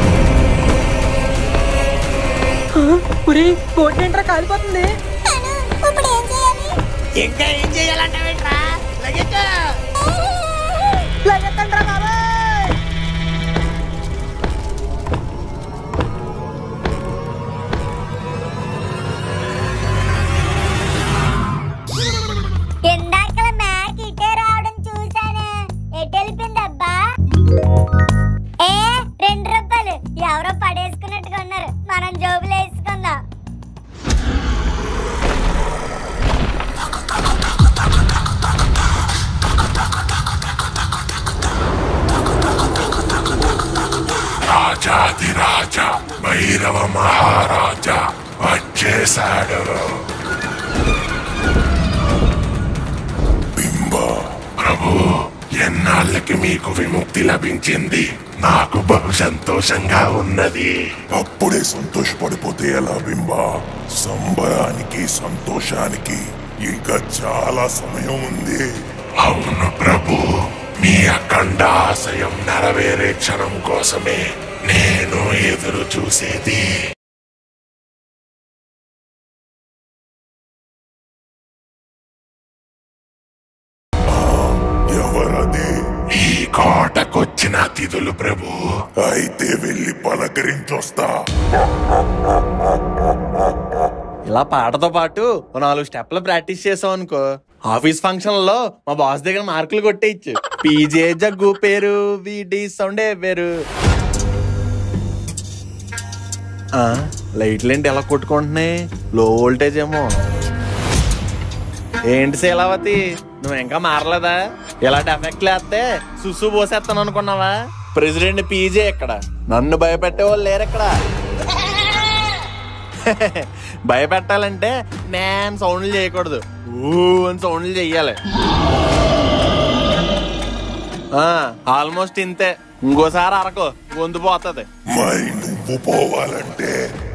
ఒరే బోట్ ఏంట్రా కాలిపోతుంది ఇప్పుడు ఏం చేయాలి ఇంకా ఏం చేయాలంటావేంట్రా లగెత్తు లాగేత్తండి రా బాబాయ్ ఇందాకల మ్యాక్ ఇటే రావడం చూసానే ఎటు వెళ్ళిపోయిందబ్బా ఏ రెండు రూపాయలు ఎవరో పడేసుకున్నట్టుగా ఉన్నారు మనం జోబులు వేసుకుందాం రాజాదిరాజా భైరవ మహారాజా వచ్చేశాడు బింబ ప్రభు ఎన్నాళ్ళకి మీకు విముక్తి లభించింది నాకు బహు సంతోషంగా ఉన్నది అప్పుడే సంతోషపడిపోతే ఎలా బింబ సంబరానికి సంతోషానికి ఇంకా చాలా సమయం ఉంది అవును ప్రభు మీ అఖండ ఆశయం నెరవేరే క్షణం కోసమే నేను ఎదురు చూసేది ఎవరది ఈ కోటకొచ్చిన అతిథులు ప్రభు అయితే వెళ్ళి పలకరించొస్తా ఇలా పాటతో పాటు ఓ నాలుగు స్టెప్లు ప్రాక్టీస్ చేసాం అనుకో ఆఫీస్ ఫంక్షన్ లో మా బాస్ దగ్గర మార్కులు కొట్టేయచ్చు పీజే జగ్గు పేరు వీడి సౌండే పేరు ఆ, లైట్లు ఏంటి ఎలా కొట్టుకుంటున్నాయి లో వోల్టేజ్ ఏమో ఏంటి శీలావతి నువ్వు ఇంకా మారలేదా ఇలాంటి ఎఫెక్ట్లు వేస్తే సుసు పోసేస్తాను అనుకున్నావా ప్రెసిడెంట్ పీజే ఇక్కడ నన్ను భయపెట్టే వాళ్ళు లేరు ఇక్కడ భయపెట్టాలంటే నేను సౌండ్లు చేయకూడదు ఊ అని సౌండ్లు చెయ్యాలి ఆల్మోస్ట్ ఇంతే ఇంకోసారి అరకు గొంతు పోతుంది మరి నువ్వు పోవాలంటే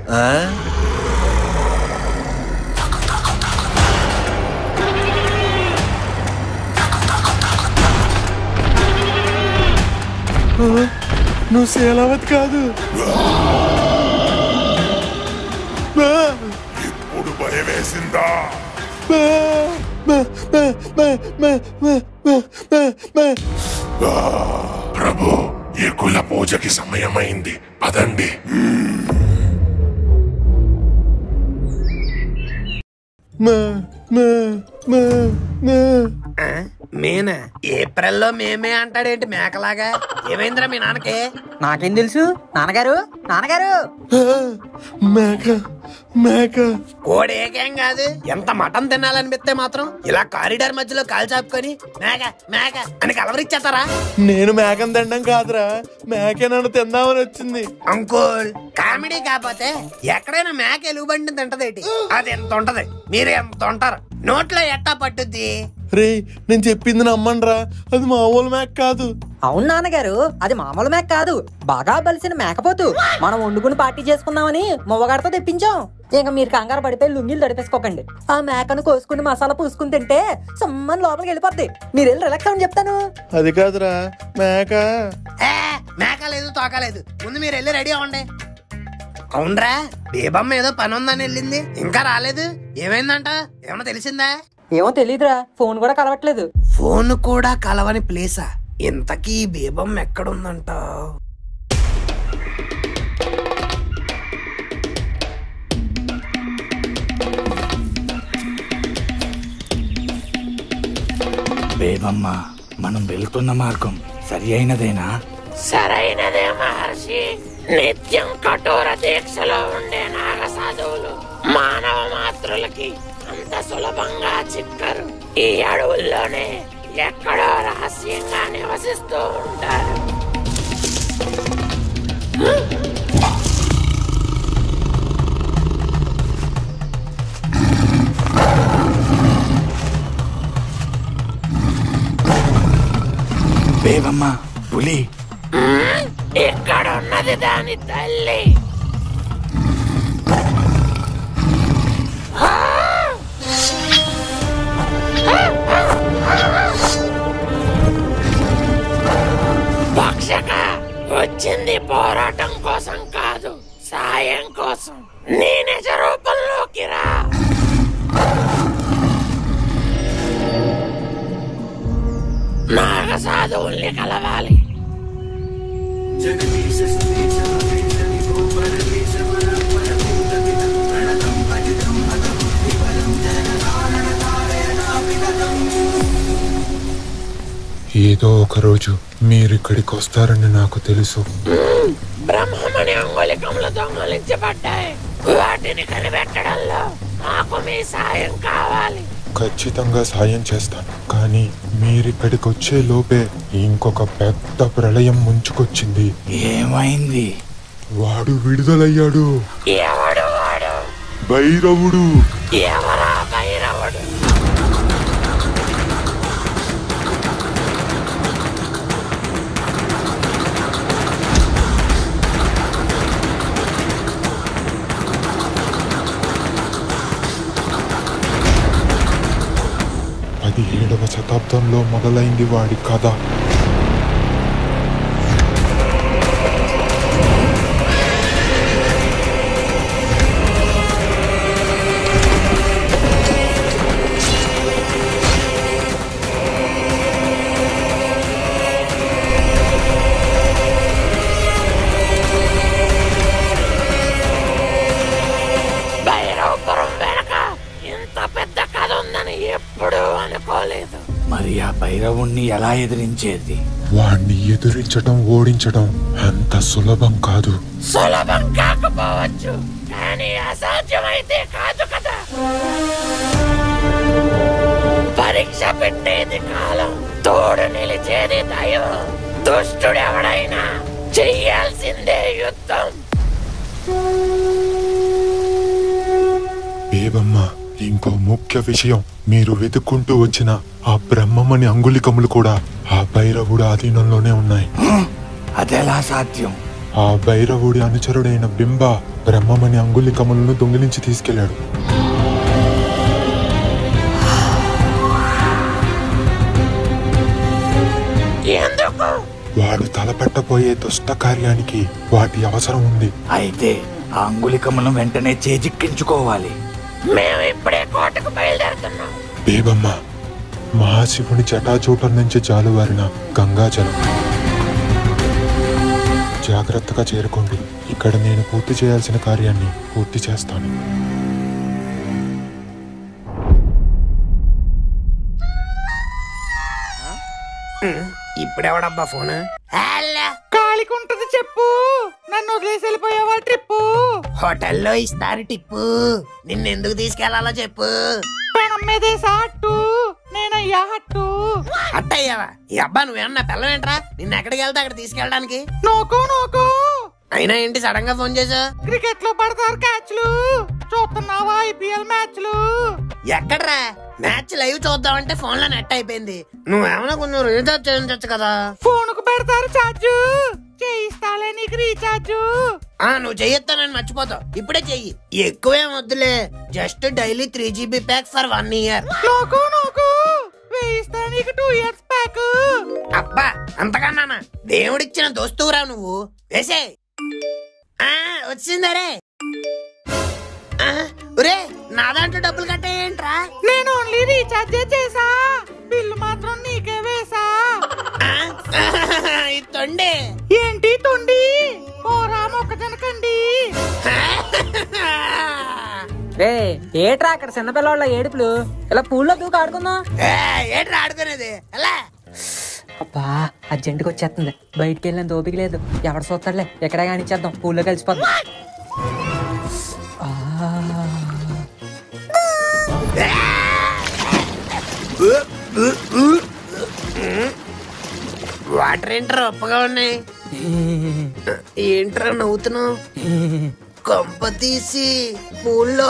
నువ్వు శీలావతి కాదు ఇప్పుడు భయం వేసిందా ప్రభు ఈ కుల పూజకి సమయమైంది పదండి ఆ? మేనా ఏప్రిల్లో మేమే అంటాడేంటి మేకలాగా ఏమైందిరా మీ నాన్నకి నాకేం తెలుసు నాన్నగారు నాన్నగారు మేక మేక కోడి ఏకేం కాదు ఎంత మటన్ తినాలనిపిస్తే మాత్రం ఇలా కారిడార్ మధ్యలో కాలు చాపుకొని మేక మేక అని కలవరిచ్చేస్తారా నేను మేకను తినడం కాదురా మేకే నన్ను తిందామని వచ్చింది అంకుల్ కామెడీ కాకపోతే ఎక్కడైనా మేక ఎలుగుబండి తింటదేటి అది ఎంత ఉంటది మీరు ఎంత ఉంటారు నోట్లో ఎట్టా పట్టుద్ది రే నేను చెప్పింది నమ్మండ్రా అది మామూలు మేక కాదు అవును నాన్నగారు అది మామూలు మేక కాదు బాగా బలిసిన మేకపోతు మనం వండుకుని పార్టీ చేసుకుందామని మువ్వగాడితో తెప్పించాం ఇక మీరు కంగారు పడిపోయి లుంగిలు తడిపేసుకోకండి ఆ మేకను కోసుకుని మసాలా పూసుకుని తింటే సమ్మని లోపలికి వెళ్ళిపోద్ది మీరు వెళ్ళి రిలాక్స్ అవ్వని చెప్తాను అది కాదురా మేక ఏ, మేక లేదు తోక లేదు ముందు మీరు వెళ్ళి రెడీ అవ్వండి అవునరా బేబమ్మ ఏదో పని ఉందని వెళ్ళింది ఇంకా రాలేదు ఏమైందంట ఏమన్నా తెలిసిందా ఏమో తెలియదురా ఫోన్ కూడా కలవట్లేదు ఫోన్ కూడా కలవని ప్లేసా ఇంతకీ బేబమ్మ ఎక్కడుందంట బేబమ్మ మనం వెళ్తున్న మార్గం సరి అయినదేనా సరైనదే మహర్షి నిత్యం కఠోర దీక్షలో ఉండే నాగ సాధువులు మానవ మాతృలకి అంత సులభంగా చిక్కరు ఈ అడవుల్లోనే ఎక్కడో రహస్యంగా నివసిస్తూ ఉంటారు బేబమ్మ పులి మ్మ్, ఇక్కడ ఉన్నది దాని తల్లి భక్షక వచ్చింది పోరాటం కోసం కాదు సాయం కోసం నీ నిజ రూపంలోకి రా నాగ సాధువుల్ని కలవాలి ఏదో ఒక రోజు మీరిక్కడికి వస్తారని నాకు తెలుసు బ్రహ్మమణి అంగుళికములు దొంగలించబడ్డాయి వాటిని కనిపెట్టడంలో నాకు మీ సాయం కావాలి ఖచ్చితంగా సాయం చేస్తాను కానీ మీరిక్కడికి వచ్చే లోపే ఇంకొక పెద్ద ప్రళయం ముంచుకొచ్చింది ఏమైంది వాడు విడుదలయ్యాడు ఎవడు వాడు భైరవుడు ఎవరా భైరవుడు పదిహేడవ శతాబ్దంలో మొదలైంది వాడి కథ భైరవపురం వెనక ఇంత పెద్ద కథ ఉందని ఎప్పుడూ అనుకోలేదు మరి ఆ భైరవుణ్ణి ఎలా ఎదిరించేది వాణ్ణి ఎదురించటం ఓడించటం అంత సులభం కాదు సులభం కాకపోవచ్చు కానీ అసాధ్యమైతే కాదు కదా పరీక్ష పెట్టేది కాలం తోడు నిలిచేది దైవం దుష్టుడెవడైనా చెయ్యాల్సిందే యుద్ధం బేబమ్మ ఇంకో ముఖ్య విషయం మీరు వెతుక్కుంటూ వచ్చిన ఆ బ్రహ్మమని అంగుళికములు కూడా ఆ భైరవుడి ఆధీనంలోనే ఉన్నాయి అదెలా సాధ్యం ఆ భైరవుడి అనుచరుడైన బింబ బ్రహ్మమని అంగుళికములను దొంగిలించి తీసుకెళ్లాడు ఎందుకు వాడు తలపెట్టబోయే దుష్ట కార్యానికి వాటి అవసరం ఉంది అయితే ఆ అంగుళికమును వెంటనే చేజిక్కించుకోవాలి మేము ఇప్పుడే కోటకు బయలుదేరుతున్నాం బేబమ్మ మహాశివుని జటాచూటం నుంచి జాలువారిన గంగాజలం జాగ్రత్తగా చేరుకోండి ఇక్కడ నేను పూర్తి చేయాల్సిన కార్యాన్ని పూర్తి చేస్తాను ఇప్పుడెవడబ్బా ఫోన్ కాలికుంటది చెప్పు నన్ను వదిలేసి వెళ్ళిపోయావా ట్రిప్పు హోటల్లో ఇస్తారు టిప్పు నిన్నెందుకు తీసుకెళ్లాలో చెప్పు పెనం మీదేసా అట్టు నేనయ్యా అట్టు అట్టయ్యావా ఈ అబ్బా నువ్వేమన్నా పిల్లవేంట్రా నిన్న ఎక్కడికి వెళ్తే అక్కడ తీసుకెళ్ళడానికి నోకో నోకో అయినా ఏంటి సడన్ గా ఫోన్ చేసా క్రికెట్ లో పడతారు క్యాచ్లు చూస్తున్నావా ఐపీఎల్ మ్యాచ్లు ఎక్కడ్రా మ్యాచ్ లైవ్ చూద్దామంటే ఫోన్ లో నెట్ అయిపోయింది నువ్వేమన్నా కొంచెం రీఛార్జ్ చేయించచ్చు కదా ఫోన్ కు పెడతారు ఛార్జు చేయిస్తాలే నీకు రీఛార్జు ఆ నువ్వు చెయ్యొస్తానని మర్చిపోతావు ఇప్పుడే చెయ్యి ఎక్కువేం వద్దులే just daily three GB pack for one year నోకో నోకో వేయిస్తా నీకు టూ ఇయర్స్ ప్యాక్ అబ్బా అంతకన్నానా దేవుడిచ్చిన దోస్తువురా నువ్వు వేసే ఆ వచ్చిందరే ఆ, ఒరే నా దాంట్లో డబ్బులు కట్టేయంట్రా నేను ఓన్లీ రీఛార్జ్ చేసా బిల్లు మాత్రం నీకే వేసా ఇది తొండి ఏంటి తొండి పోరా మొక్కజనకండి రే ఏట్రా అక్కడ చిన్నపిల్లవాళ్ళ ఏడుపులు ఇలా పూల్లో దూకి ఆడుకుందాం ఏంట్రా ఆడుకునేది ఎలా అబ్బా అర్జెంటుగా వచ్చేస్తుంది బయటికి వెళ్ళినంత ఓపిక లేదు ఎవడ చూస్తాడులే ఎక్కడే కానిచ్చేద్దాం పూల్లో కలిసిపోద్దాం ఆ, వాటర్ ఏంట్రా ఉప్పగా ఉన్నాయి ఏంట్రా నవ్వుతున్నావు కొంప తీసి పూల్లో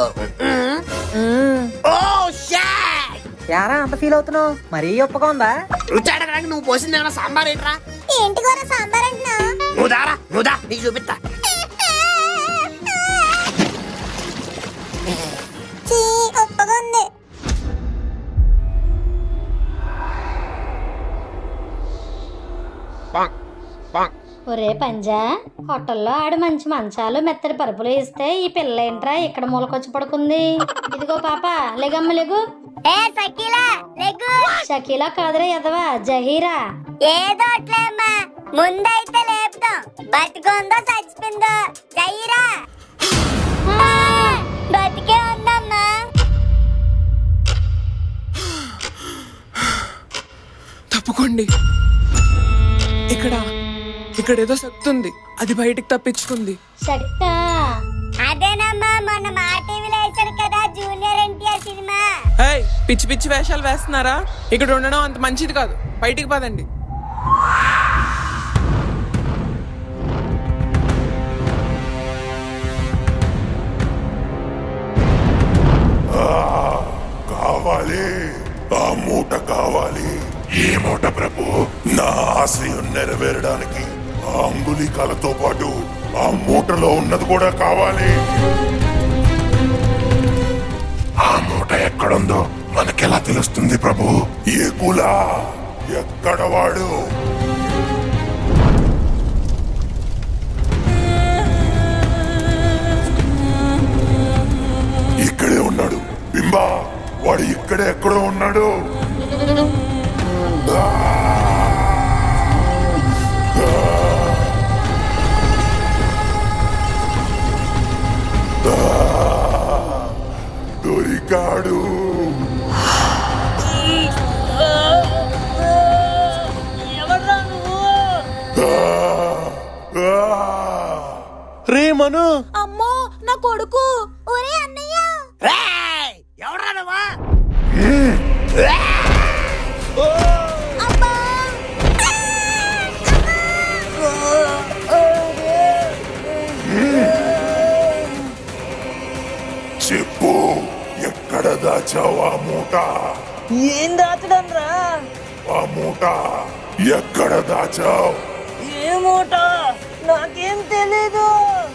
ఓ షాట్ యారా అంత ఫీల్ అవుతున్నావు మరీ ఒప్పగా ఉందా రుచి అడగడానికి నువ్వు పోసింది ఏమైనా సాంబార్ ఏంట్రా ఏంటి కూర సాంబార్ అంటున్నా నువ్వు దారా నువ్వు దా నీకు చూపిస్తా చీ ఉప్పగా ఉంది ఒరే పంజా హోటల్లో ఆడు మంచి మంచాలు మెత్తడి పరుపులు ఇస్తే ఈ పిల్ల ఏంట్రా ఇక్కడ మూలకొచ్చి పడుకుంది ఇదిగో పాప లెగమ్మ లెగు ఏ సకీలా లెగ్గు షకీలా కాదురా ఎదవా జహీరా ఏదో అట్లేమ్మా ముందైతే లేపుతాం బతికుందో చచ్చిపోయిందో చెయ్యరా బతికే ఉందమ్మా తప్పుకోండి ఇక్కడ ఇక్కడ ఏదో శక్తి ఉంది అది బయటికి తప్పించుకుంది శక్తా అదేనమ్మా మొన్న మా టీవీలో వేశారు కదా జూనియర్ ఎన్టీఆర్ సినిమా ఏయ్ పిచ్చి పిచ్చి వేషాలు వేస్తున్నారా ఇక్కడ ఉండడం అంత మంచిది కాదు బయటికి పదండి కావాలి ఆ మూట కావాలి ఏ మూట ప్రభు నా ఆశయం నెరవేరడానికి ఆ అంగుళికాలతో పాటు ఆ మూటలో ఉన్నది కూడా కావాలి ఆ మూట ఎక్కడుందో మనకెలా తెలుస్తుంది ప్రభు ఏ కుల ఎక్కడ వాడు ఇక్కడే ఉన్నాడు బింబా వాడు ఇక్కడే ఎక్కడో ఉన్నాడు ఆ! ఆ! దొరికాడు రే మను అమ్మో నా కొడుకు ఒరే అన్నయ్య ఎవరా నువ్వా చెప్పు ఎక్కడ దాచావా మూట ఏం దాచడం రా ఆ మూట ఎక్కడ దాచావు ఏమోట నాకేం తెలీదు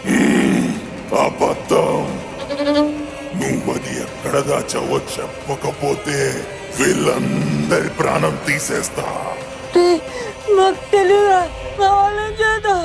అబద్ధం నువ్వది ఎక్కడ దాచావో చెప్పకపోతే వీళ్ళందరి ప్రాణం తీసేస్తా నాకు తెలియదు నా వాళ్ళని చేద్దాం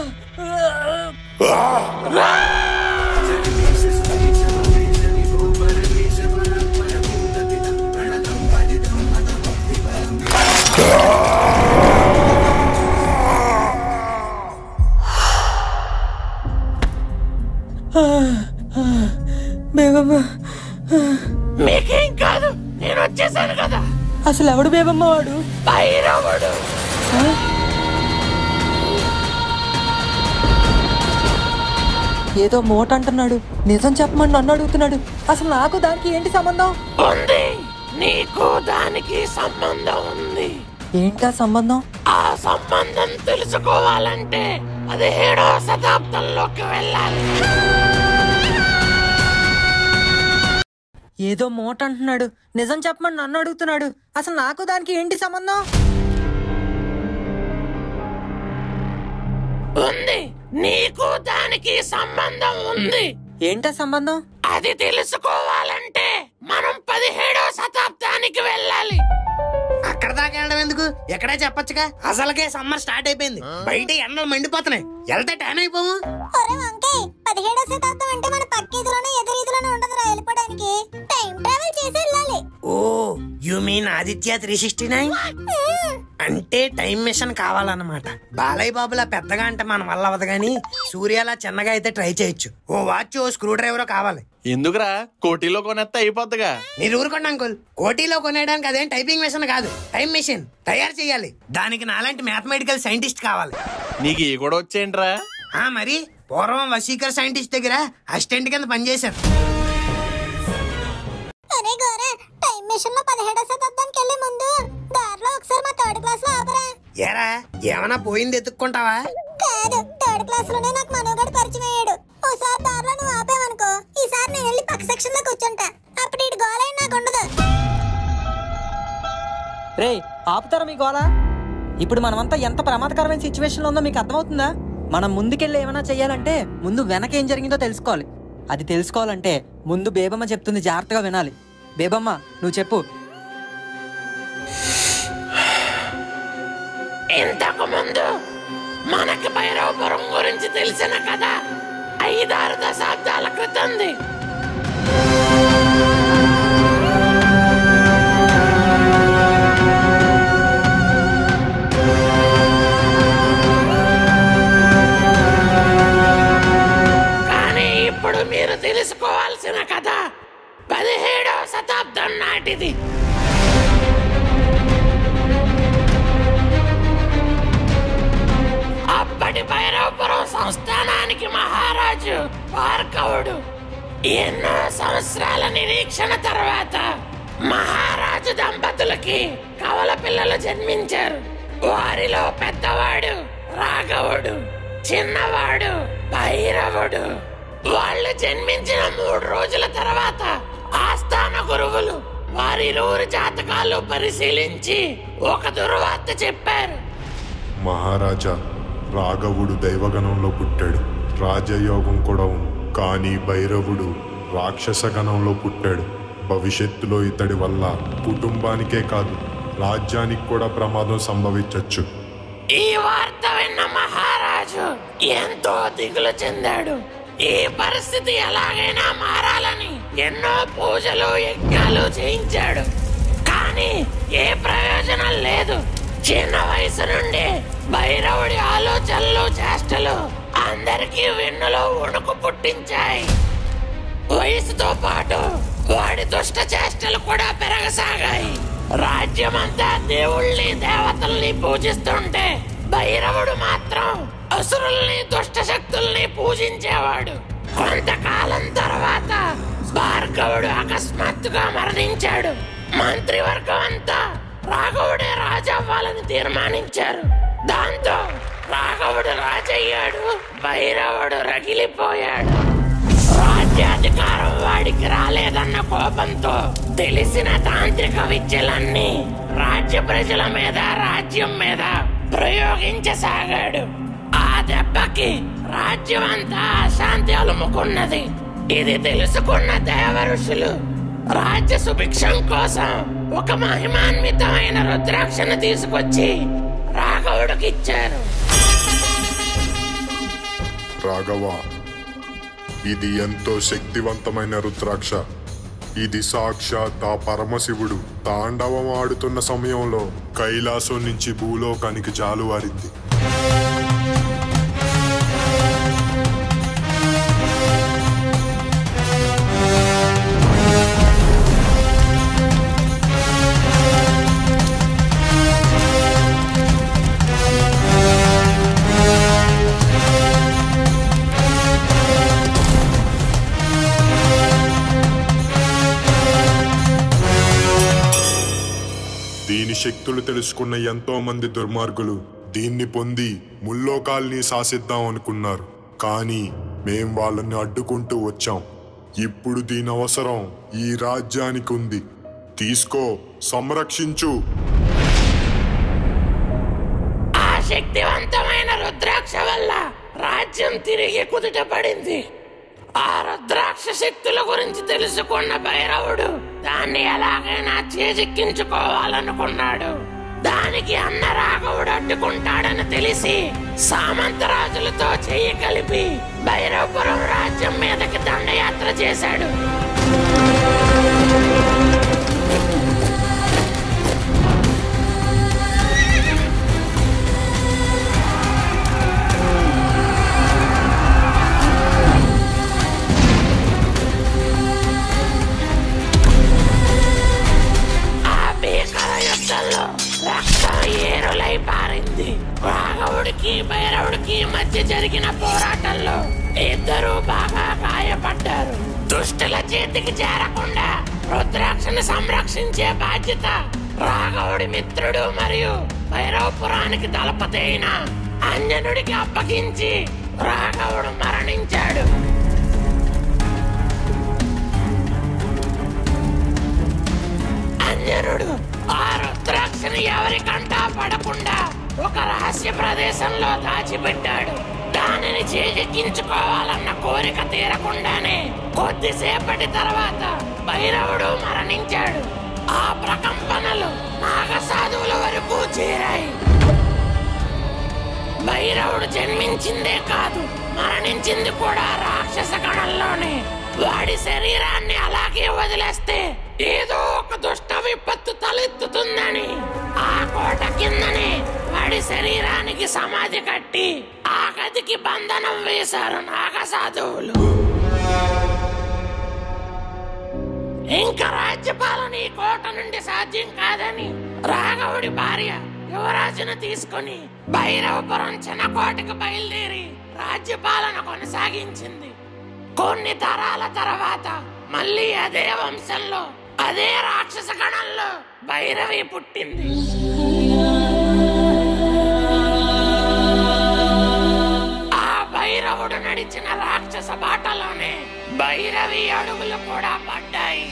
బేబమ్మ మీకేం కాదు నేను వచ్చేసాను కదా అసలు ఎవడు బేబమ్మ వాడు భైరవుడు ఏదో మూట అంటున్నాడు నిజం చెప్పమని నన్ను అడుగుతున్నాడు అసలు నాకు దానికి ఏంటి సంబంధం ఉంది నీకు దానికి సంబంధం ఉంది ఏంటా సంబంధం ఆ సంబంధం తెలుసుకోవాలంటే పదిహేడవ శతాబ్దంలోకి వెళ్ళాలి ఏదో మూట అంటున్నాడు నిజం చెప్పమని నన్ను అడుగుతున్నాడు అసలు నాకు దానికి ఏంటి సంబంధం ఉంది నీకు దానికి సంబంధం ఉంది ఏంటా సంబంధం అది తెలుసుకోవాలంటే మనం పదిహేడవ శతాబ్దానికి వెళ్ళాలి అక్కడ దాకా వెళ్ళడం ఎందుకు ఎక్కడే చెప్పొచ్చుగా అసలుకే సమ్మర్ స్టార్ట్ అయిపోయింది బయట ఎండలు మండిపోతున్నాయి వెళ్తే టైం అయిపోము ఒరే వంకే పదిహేడో శతాబ్దం అంటే మన పక్కేదిలోనే ఎదురీదిలోనే ఉండదురా వెళ్ళిపోవడానికి టైం ట్రావెల్ చేసి వెళ్ళాలి oh you mean Aditya three sixty nine అంటే టైం మిషన్ కావాలన్నమాట బాలయ్య బాబులా పెద్దగా అంటే మన వల్ల అవ్వదు గానీ సూర్యలా చిన్నగా అయితే ట్రై చేయొచ్చు ఓ వాచ్ ఓ స్క్రూ డ్రైవర్ కావాలి ఎందుకురా కోటిలో కొనేస్తే అయిపోద్దిగా మీరు ఊరుకోండి అంకుల్ కోటీలో కొనేయడానికి అదేం టైపింగ్ మిషన్ కాదు టైం మిషన్ తయారు చేయాలి దానికి నాలాంటి మ్యాథమెటికల్ సైంటిస్ట్ కావాలి నీకు ఈ కూడా వచ్చేయండిరా ఆ మరి పూర్వం వసీకర్ సైంటిస్ట్ దగ్గర అసిస్టెంట్ కింద పనిచేశారు అరే గోరా టైం మిషన్ లో పదిహేడో శతాబ్దానికి వెళ్ళే ముందు దారిలో ఒకసారి మా థర్డ్ క్లాస్ లో ఆపరా ఏరా ఏమన్నా పోయింది ఎత్తుక్కుంటావా కాదు థర్డ్ క్లాస్ లోనే నాకు మనోగడు పరిచయం అయ్యాడు ఓసారి దారిలో నువ్వు ఆపేవనుకో ఈసారి నేను వెళ్ళి పక్క సెక్షన్ లో కూర్చుంటా అప్పుడు ఇటు గోలై నాకు ఉండదు రే ఆపుతారా మీ గోళ ఇప్పుడు మనమంతా ఎంత ప్రమాదకరమైన సిచ్యువేషన్ లో ఉందో మీకు అర్థమవుతుందా మనం ముందుకెళ్ళి ఏమైనా చెయ్యాలంటే ముందు వెనక ఏం జరిగిందో తెలుసుకోవాలి అది తెలుసుకోవాలంటే ముందు బేబమ్మ చెప్తుంది జాగ్రత్తగా వినాలి బేబమ్మ నువ్వు చెప్పు ఇంతకు ముందు మనకి భైరవపురం గురించి తెలిసిన కదా ఐదారు దశాబ్దాల క్రితంది రాజు భార్గవుడు ఎన్నో సంవత్సరాల నిరీక్షణ తర్వాత మహారాజు దంపతులకి కవల పిల్లలు జన్మించారు వారిలో పెద్దవాడు రాఘవుడు చిన్నవాడు భైరవుడు వాళ్ళు జన్మించిన మూడు రోజుల తర్వాత ఆస్థాన గురువులు వారిరువురు జాతకాలు పరిశీలించి ఒక దుర్వార్త చెప్పారు మహారాజా రాఘవుడు దైవగణంలో పుట్టాడు రాజయోగం కూడా ఉంది కానీ భైరవుడు రాక్షస గణంలో పుట్టాడు భవిష్యత్తులో ఇతడి వల్ల కుటుంబానికే కాదు రాజ్యానికి కూడా ప్రమాదం సంభవించవచ్చు ఈ వార్త విన్న మహారాజు ఎంతో దిగులు చెందాడు ఈ పరిస్థితి ఎలాగైనా మారాలని ఎన్నో పూజలు యజ్ఞాలు చేయించాడు కానీ ఏ ప్రయోజనం లేదు చిన్న వయసు నుండి భైరవుడి ఆలోచనలు చేష్టలు అందరికీ వెన్నులో వణుకు పుట్టించాయి వయసుతో పాటు వాడి దుష్ట చేష్టలు కూడా పెరగసాగాయి రాజ్యమంతా దేవుళ్ళని దేవతల్ని పూజిస్తుంటే భైరవుడు మాత్రం అసురుల్ని దుష్ట శక్తుల్ని పూజించేవాడు కొంతకాలం తర్వాత భార్గవుడు అకస్మాత్తుగా మరణించాడు మంత్రివర్గం అంతా రాఘవుడే రాజవ్వాలని తీర్మానించారు దాంతో రాఘవుడు రాజయ్యాడు భైరవుడు రగిలిపోయాడు రాజ్యాధికారం వాడికి రాలేదన్న కోపంతో తెలిసిన తాంత్రిక విద్యలన్నీ రాజ్య ప్రజల మీద రాజ్యం మీద ప్రయోగించసాగాడు ఆ దెబ్బకి రాజ్యం అంతా అశాంతి అలుముకున్నది ఇది తెలుసుకున్న దేవ ఋషులు రాజ్య సుభిక్షం కోసం ఒక మహిమాన్వితమైన రుద్రాక్షను తీసుకొచ్చి రాఘవుడికిచ్చారు రాఘవ ఇది ఎంతో శక్తివంతమైన రుద్రాక్ష ఇది సాక్షాత్ ఆ పరమశివుడు తాండవం ఆడుతున్న సమయంలో కైలాసం నుంచి భూలోకానికి జాలువారింది దీని శక్తులు తెలుసుకున్న ఎంతో మంది దుర్మార్గులు దీన్ని పొంది ముల్లోకాల్ని శాసిద్దాం అనుకున్నారు కానీ మేం వాళ్ళని అడ్డుకుంటూ వచ్చాం ఇప్పుడు దీని అవసరం ఈ రాజ్యానికి ఉంది తీసుకో సంరక్షించు ఆ శక్తివంతమైన రుద్రాక్ష వల్ల రాజ్యం తిరిగి కుదుట పడింది ఆ రుద్రాక్ష శక్తుల గురించి తెలుసుకున్న భైరవుడు దాన్ని ఎలాగైనా చేజిక్కించుకోవాలనుకున్నాడు దానికి అన్న రాఘవుడు అడ్డుకుంటాడని తెలిసి సామంతరాజులతో చెయ్యి కలిపి భైరవపురం రాజ్యం మీదకి దండయాత్ర చేశాడు ఆ భీకర యుద్ధంలో రక్తం ఏరులై పారింది రాఘవుడికి భైరవుడికి మధ్య జరిగిన పోరాటంలో ఇద్దరూ బాగా గాయపడ్డారు దుష్టుల చేతికి చేరకుండా రుద్రాక్షను సంరక్షించే బాధ్యత రాఘవుడి మిత్రుడు మరియు భైరవపురానికి దళపతి అయిన అంజనుడికి అప్పగించి రాఘవుడు మరణించాడు అంజనుడు ఆ రుద్రాక్షని ఎవరికంటా పడకుండా ఒక రహస్య ప్రదేశంలో దాచిపెట్టాడు దానిని చేజెక్కించుకోవాలన్న కోరిక తీరకుండానే కొద్దిసేపటి తర్వాత భైరవుడు మరణించాడు ఆ ప్రకంపనలు నాగసాధువుల వరకు చేరాయి భైరవుడు జన్మించిందే కాదు మరణించింది కూడా రాక్షస గణంలోనే వాడి శరీరాన్ని అలాగే వదిలేస్తే ఏదో ఒక దుష్ట విపత్తు తలెత్తుతుందని ఆ కోట కిందనే వాడి శరీరానికి సమాధి కట్టి ఆ గదికి బంధనం వేశారు నాగసాధువులు ఇంకా రాజ్యపాలన ఈ కోట నుండి సాధ్యం కాదని రాఘవుడి భార్య యువరాజును తీసుకుని భైరవపురం చిన్న కోటకు బయలుదేరి రాజ్యపాలన కొనసాగించింది కొన్ని తరాల తర్వాత మళ్ళీ అదే వంశంలో అదే రాక్షస గణంలో భైరవి పుట్టింది ఆ భైరవుడు నడిచిన రాక్షస బాటలోనే భైరవి అడుగులు కూడా పడ్డాయి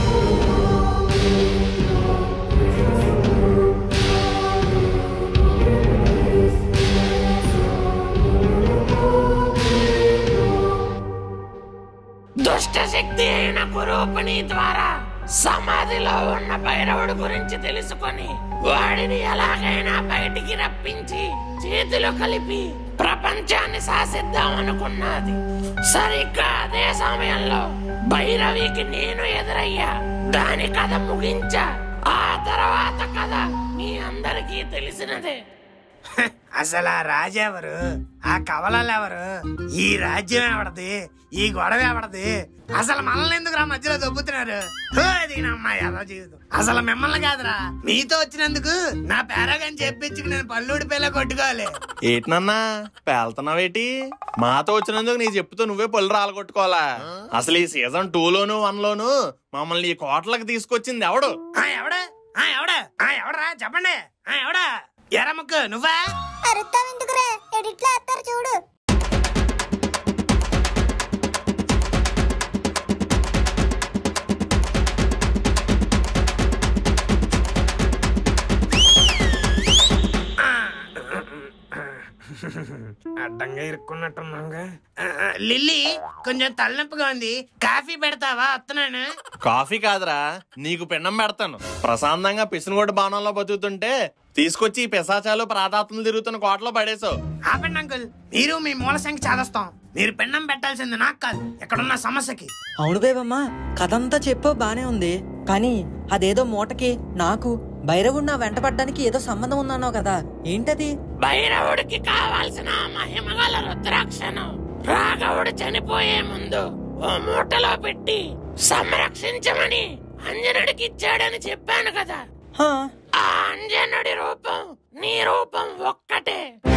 దుష్ట శక్తి అయిన కురూపిణి ద్వారా సమాధిలో ఉన్న భైరవుడు గురించి తెలుసుకొని వాడిని ఎలాగైనా బయటికి రప్పించి చేతులు కలిపి ప్రపంచాన్ని శాసిద్దాం అనుకున్నది సరిగ్గా అదే సమయంలో భైరవికి నేను ఎదురయ్యా దాని కథ ముగించా ఆ తర్వాత కథ మీ అందరికీ తెలిసినదే అసలు ఆ రాజెవరు ఆ కవలాలు ఎవరు ఈ రాజ్యం ఎవడది ఈ గొడవ ఎవడది అసలు మనల్ని ఎందుకు రా మధ్యలో దొబ్బుతున్నారు హో, దీనమ్మా ఏదో జీవితం అసలు మిమ్మల్ని కాదురా మీతో వచ్చినందుకు నా పేరగాని చెప్పించుకు నేను పల్లూడి పిల్ల కొట్టుకోవాలి ఏటినన్నా పేల్తున్నావేటి మాతో వచ్చినందుకు నీ చెప్తూ నువ్వే పళ్ళు రాలగొట్టుకోవాలా అసలు ఈ సీజన్ టూ లోను వన్ లోను మమ్మల్ని ఈ కోటలకు తీసుకొచ్చింది ఎవడు ఆ, ఎవడా ఆ, ఎవడా ఆ, ఎవడరా చెప్పండి ఆ, ఎవడా ఎరముక్కు నువ్వా అరుస్తావెందుకురా ఎడిట్లో వేస్తారు చూడు అడ్డంగా ఇరుక్కున్నట్టున్నాగా ఆ, ఆ, లిల్లీ కొంచెం తలనొప్పిగా ఉంది కాఫీ పెడతావా వస్తున్నాను కాఫీ కాదురా నీకు పిండం పెడతాను ప్రశాంతంగా పిసినగొడ్డు బాణంలో బతుకుతుంటే తీసుకొచ్చి ఈ పిశాచాలు ప్రాతాత్మలు తిరుగుతున్న కోటలో పడేసావు ఆపండి అంకుల్ మీరు మీ మూల సంఖ్య చాదస్తాం మీరు పెన్నం పెట్టాల్సింది నాకు కాదు ఎక్కడున్న సమస్యకి అవును బేబమ్మా కథ అంతా చెప్పో బానే ఉంది కానీ అదేదో మూటకి నాకు భైరవుడు నా వెంట పడ్డానికి ఏదో సంబంధం ఉందన్నావు కదా ఏంటది భైరవుడికి కావాల్సిన ఆ మహిమగల రుద్రాక్షను రాఘవుడు చనిపోయే ముందు ఓ మూటలో పెట్టి సంరక్షించమని అంజనుడికి ఇచ్చాడని చెప్పాను కదా హా, ఆ అంజనుడి రూపం నీ రూపం ఒక్కటే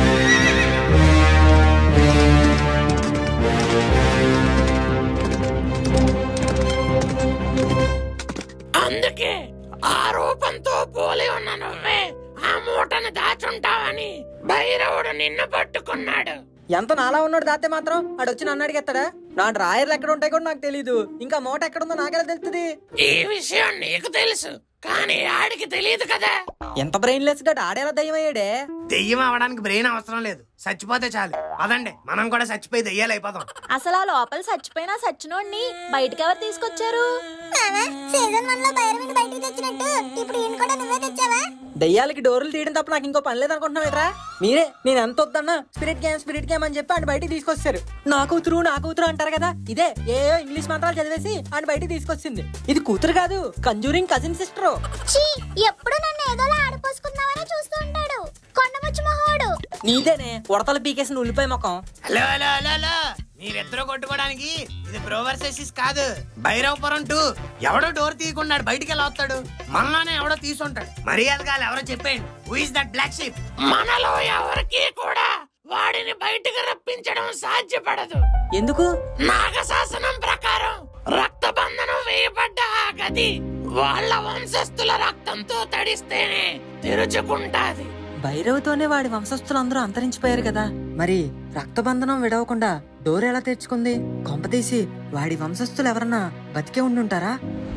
అందుకే ఆ రూపంతో పోలి ఉన్న నువ్వే ఆ మూటను దాచుంటావని భైరవుడు నిన్ను పట్టుకున్నాడు ఎంత నాలా ఉన్నాడు దాతే మాత్రం ఆడు వచ్చి నన్ను అడిగేస్తాడా నా డ్రాయర్లు ఎక్కడ ఉంటాయి కూడా నాకు తెలీదు ఇంకా మూట ఎక్కడ ఉందో నాకెలా తెలుస్తుంది ఈ విషయం నీకు తెలుసు కానీ ఆడికి తెలియదు కదా ఎంత బ్రెయిన్ లెస్ గా ఆడేలా దయ్యం అయ్యాడే దెయ్యం అవడానికి బ్రెయిన్ అవసరం లేదు చచ్చిపోతే చాలు అదండి మనం కూడా చచ్చిపోయి దెయ్యాలు అయిపోతాం అసలు ఆ లోపల చచ్చిపోయినా సచ్చినోడిని బయటకి ఎవరు తీసుకొచ్చారు సీజన్ వన్ లో భైరవిని బయటికి తెచ్చినట్టు ఇప్పుడు ఈయన కూడా నువ్వే తెచ్చావా దయ్యాలకి డోర్లు తీయడం తప్ప నాకు ఇంకో పని లేదనుకుంటున్నావేట్రా మీరే నేను ఎంత వద్దన్నా స్పిరిట్ గేమ్ స్పిరిట్ గేమ్ అని చెప్పి ఆయన బయటికి తీసుకొచ్చారు నా కూతురు నా కూతురు అంటారు కదా ఇదే ఏ ఇంగ్లీష్ మంత్రాలు చదివేసి ఆయన బయటికి తీసుకొచ్చింది ఇది కూతురు కాదు కంజూరింగ్ కజిన్ సిస్టర్ చీ ఎప్పుడు నన్ను ఏదోలా ఆడిపోసుకుందామని చూస్తూ ఉంటాడు కొండముచ్చు మొహోడు నీదేనే ఉడతలు పీకేసిన ఉల్లిపాయ ముఖం హలో హలో హలో హలో మీరిద్దరూ కొట్టుకోవడానికి ఇది ప్రోవర్సెసిస్ కాదు భైరవపురం టూ ఎవడో డోర్ తీయకుండా బయటికి ఎలా వస్తాడు మనలోనే ఎవడో తీసుంటాడు మర్యాదగా ఎవరో చెప్పేయండి who is that black sheep మనలో ఎవరికి కూడా వాడిని బయటికి రప్పించడం సాధ్యపడదు ఎందుకు నాగశాసనం ప్రకారం రక్త బంధనం వేయబడ్డ ఆ గది వాళ్ళ వంశస్థుల రక్తంతో తడిస్తేనే తెరుచుకుంటాది భైరవతోనే వాడి వంశస్థులందరూ అంతరించిపోయారు కదా మరి రక్తబంధనం విడవకుండా డోర్ ఎలా తెరుచుకుంది కొంపతీసి వాడి వంశస్థులు ఎవరన్నా బతికే ఉండుంటారా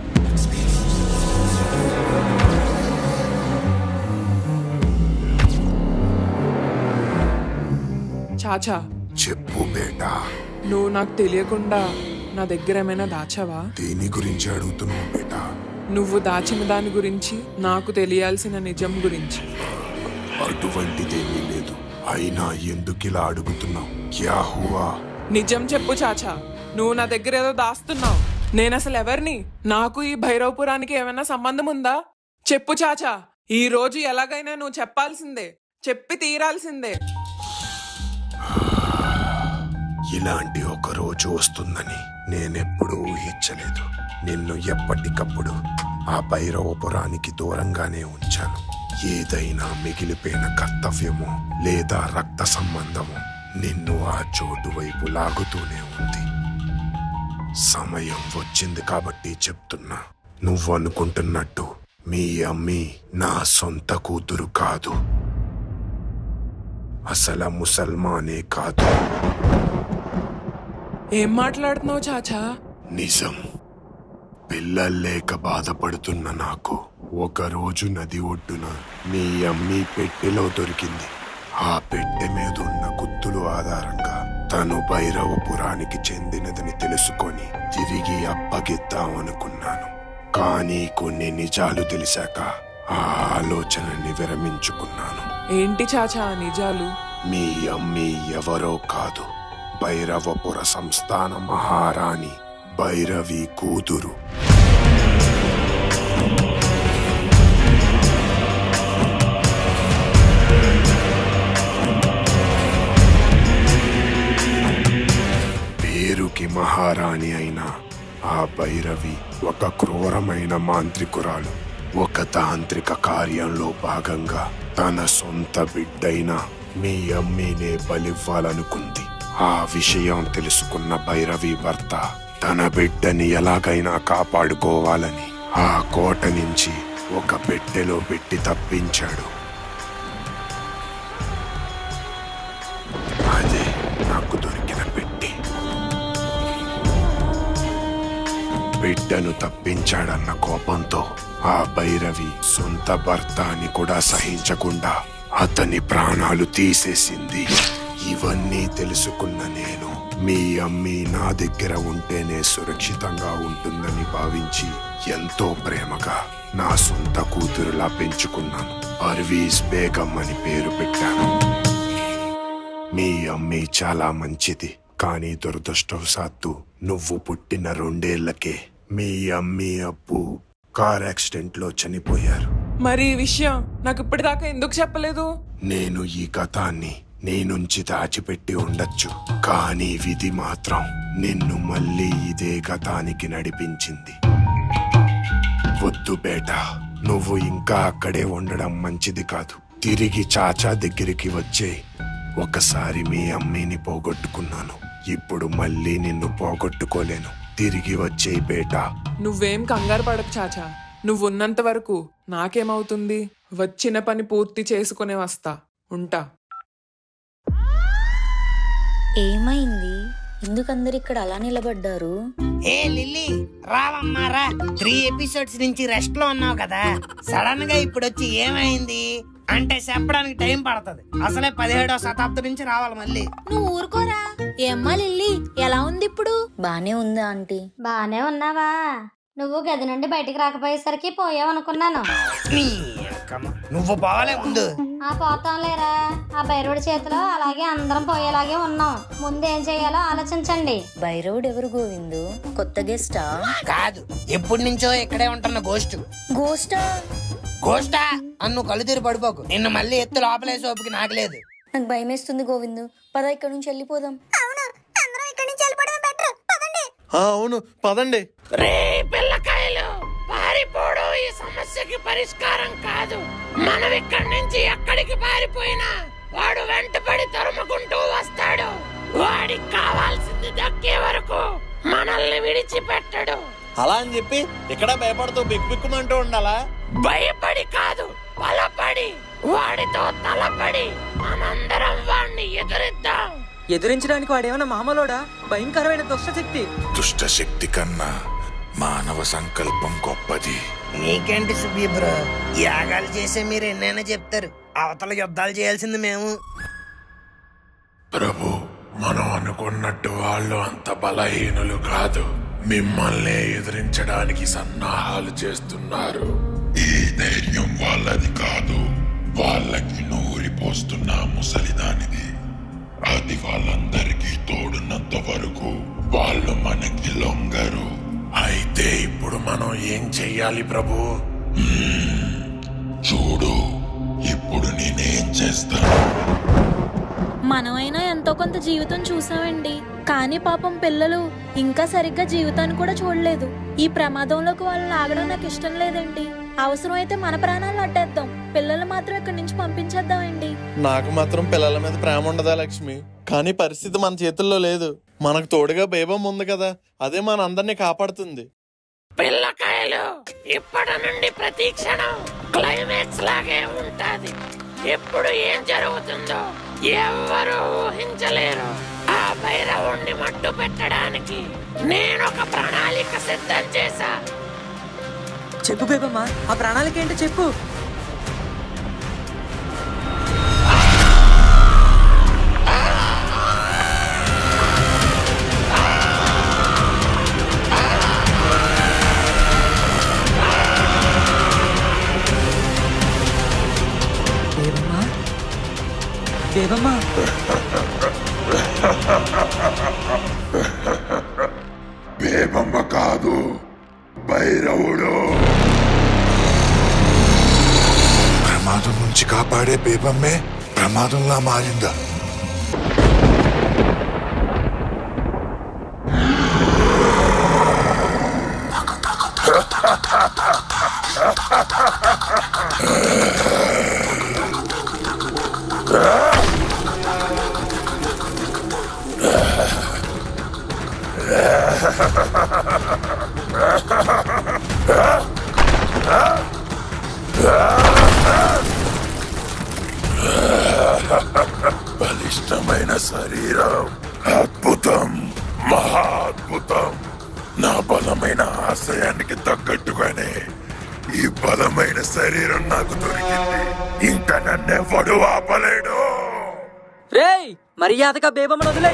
చాచా చెప్పు బేటా నువ్వు నాకు తెలియకుండా నా దగ్గర ఏమైనా దాచావా దేని గురించి అడుగుతున్నావు బేటా నువ్వు దాచిన దాని గురించి నాకు తెలియాల్సిన నిజం గురించి అటువంటిదేమీ లేదు అయినా ఎందుకు ఇలా అడుగుతున్నావు క్యా హువా నిజం చెప్పు చాచా నువ్వు నా దగ్గర ఏదో దాస్తున్నావు నేను అసలు ఎవరిని నాకు ఈ భైరవపురానికి ఏమైనా సంబంధం ఉందా చెప్పు చాచా ఈ రోజు ఎలాగైనా నువ్వు చెప్పాల్సిందే చెప్పి తీరాల్సిందే ఇలాంటి ఒక రోజు వస్తుందని నేనెప్పుడూ ఊహించలేదు నిన్ను ఎప్పటికప్పుడు ఆ భైరవపురానికి దూరంగానే ఉంచాను ఏదైనా మిగిలిపోయిన కర్తవ్యమో లేదా రక్త సంబంధమో నిన్ను ఆ చోటు వైపు లాగుతూనే ఉంది సమయం వచ్చింది కాబట్టి చెప్తున్నా నువ్వు అనుకుంటున్నట్టు మీ అమ్మి నా సొంత కూతురు కాదు అసలు ముసల్మానే కాదు ఏం మాట్లాడుతున్నావు చాచా నిజం పిల్లలు లేక బాధపడుతున్న నాకు ఒక రోజు నది ఒడ్డున మీ అమ్మి పెట్టెలో దొరికింది ఆ పెట్టె మీద ఉన్న గుర్తులు ఆధారంగా తను భైరవపురానికి చెందినదని తెలుసుకొని తిరిగి అప్పగిద్దామనుకున్నాను కానీ కొన్ని నిజాలు తెలిసాక ఆ ఆలోచనని విరమించుకున్నాను ఏంటి చాచా ఆ నిజాలు మీ అమ్మి ఎవరో కాదు భైరవపుర సంస్థాన మహారాణి భైరవి కూతురు పేరుకి మహారాణి అయిన ఆ భైరవి ఒక క్రూరమైన మాంత్రికురాలు ఒక తాంత్రిక కార్యంలో భాగంగా తన సొంత బిడ్డైన మీ అమ్మీనే బలివ్వాలనుకుంది ఆ విషయం తెలుసుకున్న భైరవి భర్త తన బిడ్డని ఎలాగైనా కాపాడుకోవాలని ఆ కోట నుంచి ఒక పెట్టెలో పెట్టి తప్పించాడు అదే నాకు దొరికిన పెట్టి బిడ్డను తప్పించాడన్న కోపంతో ఆ భైరవి సొంత భర్త అని కూడా సహించకుండా అతని ప్రాణాలు తీసేసింది ఇవన్నీ తెలుసుకున్న నేను మీ అమ్మి నా దగ్గర ఉంటేనే సురక్షితంగా ఉంటుందని భావించి ఎంతో ప్రేమగా నా సొంత కూతురులా పెంచుకున్నాను పర్వీస్ బేగం అని పేరు పెట్టాను మీ అమ్మి చాలా మంచిది కానీ దురదృష్టవశాత్తు నువ్వు పుట్టిన రెండేళ్లకే మీ అమ్మి అప్పు కార్ యాక్సిడెంట్ లో చనిపోయారు మరి ఈ విషయం నాకు ఇప్పటిదాకా ఎందుకు చెప్పలేదు నేను ఈ గతాన్ని నీ నుంచి దాచిపెట్టి ఉండొచ్చు కానీ విధి మాత్రం నిన్ను మళ్ళీ ఇదే గతానికి నడిపించింది వద్దు బేట నువ్వు ఇంకా అక్కడే ఉండడం మంచిది కాదు తిరిగి చాచా దగ్గరికి వచ్చే ఒకసారి మీ అమ్మీని పోగొట్టుకున్నాను ఇప్పుడు మళ్ళీ నిన్ను పోగొట్టుకోలేను తిరిగి వచ్చే బేట నువ్వేం కంగారు పడకు చాచా నువ్వు ఉన్నంత వరకు నాకేమవుతుంది వచ్చిన పని పూర్తి చేసుకునే వస్తా ఉంటా ఏమైంది ఎందుకందరు ఇక్కడ అలా నిలబడ్డారు ఏ లిల్లీ రావమ్మా రా త్రీ ఎపిసోడ్స్ నుంచి రెస్ట్ లో ఉన్నావు కదా సడన్ గా ఇప్పుడు వచ్చి ఏమైంది అంటే చెప్పడానికి టైం పడుతుంది అసలే పదిహేడో శతాబ్దం నుంచి రావాలి మళ్ళీ నువ్వు ఊరుకోరా ఏమ్మా లిల్లీ ఎలా ఉంది ఇప్పుడు బానే ఉందా ఆంటీ బానే ఉన్నావా నువ్వు గది నుండి బయటికి రాకపోయేసరికి పోయావనుకున్నాను నీ అక్కమ్మ. నువ్వు పోవాలే ముందు ఆ పోతాం లేరా ఆ భైరవుడి చేతిలో అలాగే అందరం పోయేలాగే ఉన్నాం ముందు ఏం చేయాలో ఆలోచించండి భైరవుడు ఎవరు గోవిందు కొత్త గెస్టా కాదు ఎప్పటి నుంచో ఇక్కడే ఉంటున్న గోస్ట్ గోస్టా గోస్టా అన్ను కళ్ళు తిరిగి పడిపోకు నిన్ను మళ్ళీ ఎత్తు లోపలేసి ఓపిక నాకు లేదు నాకు భయం వేస్తుంది గోవిందు పద ఇక్కడ నుంచి వెళ్ళిపోదాం ఆ, అవును పదండి రే పిల్లకాయలు పారిపోవడం ఈ సమస్యకి పరిష్కారం కాదు మనం ఇక్కడి నుంచి ఎక్కడికి పారిపోయినా వాడు వెంటపడి తరుముకుంటూ వస్తాడు వాడికి కావాల్సింది దక్కే వరకు మనల్ని విడిచిపెట్టడు అలా అని చెప్పి ఇక్కడ భయపడుతూ బిక్కు బిక్కుమంటూ ఉండాలా భయపడి కాదు బలపడి వాడితో తలపడి మనందరం వాడిని ఎదురిద్దాం ఎదిరించడానికి వాడేమన్నా మామలోడా భయంకరమైన దుష్టశక్తి దుష్ట శక్తి కన్నా మానవ సంకల్పం గొప్పది నీకేంటి సుబ్బి బ్రో యాగాలు చేసే మీరు ఎన్నైనా చెప్తారు అవతల యుద్ధాలు చేయాల్సింది మేము ప్రభు మనం అనుకున్నట్టు వాళ్ళు అంత బలహీనులు కాదు మిమ్మల్ని ఎదిరించడానికి సన్నాహాలు చేస్తున్నారు ఈ ధైర్యం వాళ్ళది కాదు వాళ్ళకి నూరిపోస్తున్న ముసలిదానిది అది వాళ్ళందరికీ తోడున్నంత వరకు వాళ్ళు మనకి లొంగరు అయితే ఇప్పుడు మనం ఏం చెయ్యాలి ప్రభు మ్మ్. చూడు ఇప్పుడు నేనేం చేస్తాను మనమైనా ఎంతో కొంత జీవితం చూసామండి కానీ పాపం పిల్లలు ఇంకా సరిగ్గా జీవితాన్ని కూడా చూడలేదు ఈ ప్రమాదంలోకి వాళ్ళని ఆగడం నాకు ఇష్టం లేదండి అవసరమైతే మన ప్రాణాలు అడ్డేద్దాం పిల్లలు మాత్రం ఇక్కడి నుంచి పంపించేద్దామండి నాకు మాత్రం పిల్లల మీద ప్రేమ ఉండదా లక్ష్మి కానీ పరిస్థితి మన చేతుల్లో లేదు మనకు తోడుగా బేబం ఉంది కదా అదే మన అందరినీ కాపాడుతుంది పిల్లకాయలు ఇప్పటి నుండి ప్రతి క్షణం క్లైమాక్స్ లాగే ఉంటాది ఎప్పుడు ఏం జరుగుతుందో ఎవ్వరూ ఊహించలేరు ఆ భైరవుణ్ణి మట్టు పెట్టడానికి నేను ఒక ప్రణాళిక సిద్ధం చేశా చెప్పు బేబమ్మా ఆ ప్రణాళిక ఏంటో చెప్పు బేబమ్మా బేబమ్మా బేబమ్మ కాదు భైరవుడు ప్రమాదం నుంచి కాపాడే బేబమ్మే ప్రమాదంలా మారిందా బలిష్టమైన శరీరం అద్భుతం మహా అద్భుతం నా బలమైన ఆశయానికి తగ్గట్టుగానే ఈ బలమైన శరీరం నాకు దొరికింది ఇంకా నన్నెవ్వడు ఆపలేడు రేయ్ మర్యాదగా బేబమ్మను వదిలే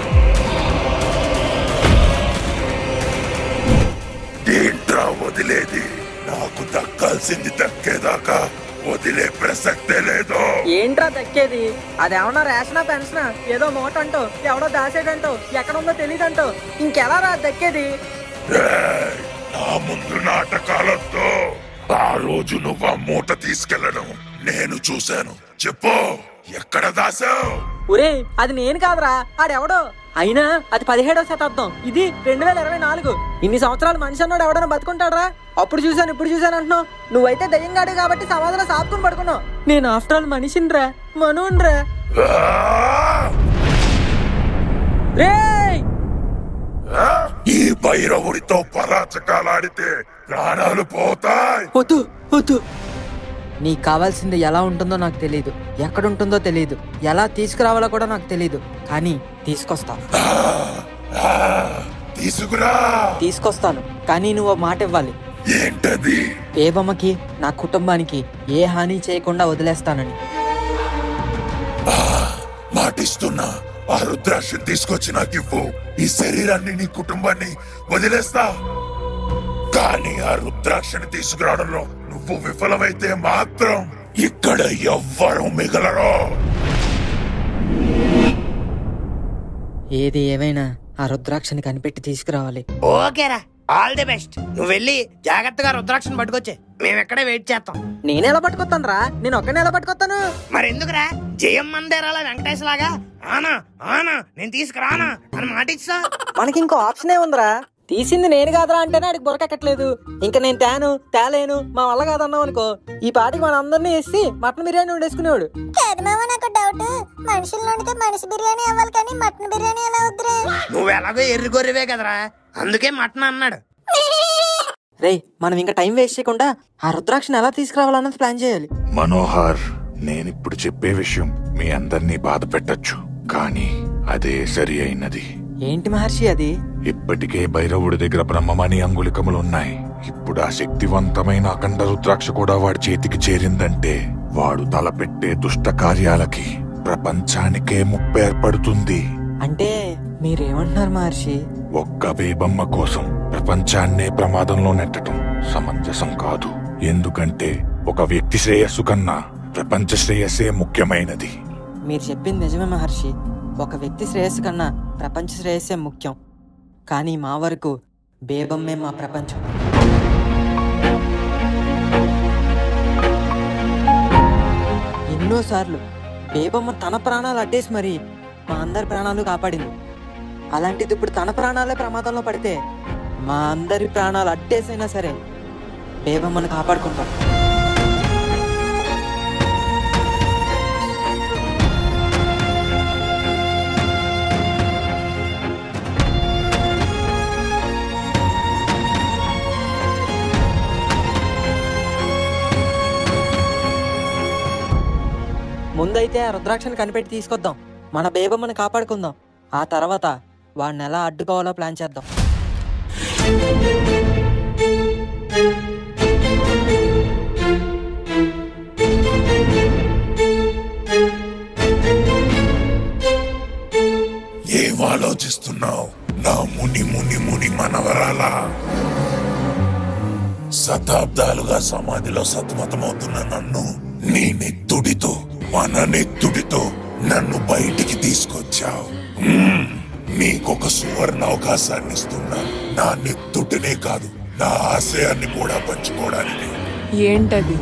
ఏంట్రా వదిలేది నాకు దక్కాల్సింది దక్కేదాకా వదిలే ప్రసక్తే లేదు ఏంట్రా దక్కేది అదేమన్నా రేషనా పెన్షనా ఏదో మోట అంటో ఎవడో దాసేటంటో ఎక్కడుందో తెలియదంటో ఇంకెలా రా దక్కేది ఏయ్, నా ముందు నాటకాలతో ఆ రోజు నువ్వు ఆ మూట తీసుకెళ్లడం నేను చూశాను చెప్పు ఎక్కడ దాసావు ఒరే అది నేను కాదురా ఆడెవడో అయినా అది పదిహేడో శతాబ్దం ఇది రెండు వేల ఇరవై నాలుగు ఇన్ని సంవత్సరాలు మనిషి అన్నాడు ఎవడన్నా బతుకుంటాడరా అప్పుడు చూశాను ఇప్పుడు చూశాను అంటున్నావు నువ్వైతే దయ్యంగాడు కాబట్టి సమాధిలో సాపుకుని పడుకున్నావు నేను ఆఫ్టర్ ఆల్ మనిషిని రా మనోన్రా రేయ్ ఈ భైరవుడితో పరాచకాలాడితే ప్రాణాలు పోతాయి వద్దు వద్దు నీకు కావాల్సింది ఎలా ఉంటుందో నాకు తెలియదు ఎక్కడుంటుందో తెలియదు ఎలా తీసుకురావాలో కూడా నాకు తెలియదు కానీ తీసుకొస్తా తీసుకురా తీసుకొస్తాను కానీ నువ్వు ఓ మాట ఇవ్వాలి ఏంటది బేబమ్మకి నా కుటుంబానికి ఏ హాని చేయకుండా వదిలేస్తానని మాటిస్తున్నా ఆ రుద్రాక్షని తీసుకొచ్చి నాకు ఇవ్వు ఈ శరీరాన్ని నీ కుటుంబాన్ని వదిలేస్తా కానీ ఆ రుద్రాక్షని తీసుకురావడంలో నువ్వు విఫలమైతే మాత్రం ఇక్కడ ఎవ్వరూ మిగలరు ఏది ఏమైనా ఆ రుద్రాక్షని కనిపెట్టి తీసుకురావాలి ఓకేరా ఆల్ ది బెస్ట్ నువ్వు వెళ్ళి జాగ్రత్తగా రుద్రాక్షను పట్టుకొచ్చే మేము ఎక్కడే వెయిట్ చేస్తాం నేను ఎలా పట్టుకొస్తాను రా నేను ఒక్కనే ఎలా పట్టుకొస్తాను మరి ఎందుకురా జయం మందేరాల వెంకటేష్ లాగా ఆనా ఆనా నేను తీసుకురానా అని మాట ఇచ్చా మనకి ఇంకో ఆప్షనే ఉందిరా తీసింది నేను కాదురా అంటేనే ఆడికి బురకెక్కట్లేదు ఇంకా నేను తేను తేలేను మా వల్ల కాదన్నావు అనుకో ఈ పాటికి మన అందరినీ వేసి మటన్ బిర్యానీ వండేసుకునేవాడు కాదు మామ నాకు డౌట్ మనుషులు వండితే మనిషి బిర్యానీ అవ్వాలి కానీ మటన్ బిర్యానీ ఎలా వద్దురా నువ్వు ఎలాగో ఎర్రి గొర్రెవే కదరా అందుకే మటన్ అన్నాడు రేయ్ మనం ఇంకా టైం వేస్ట్ చేయకుండా ఆ రుద్రాక్షని ఎలా తీసుకురావాలన్నది ప్లాన్ చేయాలి మనోహర్ నేనిప్పుడు చెప్పే విషయం మీ అందరినీ బాధ పెట్టచ్చు కానీ అదే సరి అయినది ఏంటి మహర్షి అది ఇప్పటికే భైరవుడి దగ్గర బ్రహ్మమణి అంగుళికములు ఉన్నాయి ఇప్పుడు ఆ శక్తివంతమైన అఖండ రుద్రాక్ష కూడా వాడి చేతికి చేరిందంటే వాడు తలపెట్టే దుష్ట కార్యాలకి ప్రపంచానికే ముప్పు ఏర్పడుతుంది అంటే మీరేమంటున్నారు మహర్షి ఒక్క బేబమ్మ కోసం ప్రపంచాన్నే ప్రమాదంలో నెట్టడం సమంజసం కాదు ఎందుకంటే ఒక వ్యక్తి శ్రేయస్సు కన్నా ప్రపంచ శ్రేయస్సే ముఖ్యమైనది మీరు చెప్పింది నిజమే మహర్షి ఒక వ్యక్తి శ్రేయస్సు కన్నా ప్రపంచ శ్రేయస్సే ముఖ్యం కానీ మా వరకు బేబమ్మే మా ప్రపంచం ఎన్నోసార్లు బేబమ్మ తన ప్రాణాలు అడ్డేసి మరి మా అందరి ప్రాణాలు కాపాడింది అలాంటిది ఇప్పుడు తన ప్రాణాలే ప్రమాదంలో పడితే మా అందరి ప్రాణాలు అడ్డేసైనా సరే బేబమ్మను కాపాడుకుంటాం ముందైతే ఆ రుద్రాక్షని కనిపెట్టి తీసుకొద్దాం మన బేబమ్మని కాపాడుకుందాం ఆ తర్వాత వాడిని ఎలా అడ్డుకోవాలో ప్లాన్ చేద్దాం ఏం ఆలోచిస్తున్నావు నా ముని ముని ముని మనవరాల శతాబ్దాలుగా సమాధిలో సతమతమవుతున్న నన్ను నీ నెత్తుడితో మన నెత్తుడితో నన్ను బయటికి తీసుకొచ్చావు మ్మ్. నీకొక సువర్ణ అవకాశాన్ని ఇస్తున్నా నా నెత్తుడినే కాదు నా ఆశయాన్ని కూడా పంచుకోవడానికి ఏంటది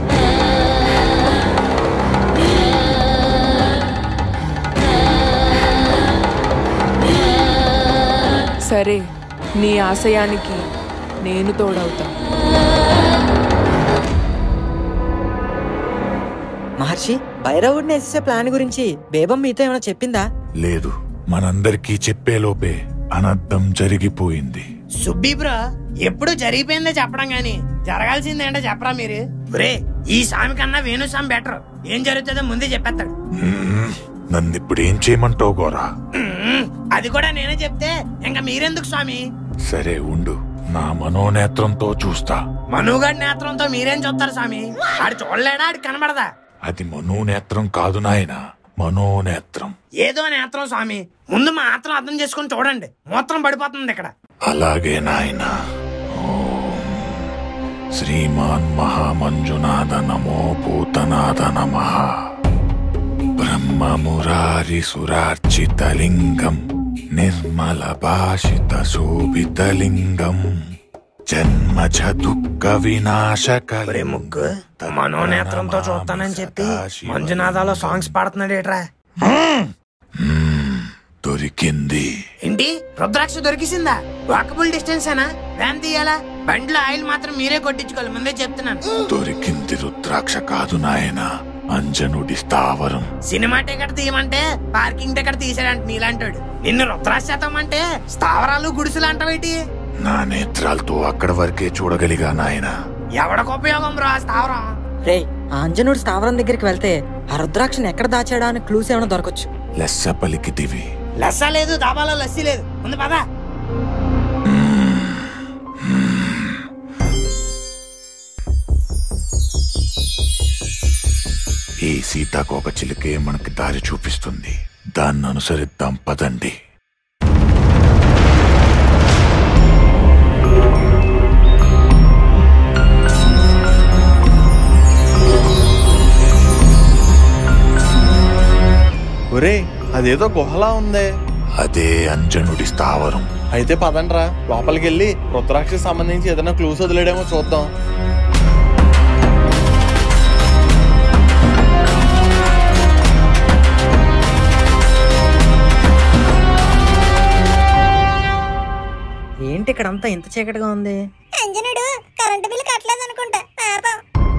సరే నీ ఆశయానికి నేను తోడవుతా మహర్షి భైరవుడిని వేసే ప్లాన్ గురించి బేబం మీతో ఏమైనా చెప్పిందా లేదు మనందరికీ చెప్పేలోపే అనర్థం జరిగిపోయింది సుబ్బి బ్రో ఎప్పుడు జరిగిపోయిందో చెప్పడం గాని జరగాల్సింది ఏంటో చెప్పరా మీరు ఒరే ఈ స్వామి కన్నా వేణు స్వామి బెటర్ ఏం జరుగుతుందో ముందే చెప్పేస్తాడు మ్మ్. నన్ను ఇప్పుడు ఏం చేయమంటావు గోరా మ్మ్. అది కూడా నేనే చెప్తే ఇంకా మీరెందుకు స్వామి సరే ఉండు నా మనోనేత్రంతో చూస్తా మనుగాడి నేత్రంతో మీరేం చూస్తారు స్వామి ఆడు చూడలేడా ఆడు కనబడదా అది మనోనేత్రం కాదు నాయన మనోనేత్రం ఏదో నేత్రం స్వామి ముందు మా ఆత్రం అర్థం చేసుకుని చూడండి మూత్రం పడిపోతుంది ఇక్కడ అలాగే నాయన ఓం శ్రీమాన్ మహామంజునాథ నమో భూతనాథ నమ బ్రహ్మమురారి సురార్చితలింగం నిర్మల భాషిత శోభితలింగం జన్మజ దుఃఖ వినాశక ముగ్గు మనోనేత్రంతో చూస్తానని చెప్పి మంజునాథాలో సాంగ్స్ పాడుతున్నాడు ఏట్రా దొరికింది ఏంటి రుద్రాక్ష దొరికిసిందా వాకబుల్ డిస్టెన్స్ ఏనా వ్యాన్ తీయాలా బండిలో ఆయిల్ మాత్రం మీరే కొట్టించుకోవాలి ముందే చెప్తున్నాను దొరికింది రుద్రాక్ష కాదు నాయన అంజనుడి స్థావరం సినిమా టికెట్ తీయమంటే పార్కింగ్ టికెట్ తీసాడంట నీలాంటాడు నిన్ను రుద్రాక్ష చేతామంటే స్థావరాలు గుడిసెలు అంటావేటి నా నేత్రాలతో అక్కడి వరకే చూడగలిగా నాయన ఎవడికి ఉపయోగం బ్రో ఆ స్థావరం రే ఆ అంజనుడు స్థావరం దగ్గరికి వెళ్తే ఆ రుద్రాక్షని ఎక్కడ దాచాడా అని క్లూస్ ఏమైనా దొరకచ్చు లెస్స పలికితివి లస్స లేదు దాబాలో లస్సీ లేదు ముందు పదా ఈ సీతాకోక చిలుకే మనకి దారి చూపిస్తుంది దాన్ని అనుసరిద్దాం పదండి ఒరే అదేదో గుహలా ఉందే అదే అంజనుడి స్థావరం అయితే పదండ్రా లోపలికి వెళ్ళి రుద్రాక్షకి సంబంధించి ఏదైనా క్లూస్ వదిలేడేమో చూద్దాం ఏంటి ఇక్కడ అంతా ఇంత చీకటిగా ఉంది అంజనుడు కరెంటు బిల్లు కట్టలేదు అనుకుంటా పాపం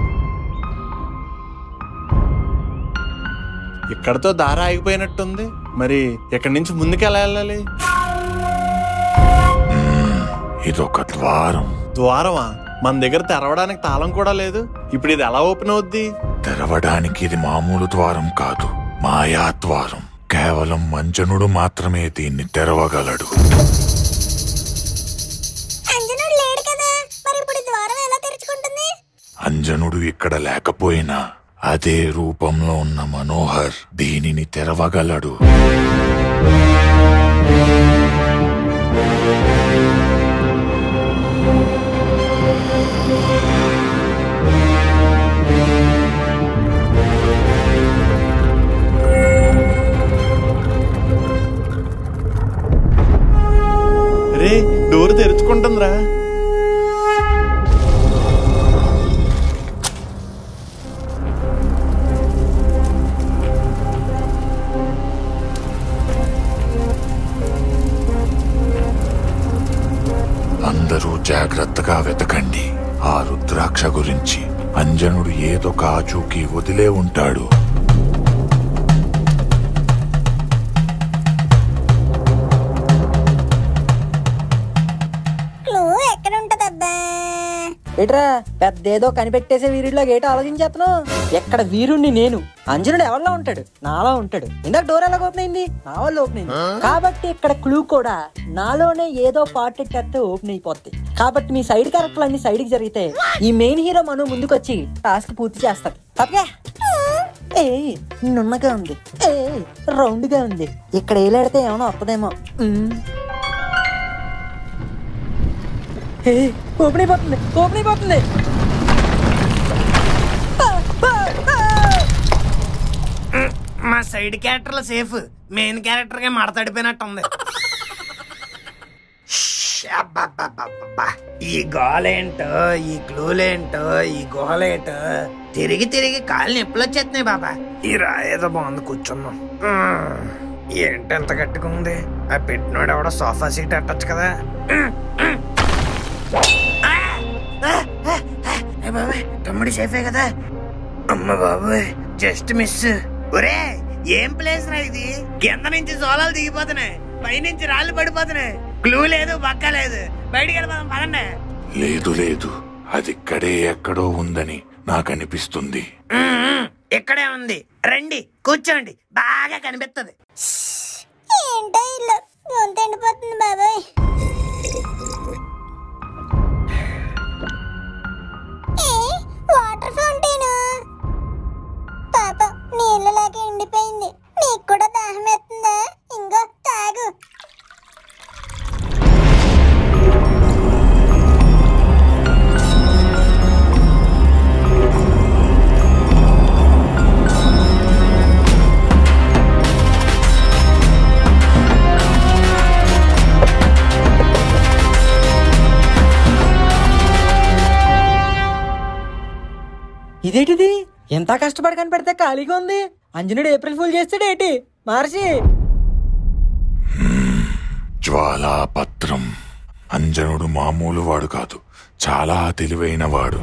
ఇక్కడతో దారి ఆగిపోయినట్టుంది మరి ఇక్కడి నుంచి ముందుకు ఎలా వెళ్ళాలి ఇదొక ద్వారం ద్వారమా మన దగ్గర తెరవడానికి తాళం కూడా లేదు ఇప్పుడు ఇది ఎలా ఓపెన్ అవుద్ది తెరవడానికి ఇది మామూలు ద్వారం కాదు మాయా ద్వారం కేవలం మంజనుడు మాత్రమే దీన్ని తెరవగలడు అంజనుడు లేడు కదా మరి ఇప్పుడు ఈ ద్వారం ఎలా తెరుచుకుంటుంది అంజనుడు ఇక్కడ లేకపోయినా అదే రూపంలో ఉన్న మనోహర్ దీనిని తెరవగలడు రే డోర్ తెరుచుకుంటుందిరా అందరూ జాగ్రత్తగా వెతకండి ఆ రుద్రాక్ష గురించి అంజనుడు ఏదో కాచూకి వదిలే ఉంటాడు క్లూ ఎక్కడ ఉంటదబ్బా ఏట్రా పెద్ద ఏదో కనిపెట్టేసే వీరుడిలో ఏటో ఆలోచించేస్తున్నావు ఎక్కడ వీరుణ్ణి నేను అంజనుడు ఎవరిలో ఉంటాడు నాలో ఉంటాడు ఇందాక డోర్ ఎలా ఓపెన్ అయింది నా వల్ల ఓపెన్ అయింది కాబట్టి ఇక్కడ క్లూ కూడా నాలోనే ఏదో పార్ట్ ఎట్టేస్తే ఓపెన్ అయిపోద్ది కాబట్టి మీ సైడ్ క్యారెక్టర్లు అన్ని సైడ్ కి జరిగితే ఈ మెయిన్ హీరో మను ముందుకొచ్చి టాస్క్ పూర్తి చేస్తాడు తప్పగా ఏ నున్నగా ఉంది ఏ రౌండ్ గా ఉంది ఇక్కడ ఏలాడితే ఏమైనా వస్తుందేమో ఉమ్. ఏ ఓపెన్ అయిపోతుంది ఓపెన్ అయిపోతుంది మా సైడ్ క్యారెక్టర్లు సేఫ్ మెయిన్ క్యారెక్టర్ గా మడతడిపోయినట్టుంది ష్, అబ్బబ్బబ్బబ్బబ్బా. ఈ గోలేంటో ఈ గ్లూలేంటో ఈ గుహలేంటో తిరిగి తిరిగి కాళ్ళు నొప్పులు వచ్చేస్తున్నాయి బాబా ఈ రాయేదో బాగుంది కూర్చున్నాం మ్మ్. ఏంటి ఎంత గట్టిగా ఉంది ఆ పెట్టినోడు ఎవడో సోఫా సీట్ అట్టొచ్చు కదా మ్మ్, మ్మ్. ఆ! ఆ! ఆ! ఆ! ఏ బాబాయ్ తమ్ముడు సేఫే కదా అమ్మ బాబోయ్ జస్ట్ మిస్ ఒరే ఏం ప్లేస్ రా ఇది కింద నుంచి సోలాలు దిగిపోతున్నాయి పైనుంచి రాళ్ళు పడిపోతున్నాయి క్లూ లేదు బక్క లేదు బయటికి వెళ్ళిపోదాం పదండి లేదు లేదు అది ఇక్కడే ఎక్కడో ఉందని నాకు అనిపిస్తుంది ఉమ్, ఉమ్, ఇక్కడే ఉంది రండి కూర్చోండి బాగా కనిపిస్తుంది ఏంటో ఇల్లు గొంతు ఎండిపోతుంది బాబాయ్ ఏ, వాటర్ ఫౌంటైన్ పాపం నీళ్ళు లేక ఎండిపోయింది నీకు కూడా దాహం ఎత్తుందా ఇంకో తాగు ఇదేంటిది ఎంత కష్టపడి కనిపెడితే ఖాళీగా ఉంది అంజనుడు ఏప్రిల్ ఫుల్ చేస్తాడు ఏంటి మహర్షి జ్వాలాపత్రం అంజనుడు మామూలు వాడు కాదు చాలా తెలివైన వాడు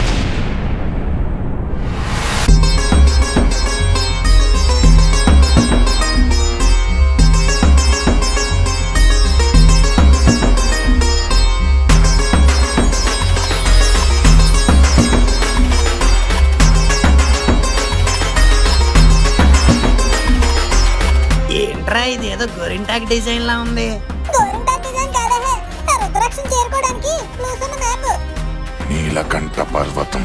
ఏంట్రా ఇది ఏదో గోరింటాక్ డిజైన్ లా ఉంది గోరింటాక్ డిజైన్ కాదా ఆ రుద్రాక్షం చేరుకోవడానికి క్లూస్ ఉన్న మ్యాప్ నీలకంఠ పర్వతం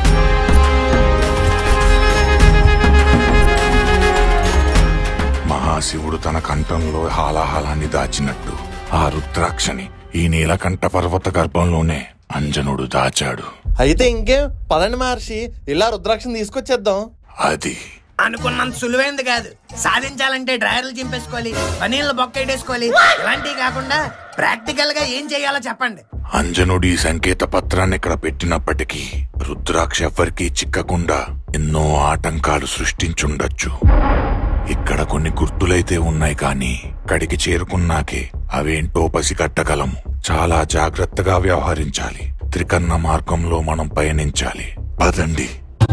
మహాశివుడు తన కంఠంలో హాలాహలాన్ని దాచినట్టు ఆ రుద్రాక్షని ఈ నీలకంఠ పర్వత గర్భంలోనే అంజనుడు దాచాడు అయితే ఇంకేం పదండి మహర్షి ఇలా రుద్రాక్షని తీసుకొచ్చేద్దాం అది అనుకున్నంత సులువైంది కాదు సాధించాలంటే డ్రైవర్లు చింపేసుకోవాలి పనీళ్ళు బొక్కేటేసుకోవాలి ఇలాంటివి కాకుండా ప్రాక్టికల్ గా ఏం చేయాలో చెప్పండి అంజనుడు ఈ సంకేత పత్రాన్ని ఇక్కడ పెట్టినప్పటికీ రుద్రాక్ష ఎవ్వరికీ చిక్కకుండా ఎన్నో ఆటంకాలు సృష్టించుండొచ్చు ఇక్కడ కొన్ని గుర్తులైతే ఉన్నాయి కానీ కడికి చేరుకున్నాకే అవేంటో పసిగట్టగలము చాలా జాగ్రత్తగా వ్యవహరించాలి త్రికర్ణ మార్గంలో మనం పయనించాలి పదండి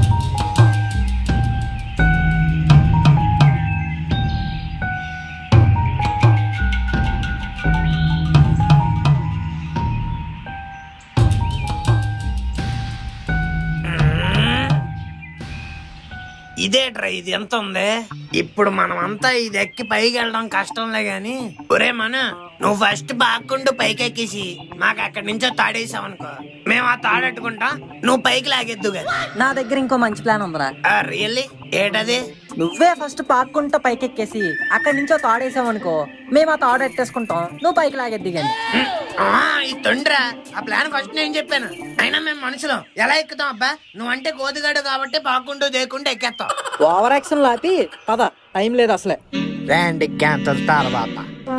ఇదే ట్రై ఇది ఎంత ఉంది ఇప్పుడు మనం అంతా ఇది ఎక్కి పైకి వెళ్ళడం కష్టంలే గాని ఒరే మన నువ్వు ఫస్ట్ బాక్కుండు పైకి ఎక్కేసి మాకు అక్కడి నుంచో తాడేసావనుకో మేము ఆ తాడెట్టుకుంటాం నువ్వు పైకి లాగెద్దు కదా నా దగ్గర ఇంకో మంచి ప్లాన్ ఉందిరా రియల్లీ ఏటది నువ్వే ఫస్ట్ పాక్కుంటా పైకెక్కేసి అక్కడి నుంచో తాడేసామనుకో మేము ఆ తాడు ఎట్టేసుకుంటాం నువ్వు పైకి లాగేద్ది గాని ఆ, ఈ తొండ్రా ఆ ప్లాన్ ఫస్ట్ నేను చెప్పాను అయినా మేము మనుషులం ఎలా ఎక్కుతాం అబ్బా నువ్వంటే గోదిగాడు కాబట్టి బాగుంటూ దేకుంటూ ఎక్కేస్తాం ఓవర్ యాక్షన్ లాపి పద టైం లేదు అసలే రండి క్యాన్సల్ తర్వాత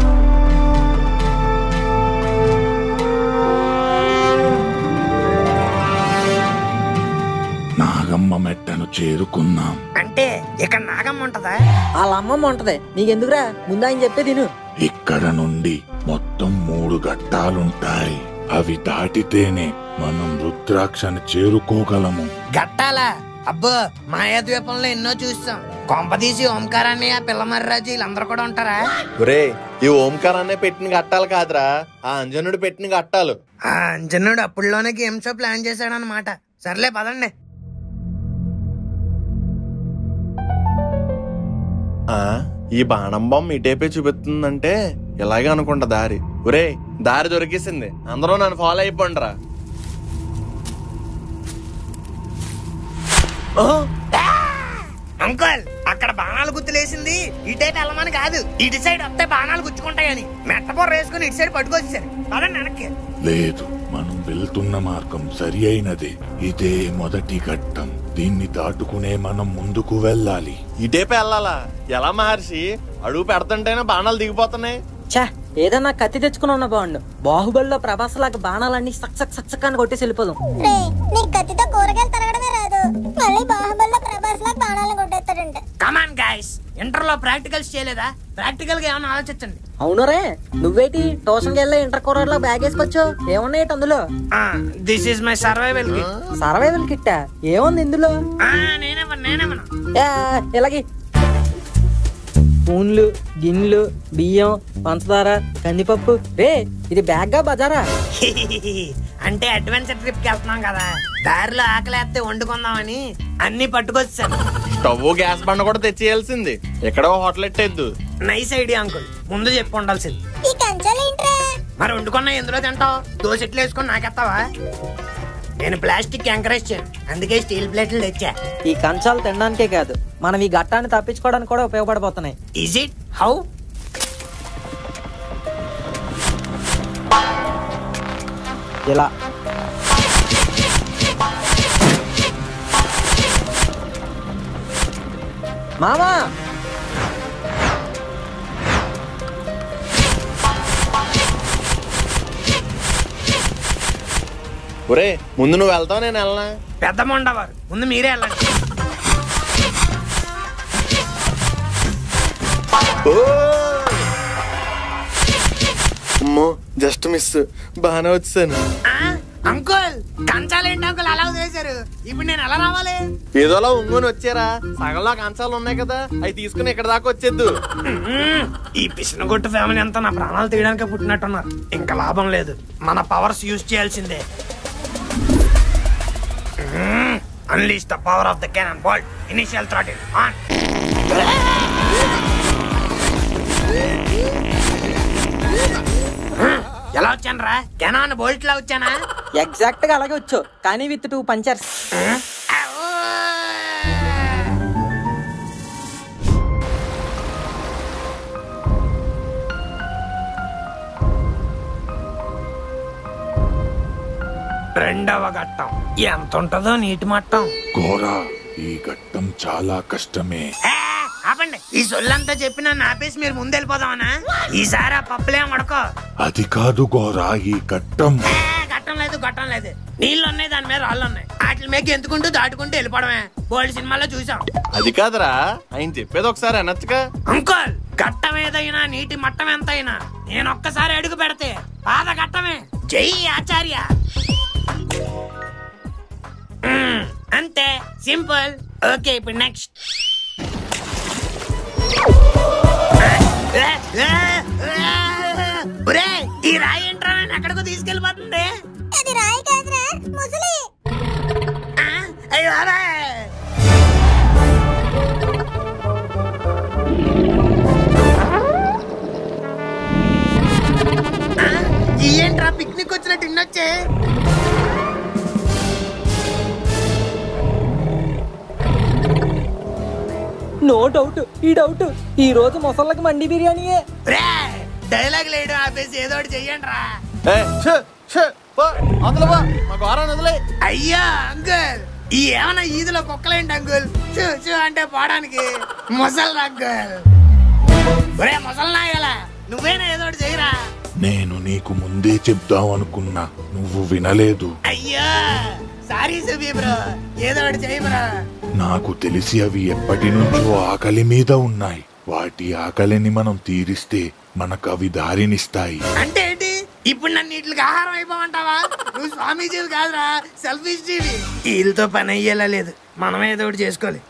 నాగమ్మ మెట్టను చేరుకున్నాం అంటే ఇక్కడ నాగమ్మ ఉంటదా వాళ్ళ అమ్మమ్మ ఉంటది నీకెందుకురా ముందు ఆయన చెప్పే తిను ఇక్కడ నుండి మొత్తం మూడు ఘట్టాలుంటాయి అవి దాటితేనే మనం రుద్రాక్షని చేరుకోగలము గట్టాలా అబ్బో మాయాద్వీపంలో ఎన్నో చూస్తాం కొంపదీసి ఓంకారాన్ని ఆ పిల్లమర్రాజు వీళ్ళందరూ కూడా ఉంటారా ఒరే ఈ ఓంకారాన్నే పెట్టిన కట్టాలి కాదురా ఆ అంజనుడు పెట్టిన కట్టాలు ఆ అంజనుడు అప్పుడులోనే గేమ్ షో ప్లాన్ చేశాడనమాట సర్లే పదండి ఆ ఈ బాణం బొమ్మ ఇటేపే చూపిస్తుందంటే ఇలాగే అనుకుంటా దారి ఒరే దారి దొరికేసింది అందరూ నన్ను ఫాలో అయిపోండిరా అంకుల్ అక్కడ బాణాలు గుర్తులేసింది ఇటైతే వెళ్ళమని కాదు ఇటు సైడ్ వస్తే బాణాలు గుచ్చుకుంటాయని మెట్టపొర వేసుకుని ఇటు సైడ్ పట్టుకొచ్చేసారు పదండి వెనక్కి లేదు మనం వెళ్తున్న మార్గం సరి అయినదే ఇదే మొదటి ఘట్టం దీన్ని దాటుకునే మనం ముందుకు వెళ్ళాలి ఇటేపే వెళ్ళాలా ఎలా మహర్షి అడుగు పెడుతుంటేనే బాణాలు దిగిపోతున్నాయి ఛా ఏదన్నా కత్తి తెచ్చుకుని ఉన్న బాగుండు బాహుబలిలో ప్రభాస్ లాగా బాణాలన్నీ సక్ సక్ సక్ సక్ అని కొట్టేసి వెళ్ళిపోదాం రే నీకు కత్తితో కూరగాయలు తరగడమే రాదు మళ్ళీ బాహుబలిలో ప్రభాస్ లాగా బాణాలను కొట్టేస్తాడంట కమాన్ గాయస్ ఇంటర్ లో ప్రాక్టికల్స్ చేయలేదా ప్రాక్టికల్ గా ఏమైనా ఆలోచించండి అవును రే నువ్వేటి ట్యూషన్కి వెళ్ళి ఇంటర్ కూరలో బ్యాగ్ వేసుకొచ్చు ఏమున్నాయి అందులో this is my survival kit survival కిట్టా ఏముంది ఇందులో నేనేమన్నా నేనేమన్నా ఏ, ఇలాగే స్పూన్లు గిన్నెలు బియ్యం పంచదార కందిపప్పు రే ఇది బ్యాగ్గా బజారా అంటే అడ్వెంచర్ ట్రిప్ కి వెళ్తున్నాం కదా దారిలో ఆకలేస్తే వండుకుందామని అన్ని పట్టుకొచ్చాను స్టవ్ గ్యాస్ బండ కూడా తెచ్చేయాల్సింది ఎక్కడో హోటల్ ఎట్టేద్దు నైస్ ఐడియా అంకుల్ ముందు చెప్పు ఉండాల్సింది ఈ కంచాలు ఏంట్రా మరి వండుకున్నా ఎందులో తింటావు దోశ ఎట్లు వేసుకొని నాకెత్తావా నేను ప్లాస్టిక్ ఎంకరేజ్ చేయను అందుకే స్టీల్ ప్లేట్లు తెచ్చా ఈ కంచాలు తినడానికే కాదు మనం ఈ ఘట్టాన్ని తప్పించుకోవడానికి కూడా ఉపయోగపడిపోతున్నాయి ఈజ్ ఇట్ హౌ ఇలా మామా ఒరే ముందు నువ్వు వెళ్తావు నేను వెళ్ళనా పెద్ద మొండవారు ముందు మీరే వెళ్ళండి అమ్మో జస్ట్ మిస్ బాగానే వచ్చాను అంకుల్ కంచాలేంటి అంకుల్ అలా వదిలేశారు ఇప్పుడు నేను ఎలా రావాలి ఏదోలా ఉంగుని వచ్చారా సగంలో కంచాలు ఉన్నాయి కదా అవి తీసుకుని ఇక్కడ దాకా వచ్చేద్దు మ్మ్. ఈ పిసినగొట్టు ఫ్యామిలీ అంతా నా ప్రాణాలు తీయడానికే పుట్టినట్టున్నారు ఇంకా లాభం లేదు మన పవర్స్ యూజ్ చేయాల్సిందే unleash the power of the cannon ball initial throttle on ఎలా వచ్చాను రా కెనాన్ బోల్ట్ లా వచ్చానా ఎగ్జాక్ట్ గా అలాగే వచ్చు కానీ విత్ టూ పంచర్స్ రెండవ ఘట్టం ఎంత ఉంటుందో నీటి మట్టం ఘోరా ఈ ఘట్టం చాలా కష్టమే ఏ, ఆపండి ఈ సొల్లంతా చెప్పి నన్ను ఆపేసి మీరు ముందు వెళ్ళిపోదామనా ఈసారి ఆ పప్పులేం వడకో అది కాదు ఘోరా ఈ ఘట్టం ఏ, గట్టం లేదు గట్టం లేదు నీళ్ళు ఉన్నాయి దాని మీద రాళ్ళు ఉన్నాయి వాటి మీద ఎందుకుంటూ దాటుకుంటూ వెళ్ళిపోవడమే బోల్డ్ సినిమాలో చూసాం అది కాదురా ఆయన చెప్పేది ఒకసారి అనొచ్చుగా అంకుల్ గట్టం ఏదైనా నీటి మట్టం ఎంతైనా నేను ఒక్కసారి అడుగు పెడితే పాద గట్టమే జై ఆచార్య మ్మ్, అంతే సింపుల్ ఓకే ఇప్పుడు నెక్స్ట్ ఈ రాయి ఏంట్రా నన్ను ఎక్కడికో తీసుకెళ్ళిపోతుంది అది రాయి కాదురా ముసలి అయ్యో అరే ఏంట్రా పిక్నిక్ వచ్చినట్టు ఇన్నొచ్చే నో డౌట్ ఈ డౌట్ ఈ రోజు ముసళ్ళకి మండి బిర్యానీయే డైలాగ్ లేడు ఆపేసి ఏదో ఒకటి చెయ్యండి రా మా ఘోరాన్ని వదిలే అయ్యా అంకుల్ ఈ ఏమన్నా ఈదులో కుక్కలేంటి అంకుల్ చూ చూ అంటే పోవడానికి ముసలి అంకుల్ ఒరే ముసలి నాయలా నువ్వేనా ఏదో ఒకటి చెయ్యరా నేను నీకు ముందే చెప్దాం అనుకున్నా నువ్వు వినలేదు అయ్యా సారీ సుబీ బ్రో ఏదో ఒకటి చెయ్యి బ్రో నాకు తెలిసి అవి ఎప్పటి నుంచో ఆకలి మీద ఉన్నాయి వాటి ఆకలిని మనం తీరిస్తే మనకు అవి దారినిస్తాయి అంటే ఏంటి ఇప్పుడు నన్ను వీటికి ఆహారం అయిపోమంటావా నువ్వు స్వామీజీవి కాదురా సెల్ఫీస్ జీవి వీళ్ళతో పని అయ్యేలా లేదు మనమే ఏదో ఒకటి చేసుకోవాలి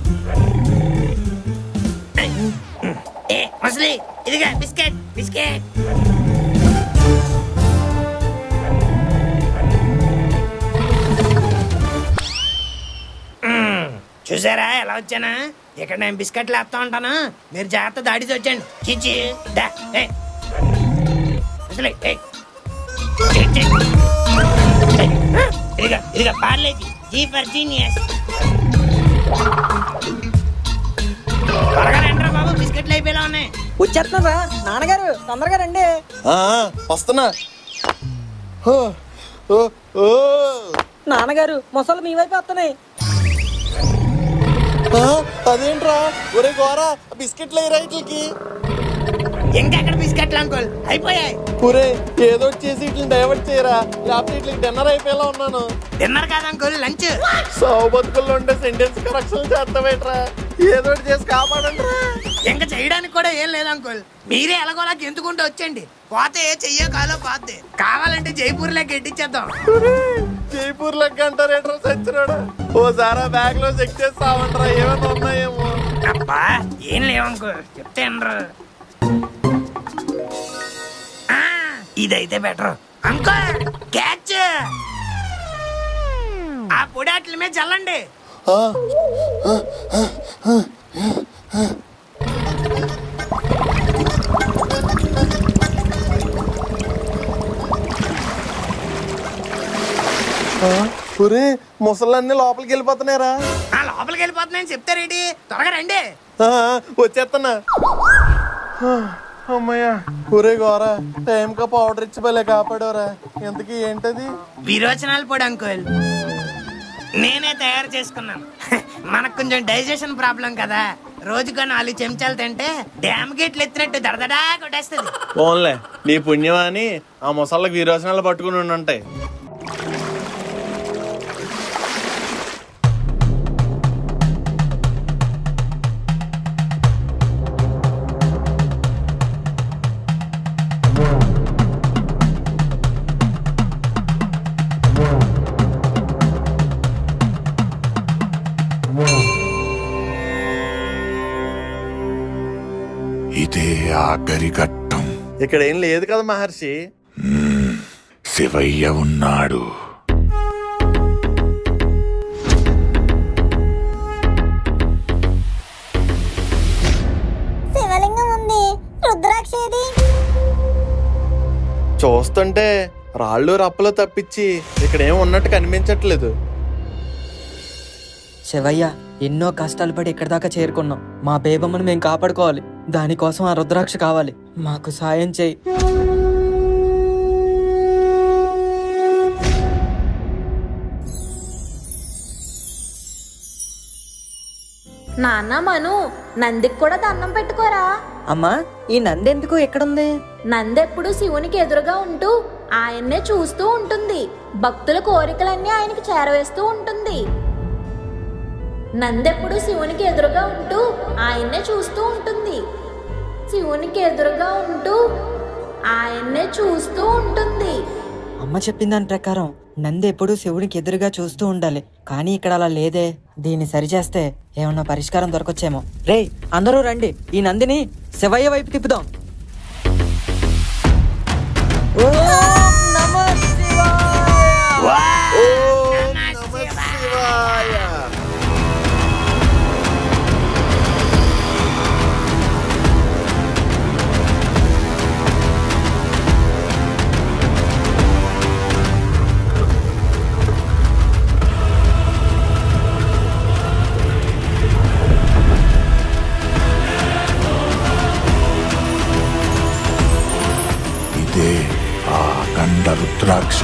ఏ ముసలి ఇదిగా బిస్కెట్ బిస్కెట్ మ్మ్. చూసారా ఎలా వచ్చానా ఇక్కడ నేను బిస్కెట్లు వేస్తా ఉంటాను మీరు జాగ్రత్త దాడితో వచ్చండి చిచ్చి దా ఏ ముసలి ఏ చి, చి. ఏ, ఆ, ఇదిగో ఇదిగో పార్లేజీ జీ ఫర్ జీనియస్ త్వరగా రండిరా బాబు బిస్కెట్లు అయిపోయేలా ఉన్నాయి వచ్చేస్తున్నారా నాన్నగారు తొందరగా రండి ఆ, వస్తున్నా ఓ, ఓ, ఓ. నాన్నగారు మొసలు మీ వైపు వస్తున్నాయి ఆ, అదేంట్రా ఒరే గోరా బిస్కెట్లు అయ్యి రైట్లకి ఇంకెక్కడ బిస్కెట్లు అంకుల్ అయిపోయాయి ఒరే ఏదో ఒకటి చేసి ఇట్లని డైవర్ట్ చేయరా లేకపోతే ఇట్లకి డిన్నర్ అయిపోయేలా ఉన్నాను డిన్నర్ కాదు అంకుల్ లంచ్ సావు బతుకుల్లో ఉండే సెంటెన్స్ కరెక్షన్ చేస్తావేట్రా ఏదో ఒకటి చేసి కాపాడండి ఇంకా చేయడానికి కూడా ఏం లేదు అంకుల్ మీరే ఎలాగోలా గెంతుకుంటూ వచ్చండి పోతే చెయ్యో కాలో పోతే కావాలంటే జైపూర్ లెక్క ఎట్టించేద్దాం జైపూర్ లెక్క అంటారేట్రా సచ్చినాడు ఓసారా బ్యాగ్ లో చెక్ చేసి సావంట్రా ఏమైనా ఉన్నాయేమో అబ్బా ఏం లేవు అంకుల్ చెప్తే అనరు ఆ, ఇదైతే బెటర్ అంకుల్ క్యాచ్ ఆ పొడి అట్ల మీద చల్లండి ఒరే ముసలన్నీ లోపలికి వెళ్ళిపోతున్నారా ఆ లోపలికి వెళ్ళిపోతున్నాయని చెప్తారేంటి త్వరగా రండి ఆ, వచ్చేస్తున్నా ఆ, అమ్మయ్యా ఒరే గోరా టైం కా పౌడర్ ఇచ్చి భలే కాపాడోరా ఇంతకీ ఏంటది విరోచనాలు పొడి అంకుల్ నేనే తయారు చేసుకున్నాను మనకు కొంచెం డైజెషన్ ప్రాబ్లం కదా రోజుకో నాలుగు చెంచాలు తింటే డ్యామ్ గేట్లు ఎత్తినట్టు దడదడా కొట్టేస్తుంది ఓన్లే నీ పుణ్యమాని ఆ ముసళ్ళకి విరోచనాలు పట్టుకుని ఉండి ఉంటాయి ఇదే ఆఖరి ఘట్టం ఇక్కడ ఏం లేదు కదా మహర్షి శివయ్య ఉన్నాడు శివలింగం ఉంది రుద్రాక్ష ఏది చూస్తుంటే రాళ్ళు రప్పలు తప్పించి ఇక్కడ ఏం ఉన్నట్టు కనిపించట్లేదు శివయ్య ఎన్నో కష్టాలు పడి ఇక్కడి దాకా చేరుకున్నాం మా బేబమ్మను మేము కాపాడుకోవాలి దానికోసం ఆ రుద్రాక్ష కావాలి మాకు సాయం చేయి నాన్న మను నందికి కూడా దండం పెట్టుకోరా అమ్మా ఈ నంది ఎందుకు ఎక్కడుంది నందెప్పుడు శివునికి ఎదురుగా ఉంటూ ఆయన్నే చూస్తూ ఉంటుంది భక్తుల కోరికలన్నీ ఆయనకి చేరవేస్తూ ఉంటుంది నందెప్పుడు శివునికి ఎదురుగా ఉంటూ ఆయన్నే చూస్తూ ఉంటుంది శివునికి ఎదురుగా ఉంటూ ఆయన్నే చూస్తూ ఉంటుంది అమ్మ చెప్పిన దాని ప్రకారం నంది ఎప్పుడూ శివునికి ఎదురుగా చూస్తూ ఉండాలి కానీ ఇక్కడ అలా లేదే దీన్ని సరిచేస్తే ఏమన్నా పరిష్కారం దొరకొచ్చేమో రే అందరూ రండి ఈ నందిని శివయ్య వైపు తిప్పుదాం ఓం నమః ఇదే ఆ అఖండ రుద్రాక్ష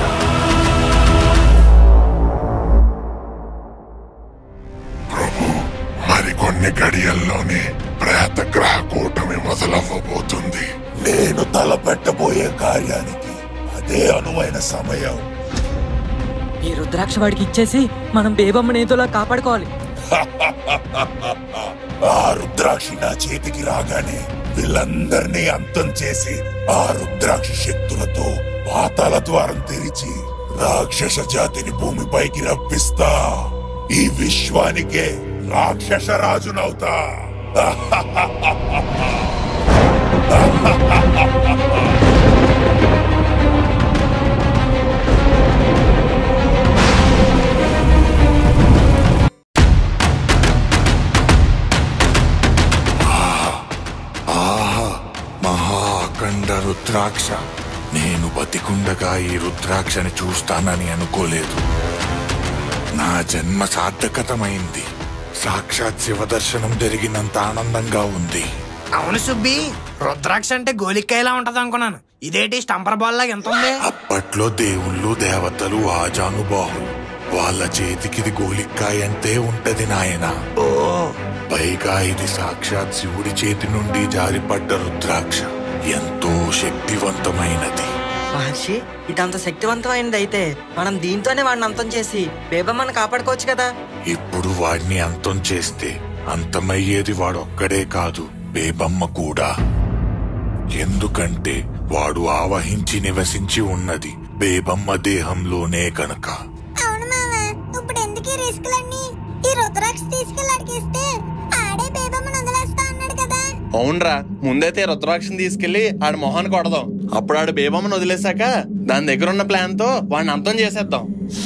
మరికొన్ని గడియల్లోనే ప్రేతగ్రహ కూటమి మొదలవ్వబోతుంది నేను తలపెట్టబోయే కార్యానికి అదే అనువైన సమయం ఈ రుద్రాక్ష వాడికి ఇచ్చేసి మనం బేబమ్మని ఏదోలా కాపాడుకోవాలి ఆ రుద్రాక్షి నా చేతికి రాగానే వీళ్ళందరినీ అంతం చేసి ఆ రుద్రాక్ష శక్తులతో పాతాల ద్వారం తెరిచి రాక్షస జాతిని భూమిపైకి రప్పిస్తా ఈ విశ్వానికే రాక్షస రాజునవుతా ఆహా మహాఖండ రుద్రాక్ష నేను బతికుండగా ఈ రుద్రాక్షని చూస్తానని అనుకోలేదు నా జన్మ సార్థకతమైంది సాక్షాత్ శివ దర్శనం జరిగినంత ఆనందంగా ఉంది అవును సుబ్బి రుద్రాక్ష అంటే గోలిక్కాయలా ఉంటది అనుకున్నాను ఇదేంటి స్టంపర్ బాల్ లాగా ఎంత ఉంది అప్పట్లో దేవుళ్ళు దేవతలు ఆజానుబాహులు వాళ్ళ చేతికిది గోలిక్కాయ అంతే ఉంటది నాయన ఓ పైగా ఇది సాక్షాత్ శివుడి చేతి నుండి జారిపడ్డ రుద్రాక్ష ఎంతో శక్తివంతమైనది మహర్షి ఇదంత శక్తివంతమైనది అయితే మనం దీంతోనే వాడిని అంతం చేసి బేబమ్మని కాపాడుకోవచ్చు కదా ఇప్పుడు వాడిని అంతం చేస్తే అంతమయ్యేది వాడొక్కడే కాదు బేబమ్మ కూడా ఎందుకంటే వాడు ఆవహించి నివసించి ఉన్నది బేబమ్మ దేహంలోనే కనుక అవును మామ ఇప్పుడు ఎందుకు ఈ రిస్కులన్నీ ఈ రుద్రాక్ష తీసుకెళ్ళి అడిగిస్తే ఆడే బేబమ్మను వదిలేస్తా అన్నాడు కదా అవునరా ముందైతే రుద్రాక్షని తీసుకెళ్లి ఆడి మొహాన్ని కొడదాం అప్పుడు ఆడు బేబమ్మను వదిలేశాక దాని దగ్గర ఉన్న ప్లాన్ తో వాడిని అంతం చేసేద్దాం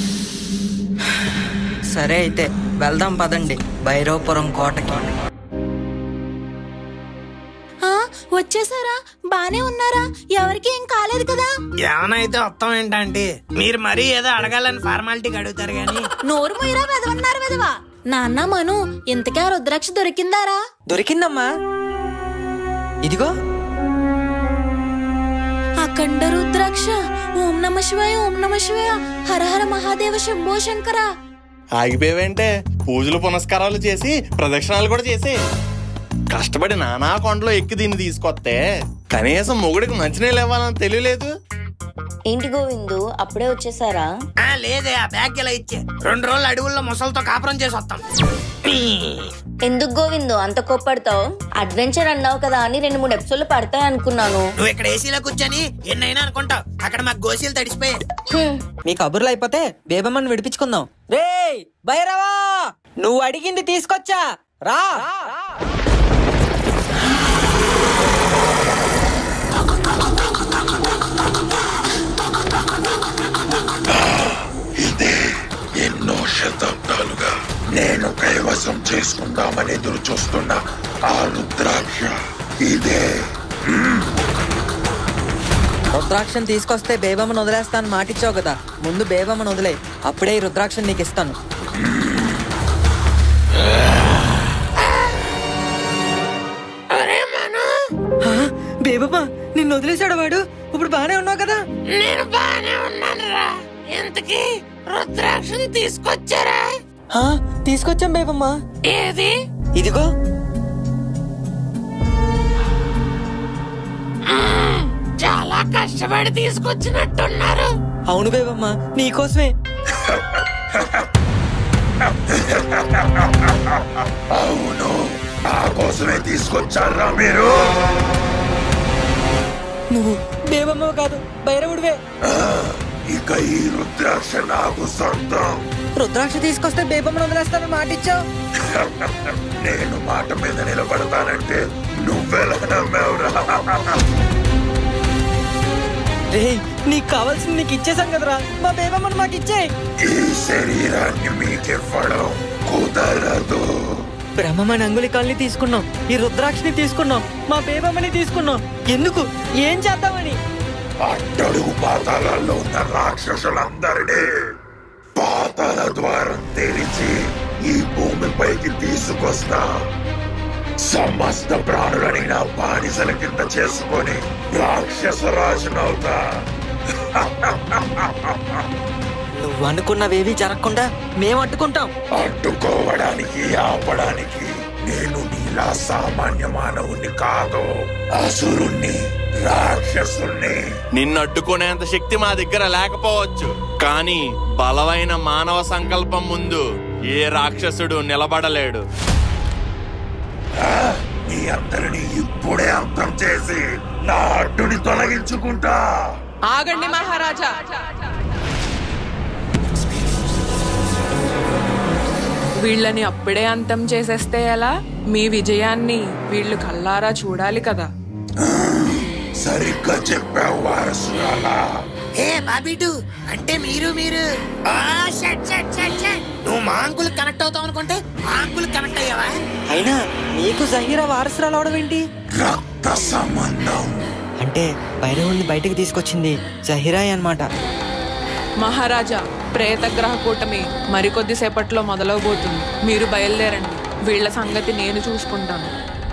సరే అయితే వెళ్దాం పదండి భైరవపురం కోటకి ఆ, వచ్చేసారా బానే ఉన్నారా ఎవరికి ఏం కాలేదు కదా ఏమైనా అయితే వస్తాం ఏంటంటే మీరు మరీ ఏదో అడగాలని ఫార్మాలిటీకి అడుగుతారు గాని నోరు మొయ్యరా వెదవన్నారు వెదవా నాన్న మను ఇంతకే ఆ రుద్రాక్ష దొరికిందారా దొరికిందమ్మా ఇదిగో అఖండ రుద్రాక్ష ఓం నమ శివాయ ఓం నమ శివాయ హర హర మహాదేవ శంభో శంకర ఆగిపోయావంటే పూజలు పునస్కారాలు చేసి ప్రదక్షిణాలు కూడా చేసి కష్టపడి నానా కొండలో ఎక్కి దీన్ని తీసుకొస్తే కనీసం మొగుడికి మంచినీళ్ళు ఇవ్వాలని తెలియలేదు ఏంటి గోవిందు అప్పుడే వచ్చేసారా ఆ, లేదే ఆ బ్యాగ్ ఇలా ఇచ్చే రెండు రోజులు అడవుల్లో ముసలతో కాపురం చేసి వస్తాం ఎందుకు గోవిందు అంత కోప్పడతావు అడ్వెంచర్ అన్నావు కదా అని రెండు మూడు ఎపిసోడ్లు పడతాయి అనుకున్నాను నువ్వు ఇక్కడ ఏసీలో కూర్చొని ఎన్నైనా అనుకుంటావు అక్కడ మాకు గోసీలు తడిసిపోయాయి మీ కబుర్లు అయిపోతే బేబమ్మని విడిపించుకుందాం రే భైరవా నువ్వు అడిగింది తీసుకొచ్చా రా ఎన్నో శతాబ్దాలుగా నేను కైవసం చేసుకుందామని ఎదురు చూస్తున్న ఆ రుద్రాక్ష ఇదే రుద్రాక్షని తీసుకొస్తే బేబమ్మను వదిలేస్తాను మాటిచ్చావు కదా ముందు బేబమ్మను వదిలే అప్పుడే ఈ రుద్రాక్షని నీకు ఇస్తాను ఆ, బేబమ్మ నిన్ను వదిలేశాడు వాడు ఇప్పుడు బానే ఉన్నావు కదా నేను బానే ఉన్నాను రా ఎంతకి రుద్రాక్షని తీసుకొచ్చారా ఆ, తీసుకొచ్చాం బేబమ్మ ఏది ఇదిగో మ్మ్, చాలా కష్టపడి తీసుకొచ్చినట్టున్నారు అవును బేబమ్మ నీకోసమే అవును నా కోసమే తీసుకొచ్చారా మీరు నువ్వు బేబమ్మ కాదు భైరవుడివే ఇక ఈ రుద్రాక్ష నాకు సొంతం రుద్రాక్ష తీసుకొస్తే బేబమ్మను వదిలేస్తాను మాటిచ్చావు నేను మాట మీద నిలబడతానంటే నువ్వెలా నమ్మావురా రే నీకు కావాల్సింది నీకు ఇచ్చేసాం కదరా మా బేబమ్మను మాకు ఇచ్చేయి ఈ శరీరాన్ని మీకివ్వడం కుదరదు బ్రహ్మమైన అంగుళికాల్ని తీసుకున్నాం ఈ రుద్రాక్షని తీసుకున్నాం మా బేబమ్మని తీసుకున్నాం ఎందుకు ఏం చేద్దామని అట్టడుగు పాతాళాల్లో ఉన్న రాక్షసులందరినీ పాతాల ద్వారం తెరిచి ఈ భూమిపైకి తీసుకొస్తా సమస్త ప్రాణులని నా బానిసల కింద చేసుకొని రాక్షస రాజునవుతా నువ్వు అనుకున్నవేవి జరగకుండా మేము అడ్డుకుంటాం అడ్డుకోవడానికి ఆపడానికి నేను నీలా సామాన్య మానవుణ్ణి కాదు అసురుణ్ణి రాక్షసుణ్ణి నిన్ను అడ్డుకునేంత శక్తి మా దగ్గర లేకపోవచ్చు కానీ బలమైన మానవ సంకల్పం ముందు ఏ రాక్షసుడు నిలబడలేడు మీ అందరినీ ఇప్పుడే అంతం చేసి నా అడ్డుని తొలగించుకుంటా ఆగండి మహారాజా వీళ్ళని అప్పుడే అంతం చేసేస్తే ఎలా మీ విజయాన్ని వీళ్ళు కల్లారా చూడాలి కదా సరిగ్గా చెప్పావు వారసురాలా ఏ బాబీటు అంటే మీరు మీరు ఆ, షట్, షట్, షట్, షట్. నువ్వు మా అంకుల్ కనెక్ట్ అవుతావు అనుకుంటే మా అంకుల్ కనెక్ట్ అయ్యావా అయినా నీకు జహీరా వారసురాలు అవడం ఏంటి రక్త సంబంధం అంటే భైరవుల్ని బయటకు తీసుకొచ్చింది జహీరాయ్ అన్నమాట మహారాజా ప్రేతగ్రహ కూటమి మరికొద్ది సేపట్లో మొదలవబోతుంది మీరు బయలుదేరండి వీళ్ళ సంగతి నేను చూసుకుంటాను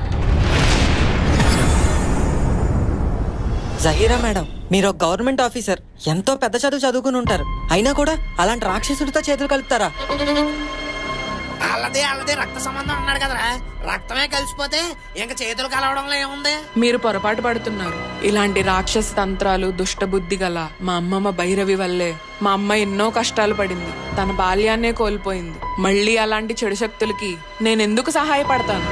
జహీరా మేడం మీరు ఒక గవర్నమెంట్ ఆఫీసర్ ఎంతో పెద్ద చదువు చదువుకుని ఉంటారు అయినా కూడా అలాంటి రాక్షసుడితో చేతులు కలుపుతారా అల్లదే అల్లదే రక్త సంబంధం అన్నాడు కదరా రక్తమే కలిసిపోతే ఇంకా చేతులు కలవడంలో ఏముంది మీరు పొరపాటు పడుతున్నారు ఇలాంటి రాక్షస తంత్రాలు దుష్టబుద్ధి గల మా అమ్మమ్మ భైరవి వల్లే మా అమ్మ ఎన్నో కష్టాలు పడింది తన బాల్యాన్నే కోల్పోయింది మళ్ళీ అలాంటి చెడు శక్తులకి నేనెందుకు సహాయపడతాను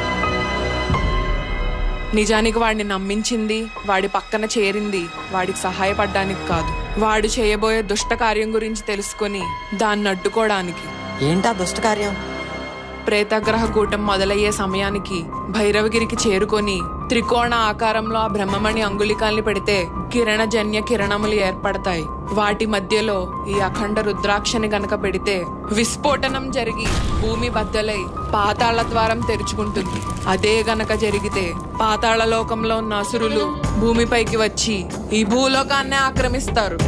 నిజానికి వాడిని నమ్మించింది వాడి పక్కన చేరింది వాడికి సహాయపడ్డానికి కాదు వాడు చేయబోయే దుష్ట కార్యం గురించి తెలుసుకొని దాన్ని అడ్డుకోవడానికి ఏంటా దుష్ట కార్యం ప్రేతగ్రహ కూటం మొదలయ్యే సమయానికి భైరవగిరికి చేరుకొని త్రికోణ ఆకారంలో ఆ బ్రహ్మమణి అంగుళికాల్ని పెడితే కిరణజన్య కిరణములు ఏర్పడతాయి వాటి మధ్యలో ఈ అఖండ రుద్రాక్షని గనక పెడితే విస్ఫోటనం జరిగి భూమి బద్దలై పాతాళ ద్వారం తెరుచుకుంటుంది అదే గనక జరిగితే పాతాళ లోకంలో ఉన్న అసురులు భూమిపైకి వచ్చి ఈ భూలోకాన్నే ఆక్రమిస్తారు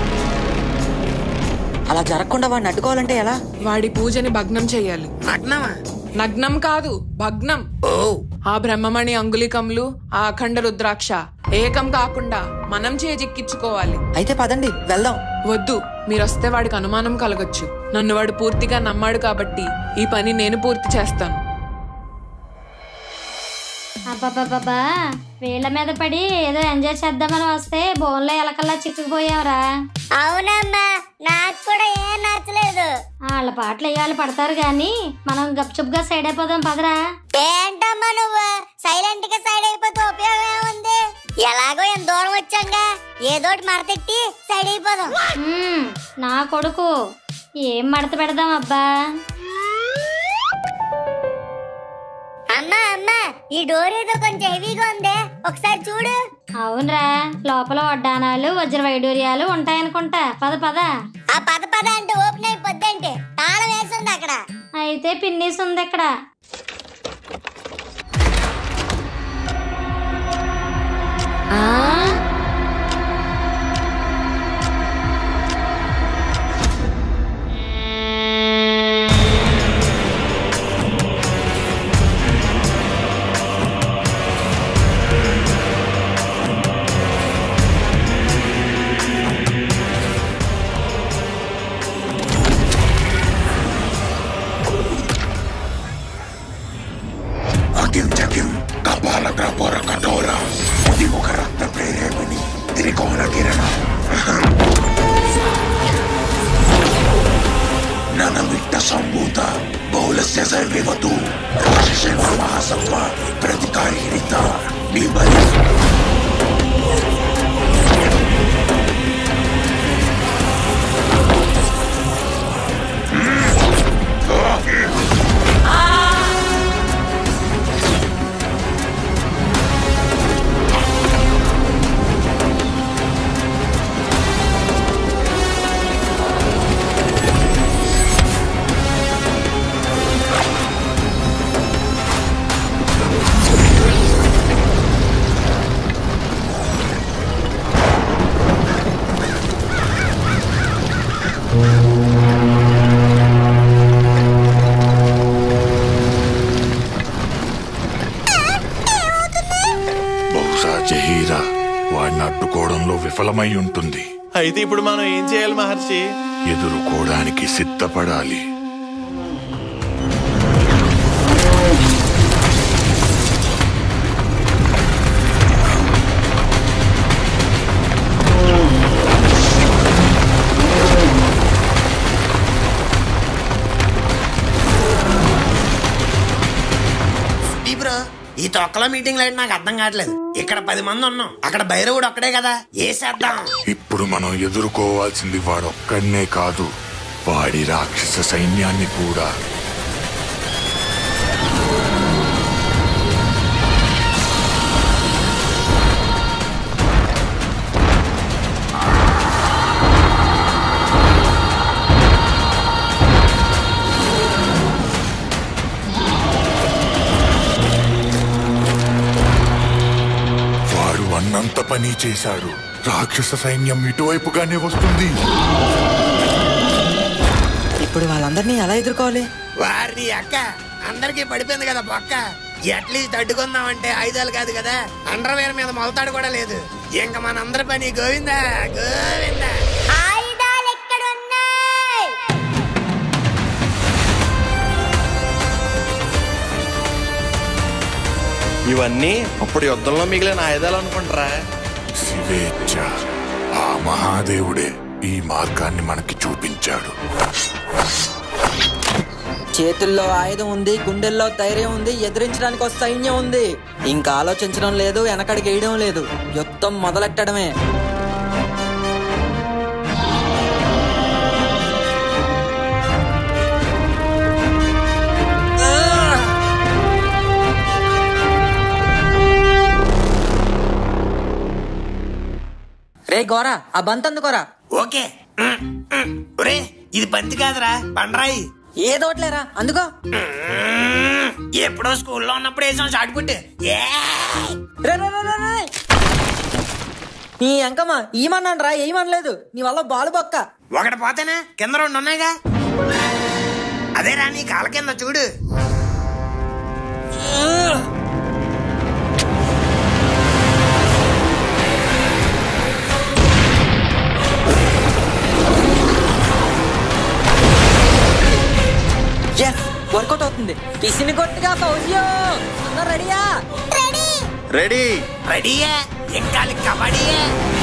అలా జరగకుండా వాడిని అడ్డుకోవాలంటే ఎలా వాడి పూజని భగ్నం చెయ్యాలి నగ్నమా నగ్నం కాదు భగ్నం ఆ బ్రహ్మమణి అంగుళికములు ఆ అఖండ రుద్రాక్ష ఏకం కాకుండా మనం చేజిక్కించుకోవాలి అయితే పదండి వెళ్దాం వద్దు మీరొస్తే వాడికి అనుమానం కలగొచ్చు నన్ను వాడు పూర్తిగా నమ్మాడు కాబట్టి ఈ పని నేను పూర్తి చేస్తాను అబ్బబ్బబ్బా వీళ్ళ మీద పడి ఏదో ఎంజాయ్ చేద్దామని వస్తే బోన్లో ఎలకల్లా చిక్కుకుపోయావురా అవునమ్మా నాకు కూడా ఏం నచ్చలేదు వాళ్ళ పాటలు వేయాలి పడతారు గాని మనం గప్చుప్గా సైడ్ అయిపోదాం పదరా ఏంటమ్మా నువ్వు సైలెంట్ గా సైడ్ అయిపోతే ఉపయోగం ఏముంది ఎలాగో ఎంత దూరం వచ్చాంగా ఏదోటి మరతెట్టి సైడ్ అయిపోదాం మ్మ్, నా కొడుకు ఏం మడత పెడదాం అబ్బా అమ్మా అమ్మా ఈ డోర్ ఏదో కొంచెం హెవీగా ఉంది ఒకసారి చూడు అవునరా లోపల వడ్డానాలు వజ్ర వైడూర్యాలు ఉంటాయనుకుంటా పద పద ఆ పద పద అంటే ఓపెన్ అయిపోద్దంటే తాళం వేసింది అక్కడ అయితే పిన్నీస్ ఉంది ఇక్కడ అకిం చకిం కపాల గ్రపోర కఠోర ముదిముఖ రక్త ప్రేరేపిణి త్రికోణ కిరణ ననమిట్ట సంభూత బహుళస్య సర్వేవతు రాక్షసేన మహాసత్వ ప్రతికారిత నిబలి బహుశా జహీరా వాడిని అడ్డుకోవడంలో విఫలమై ఉంటుంది అయితే ఇప్పుడు మనం ఏం చేయాలి మహర్షి ఎదుర్కోవడానికి సిద్ధపడాలి ఈ బ్రో ఈ తోట ఒక్కలో మీటింగ్ లేదు నాకు అర్థం కావట్లేదు ఇక్కడ పది మంది ఉన్నాం అక్కడ భైరవుడు ఒక్కడే కదా ఏసేద్దాం ఇప్పుడు మనం ఎదుర్కోవాల్సింది వాడొక్కడనే కాదు వాడి రాక్షస సైన్యాన్ని కూడా వాడు అన్నంత పని చేశాడు రాక్షస సైన్యం ఇటువైపుగానే వస్తుంది ఇప్పుడు వాళ్ళందరినీ ఎలా ఎదుర్కోవాలి వారిని అక్క అందరికీ పడిపోయింది కదా బొక్క అట్లీస్ట్ అడ్డుకుందామంటే ఆయుధాలు కాదు కదా అండర్వేర్ మీద మొలతాడు కూడా లేదు ఇంకా మనందరి పని గోవిందా గోవిందా ఆయుధాలు ఎక్కడున్నాయి ఇవన్నీ అప్పుడు యుద్ధంలో మిగిలిన ఆయుధాలు అనుకుంటారా శివేచ్ఛ ఆ మహాదేవుడే ఈ మార్గాన్ని మనకి చూపించాడు చేతుల్లో ఆయుధం ఉంది గుండెల్లో ధైర్యం ఉంది ఎదిరించడానికి ఒక సైన్యం ఉంది ఇంకా ఆలోచించడం లేదు వెనకడికి వేయడం లేదు యుద్ధం మొదలెట్టడమే రే గోరా ఆ బంత్ అందుకోరా ఓకే ఉమ్, ఉమ్. ఒరే ఇది బంతి కాదురా బండరాయి ఏదోట్లేరా అందుకో ఉమ్, ఎప్పుడో స్కూల్లో ఉన్నప్పుడు వేసాం షార్ట్ పుట్టి ఏ రే, రే, రే, రే, రే. నీ అంకమ్మ ఈమన్నాను రా ఏమనలేదు నీ వల్ల బాలు బొక్క ఒకటి పోతేనే కింద రెండు ఉన్నాయిగా అదేరా నీ కాళ్ళ కింద చూడు ఎస్ వర్కౌట్ అవుతుంది పిసిని కొట్టుగా సౌజ్యం అందరు రెడీయా రెడీ రెడీయే ఇంకా కబడ్డీయే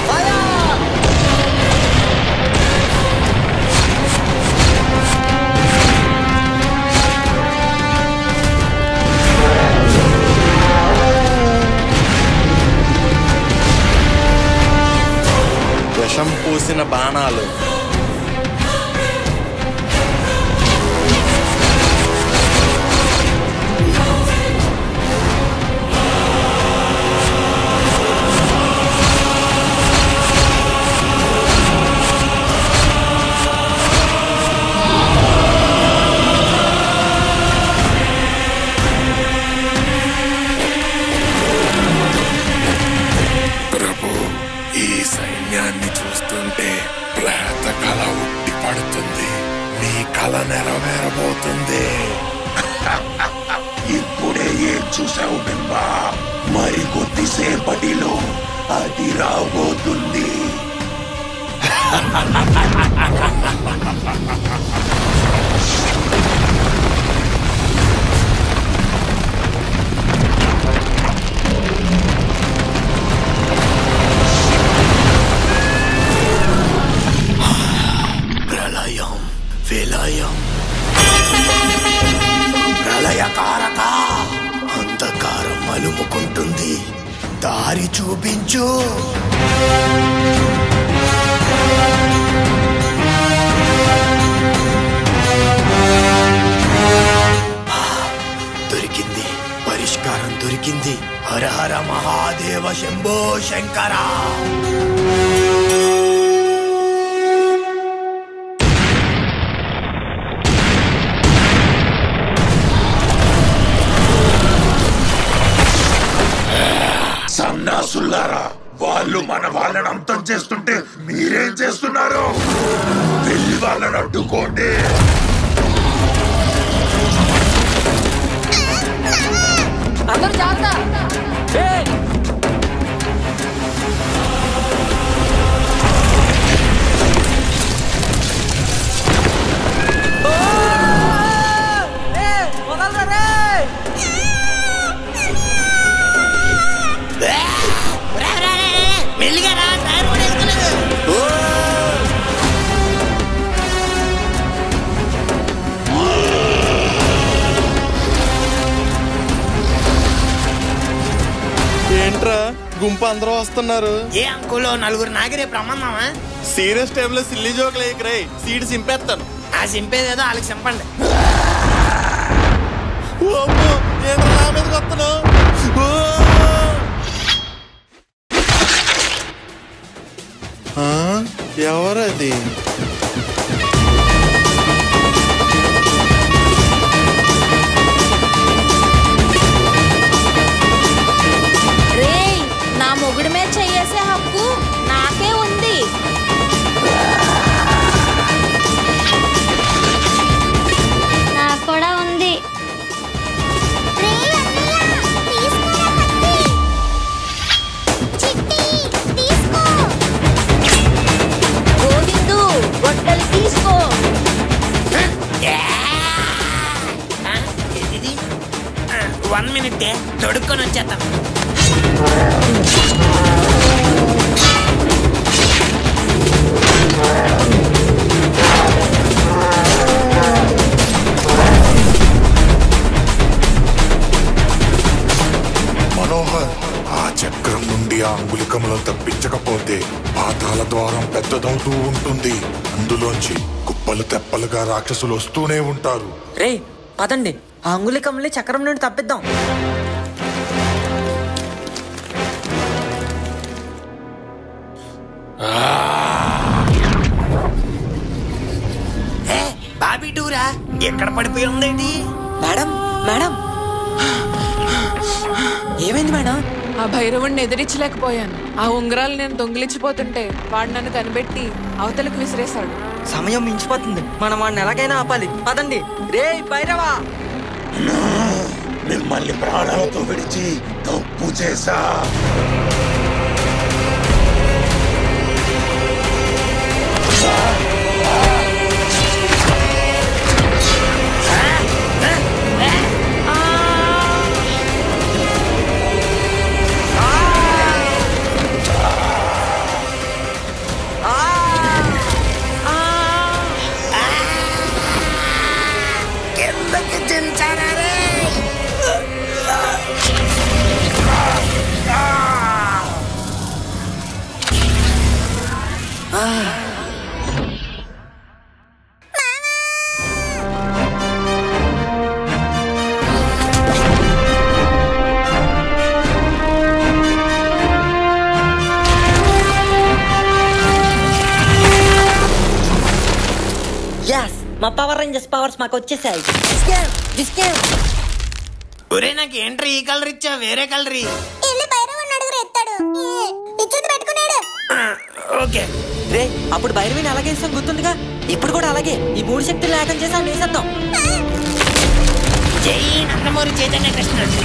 విషం పూసిన బాణాలు ప్రభు ఈ సైన్యాన్ని చూస్తుంటే ప్రేత కళ ఉట్టి పడుతుంది నీ కళ నెరవేరబోతుంది ఇప్పుడే ఏం చూసావు బింబా మరి కొద్దిసేపటిలో అది రాబోతుంది ప్రళయం విలయం ప్రళయకారక అంధకారం అలుముకుంటుంది దారి చూపించు ఆ, దొరికింది పరిష్కారం దొరికింది హర హర మహాదేవ శంభో శంకరా సన్నాసుల్లారా వాళ్ళు మన వాళ్ళని అంతం చేస్తుంటే మీరేం చేస్తున్నారు వెళ్ళి వాళ్ళని అడ్డుకోండి అందరూ జాగ్రత్త ఏయ్! ఓ! ఏయ్, వదలరా రేయ్! మెల్లిగా రా టైర్ కూడా వేసుకోలేదు గుంపు అందరూ వస్తున్నారు ఏ అంకులో నలుగురు నాగిరే ప్రమాదమా సీరియస్ టైమ్ లో సిల్లి జోకులు ఎక్కరే సీడ్ సింపేస్తాను ఆ సింపేదేదో వాళ్ళకి సింపండి ఓమ్మో, ఏంట్రా నా మీదకి వస్తున్నావు? ఓ! ఆ, ఎవరది రేయ్ నా మొగుడి మీద చెయ్యేసే హక్కు నాకే ఉంది నాకు కూడా ఉంది గోవిందు గొడ్డలు తీసుకో ఇది వన్ మినిట్ తొడుక్కొని వచ్చేస్తాను మనోహర్ ఆ చక్రం నుండి ఆ అంగుళికములను తప్పించకపోతే పాతాల ద్వారం పెద్దదవుతూ ఉంటుంది అందులోంచి కుప్పలు తెప్పలుగా రాక్షసులు వస్తూనే ఉంటారు రే పదండి ఆ అంగుళికమ్ని చక్రం నుండి తప్పిద్దాం బాబీ టూరా ఎక్కడ పడిపోయి ఉందేంటి మేడం మేడం ఏమైంది మేడం ఆ భైరవుణ్ణి ఎదిరించలేకపోయాను ఆ ఉంగరాలు నేను దొంగిలించిపోతుంటే వాడు నన్ను కనిపెట్టి అవతలకు విసిరేశాడు సమయం మించిపోతుంది మనం వాడిని ఎలాగైనా ఆపాలి పదండి రే భైరవా మిమ్మల్ని ప్రాణాలతో విడిచి తప్పు చేశా కిందకి దించారా రే యాస్ మా పవర్ రేంజర్స్ పవర్స్ మాకు వచ్చేసాయి విస్కేమ్, విస్కేమ్. ఒరే నాకు ఏంట్రీ ఈ కలర్ ఇచ్చా వేరే కలర్ వెళ్ళి భైరవుని అడుగురు ఎత్తాడు ఇచ్చేది పెట్టుకున్నాడు ఓకే రే అప్పుడు భైరవిని అలాగే ఇస్తాం గుర్తుందిగా ఇప్పుడు కూడా అలాగే ఈ మూడు శక్తులు లేకం చేసి ఆమె వేసేద్దాం జై నందమూరి చైతన్య కృష్ణుడు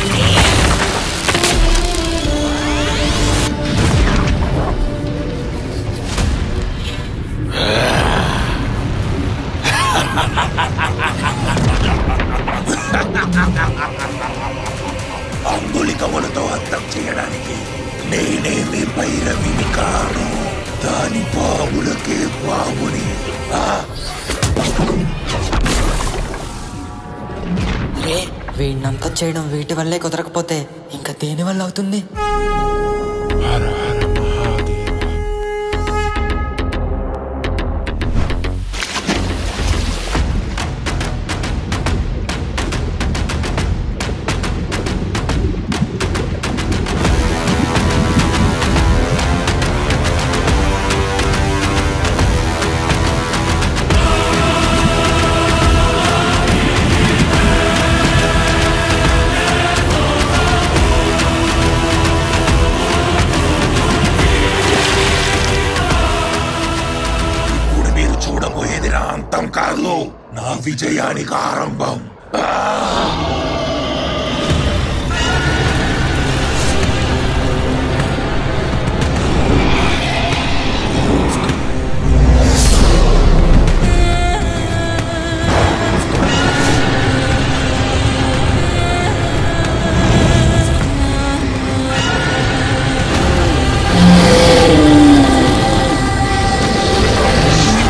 అంగుళికములతో అంతం చేయడానికి నేనేమి భైరవిని కాను దాని పాములకే పాముని ఆ రే వీడినంతా చేయడం వీటి వల్లే కుదరకపోతే ఇంకా దేని వల్ల అవుతుంది ఇప్పుడు మీరు చూడబోయేది నా అంతం కాదు నా విజయానికి ఆరంభం ఆ!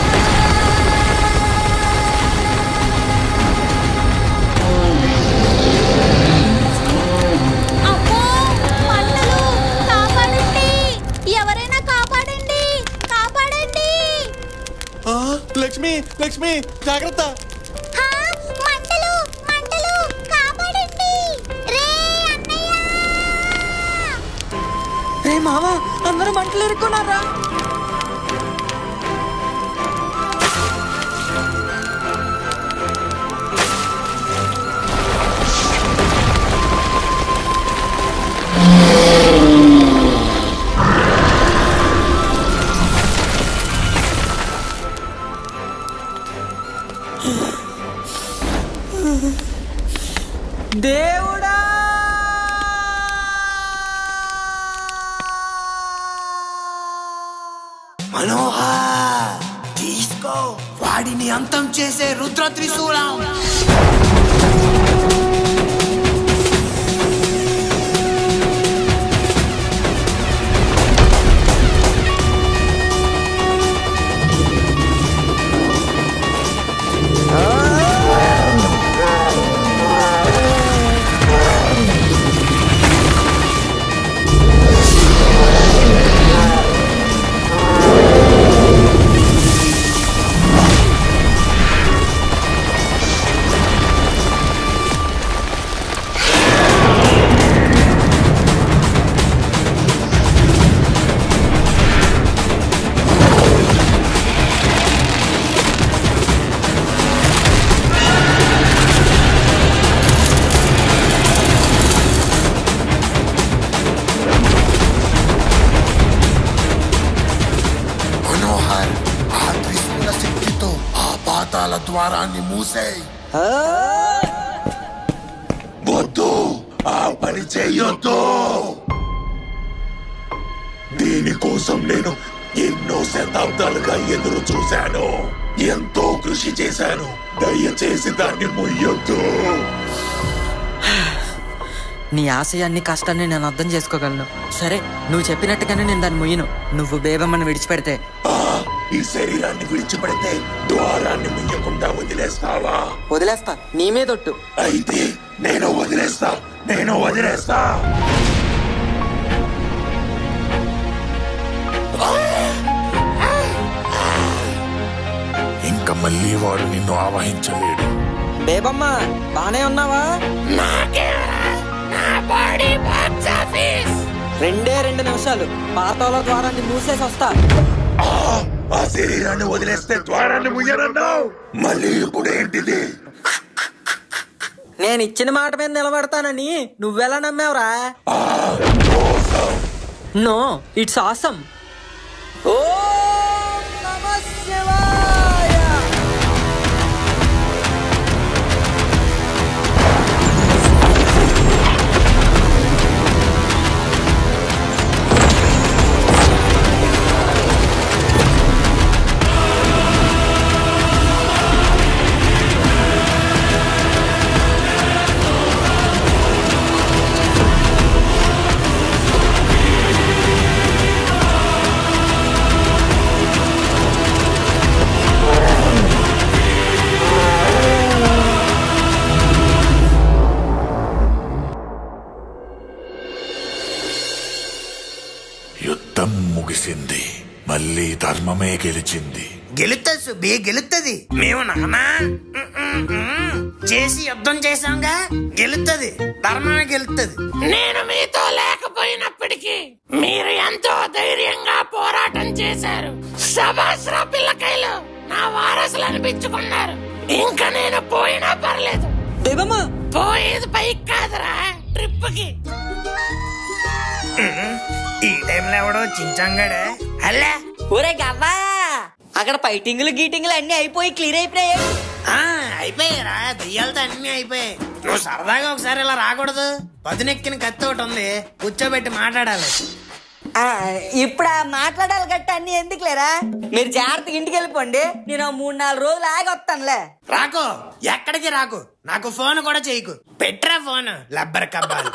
ఆ లక్ష్మి లక్ష్మి జాగ్రత్త మంటలు మంటలు కాపాడండి రే రే మావా అందరూ మంటలు ఇరుక్కున్నారా దేవుడా మనోహర్ తీసుకో వాడిని అంతం చేసే రుద్ర త్రిశూలం మనోహర్ ఆ త్రిశూల శక్తితో ఆ పాతాల ద్వారాన్ని మూసేయ్ వద్దు ఆ పని చెయ్యొద్దు దీనికోసం నేను ఎన్నో శతాబ్దాలుగా ఎదురు చూశాను ఎంతో కృషి చేశాను దయచేసి దాన్ని ముయ్యొద్దు నీ ఆశయాన్ని కష్టాన్ని నేను అర్థం చేసుకోగలను సరే నువ్వు చెప్పినట్టుగానే నేను దాన్ని ముయ్యను నువ్వు బేబమ్మని విడిచిపెడితే ఈ శరీరాన్ని విడిచిపెడితే ద్వారాన్ని ముయ్యకుండా వదిలేస్తావా వదిలేస్తా నీ మీదొట్టు అయితే నేను వదిలేస్తా నేను వదిలేస్తా ఇంకా మళ్ళీ వాడు నిన్ను ఆవహించలేడు బేబమ్మ బానే ఉన్నావా రెండే రెండు నిమిషాలు పాతాల ద్వారాన్ని మూసేసి వస్తా ఆ శరీరాన్ని వదిలేస్తే ద్వారాన్ని ముయ్యనన్నావు మళ్ళీ ఇప్పుడు ఏంటిది నేను ఇచ్చిన మాట మీద నిలబడతానని నువ్వెలా నమ్మావురా నో ఇట్స్ ఆసమ్ ఓ యుద్ధం ముగిసింది మళ్ళీ ధర్మమే గెలిచింది గెలుతుంది సుబ్బి గెలుతుంది మేము నానా చేసి యుద్ధం చేసాంగా గెలుతుంది ధర్మమే గెలుతుంది నేను మీతో లేకపోయినప్పటికీ మీరు ఎంతో ధైర్యంగా పోరాటం చేశారు సభాశ్ర పిల్లకాయలు నా వారసులు అనిపించుకున్నారు ఇంకా నేను పోయినా పర్లేదు పోయేది పైకి కాదురా ట్రిప్ కి ఈ టైంలో ఎవడో చించంగాడే అల్లే ఒరే గవ్వా అక్కడ ఫైటింగ్లు గీటింగ్లు అన్ని అయిపోయి క్లియర్ అయిపోయాయి ఆ, అయిపోయారా దెయ్యాలతో అన్ని అయిపోయాయి నువ్వు సరదాగా ఒకసారి ఇలా రాకూడదు పదునెక్కిన కత్తి ఒకటి ఉంది కూర్చోబెట్టి మాట్లాడాలి ఆ, ఇప్పుడు ఆ మాట్లాడాలి గట్ట అన్ని ఎందుకు లేరా మీరు జాగ్రత్తగా ఇంటికి వెళ్ళిపోండి నేను ఓ మూడు నాలుగు రోజులు ఆగి వస్తానులే రాకు ఎక్కడికి రాకు నాకు ఫోన్ కూడా చేయకు పెట్రా ఫోన్ లబ్బర్ కబ్బాలు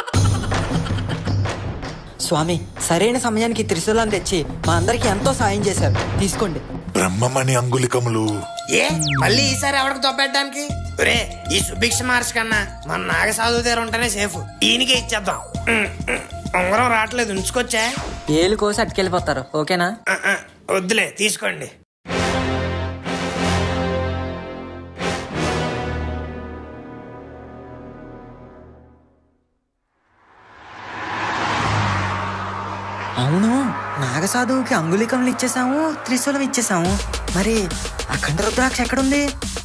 స్వామి సరైన సమయానికి త్రిశూలాన్ని తెచ్చి మా అందరికి ఎంతో సాయం చేశారు తీసుకోండి బ్రహ్మమణి అంగులికములు ఏ మళ్ళీ ఈసారి ఎవరికి తోపెట్టడానికి ఒరే ఈ సుభిక్ష మహర్షి కన్నా మన నాగసాధు దగ్గర ఉంటేనే సేఫ్ ఈయనకే ఇచ్చేద్దాం ఉమ్, ఉమ్, ఉంగరం రావట్లేదు ఉంచుకొచ్చా ఏలు కోసి అట్టుకెళ్ళిపోతారు ఓకేనా ఆ, ఆ, వద్దులే తీసుకోండి సాధువుకి అంగుళికంలు ఇచ్చేసాము త్రిశూలం ఇచ్చేసాము మరి అఖండ రుద్రాక్ష ఎక్కడుంది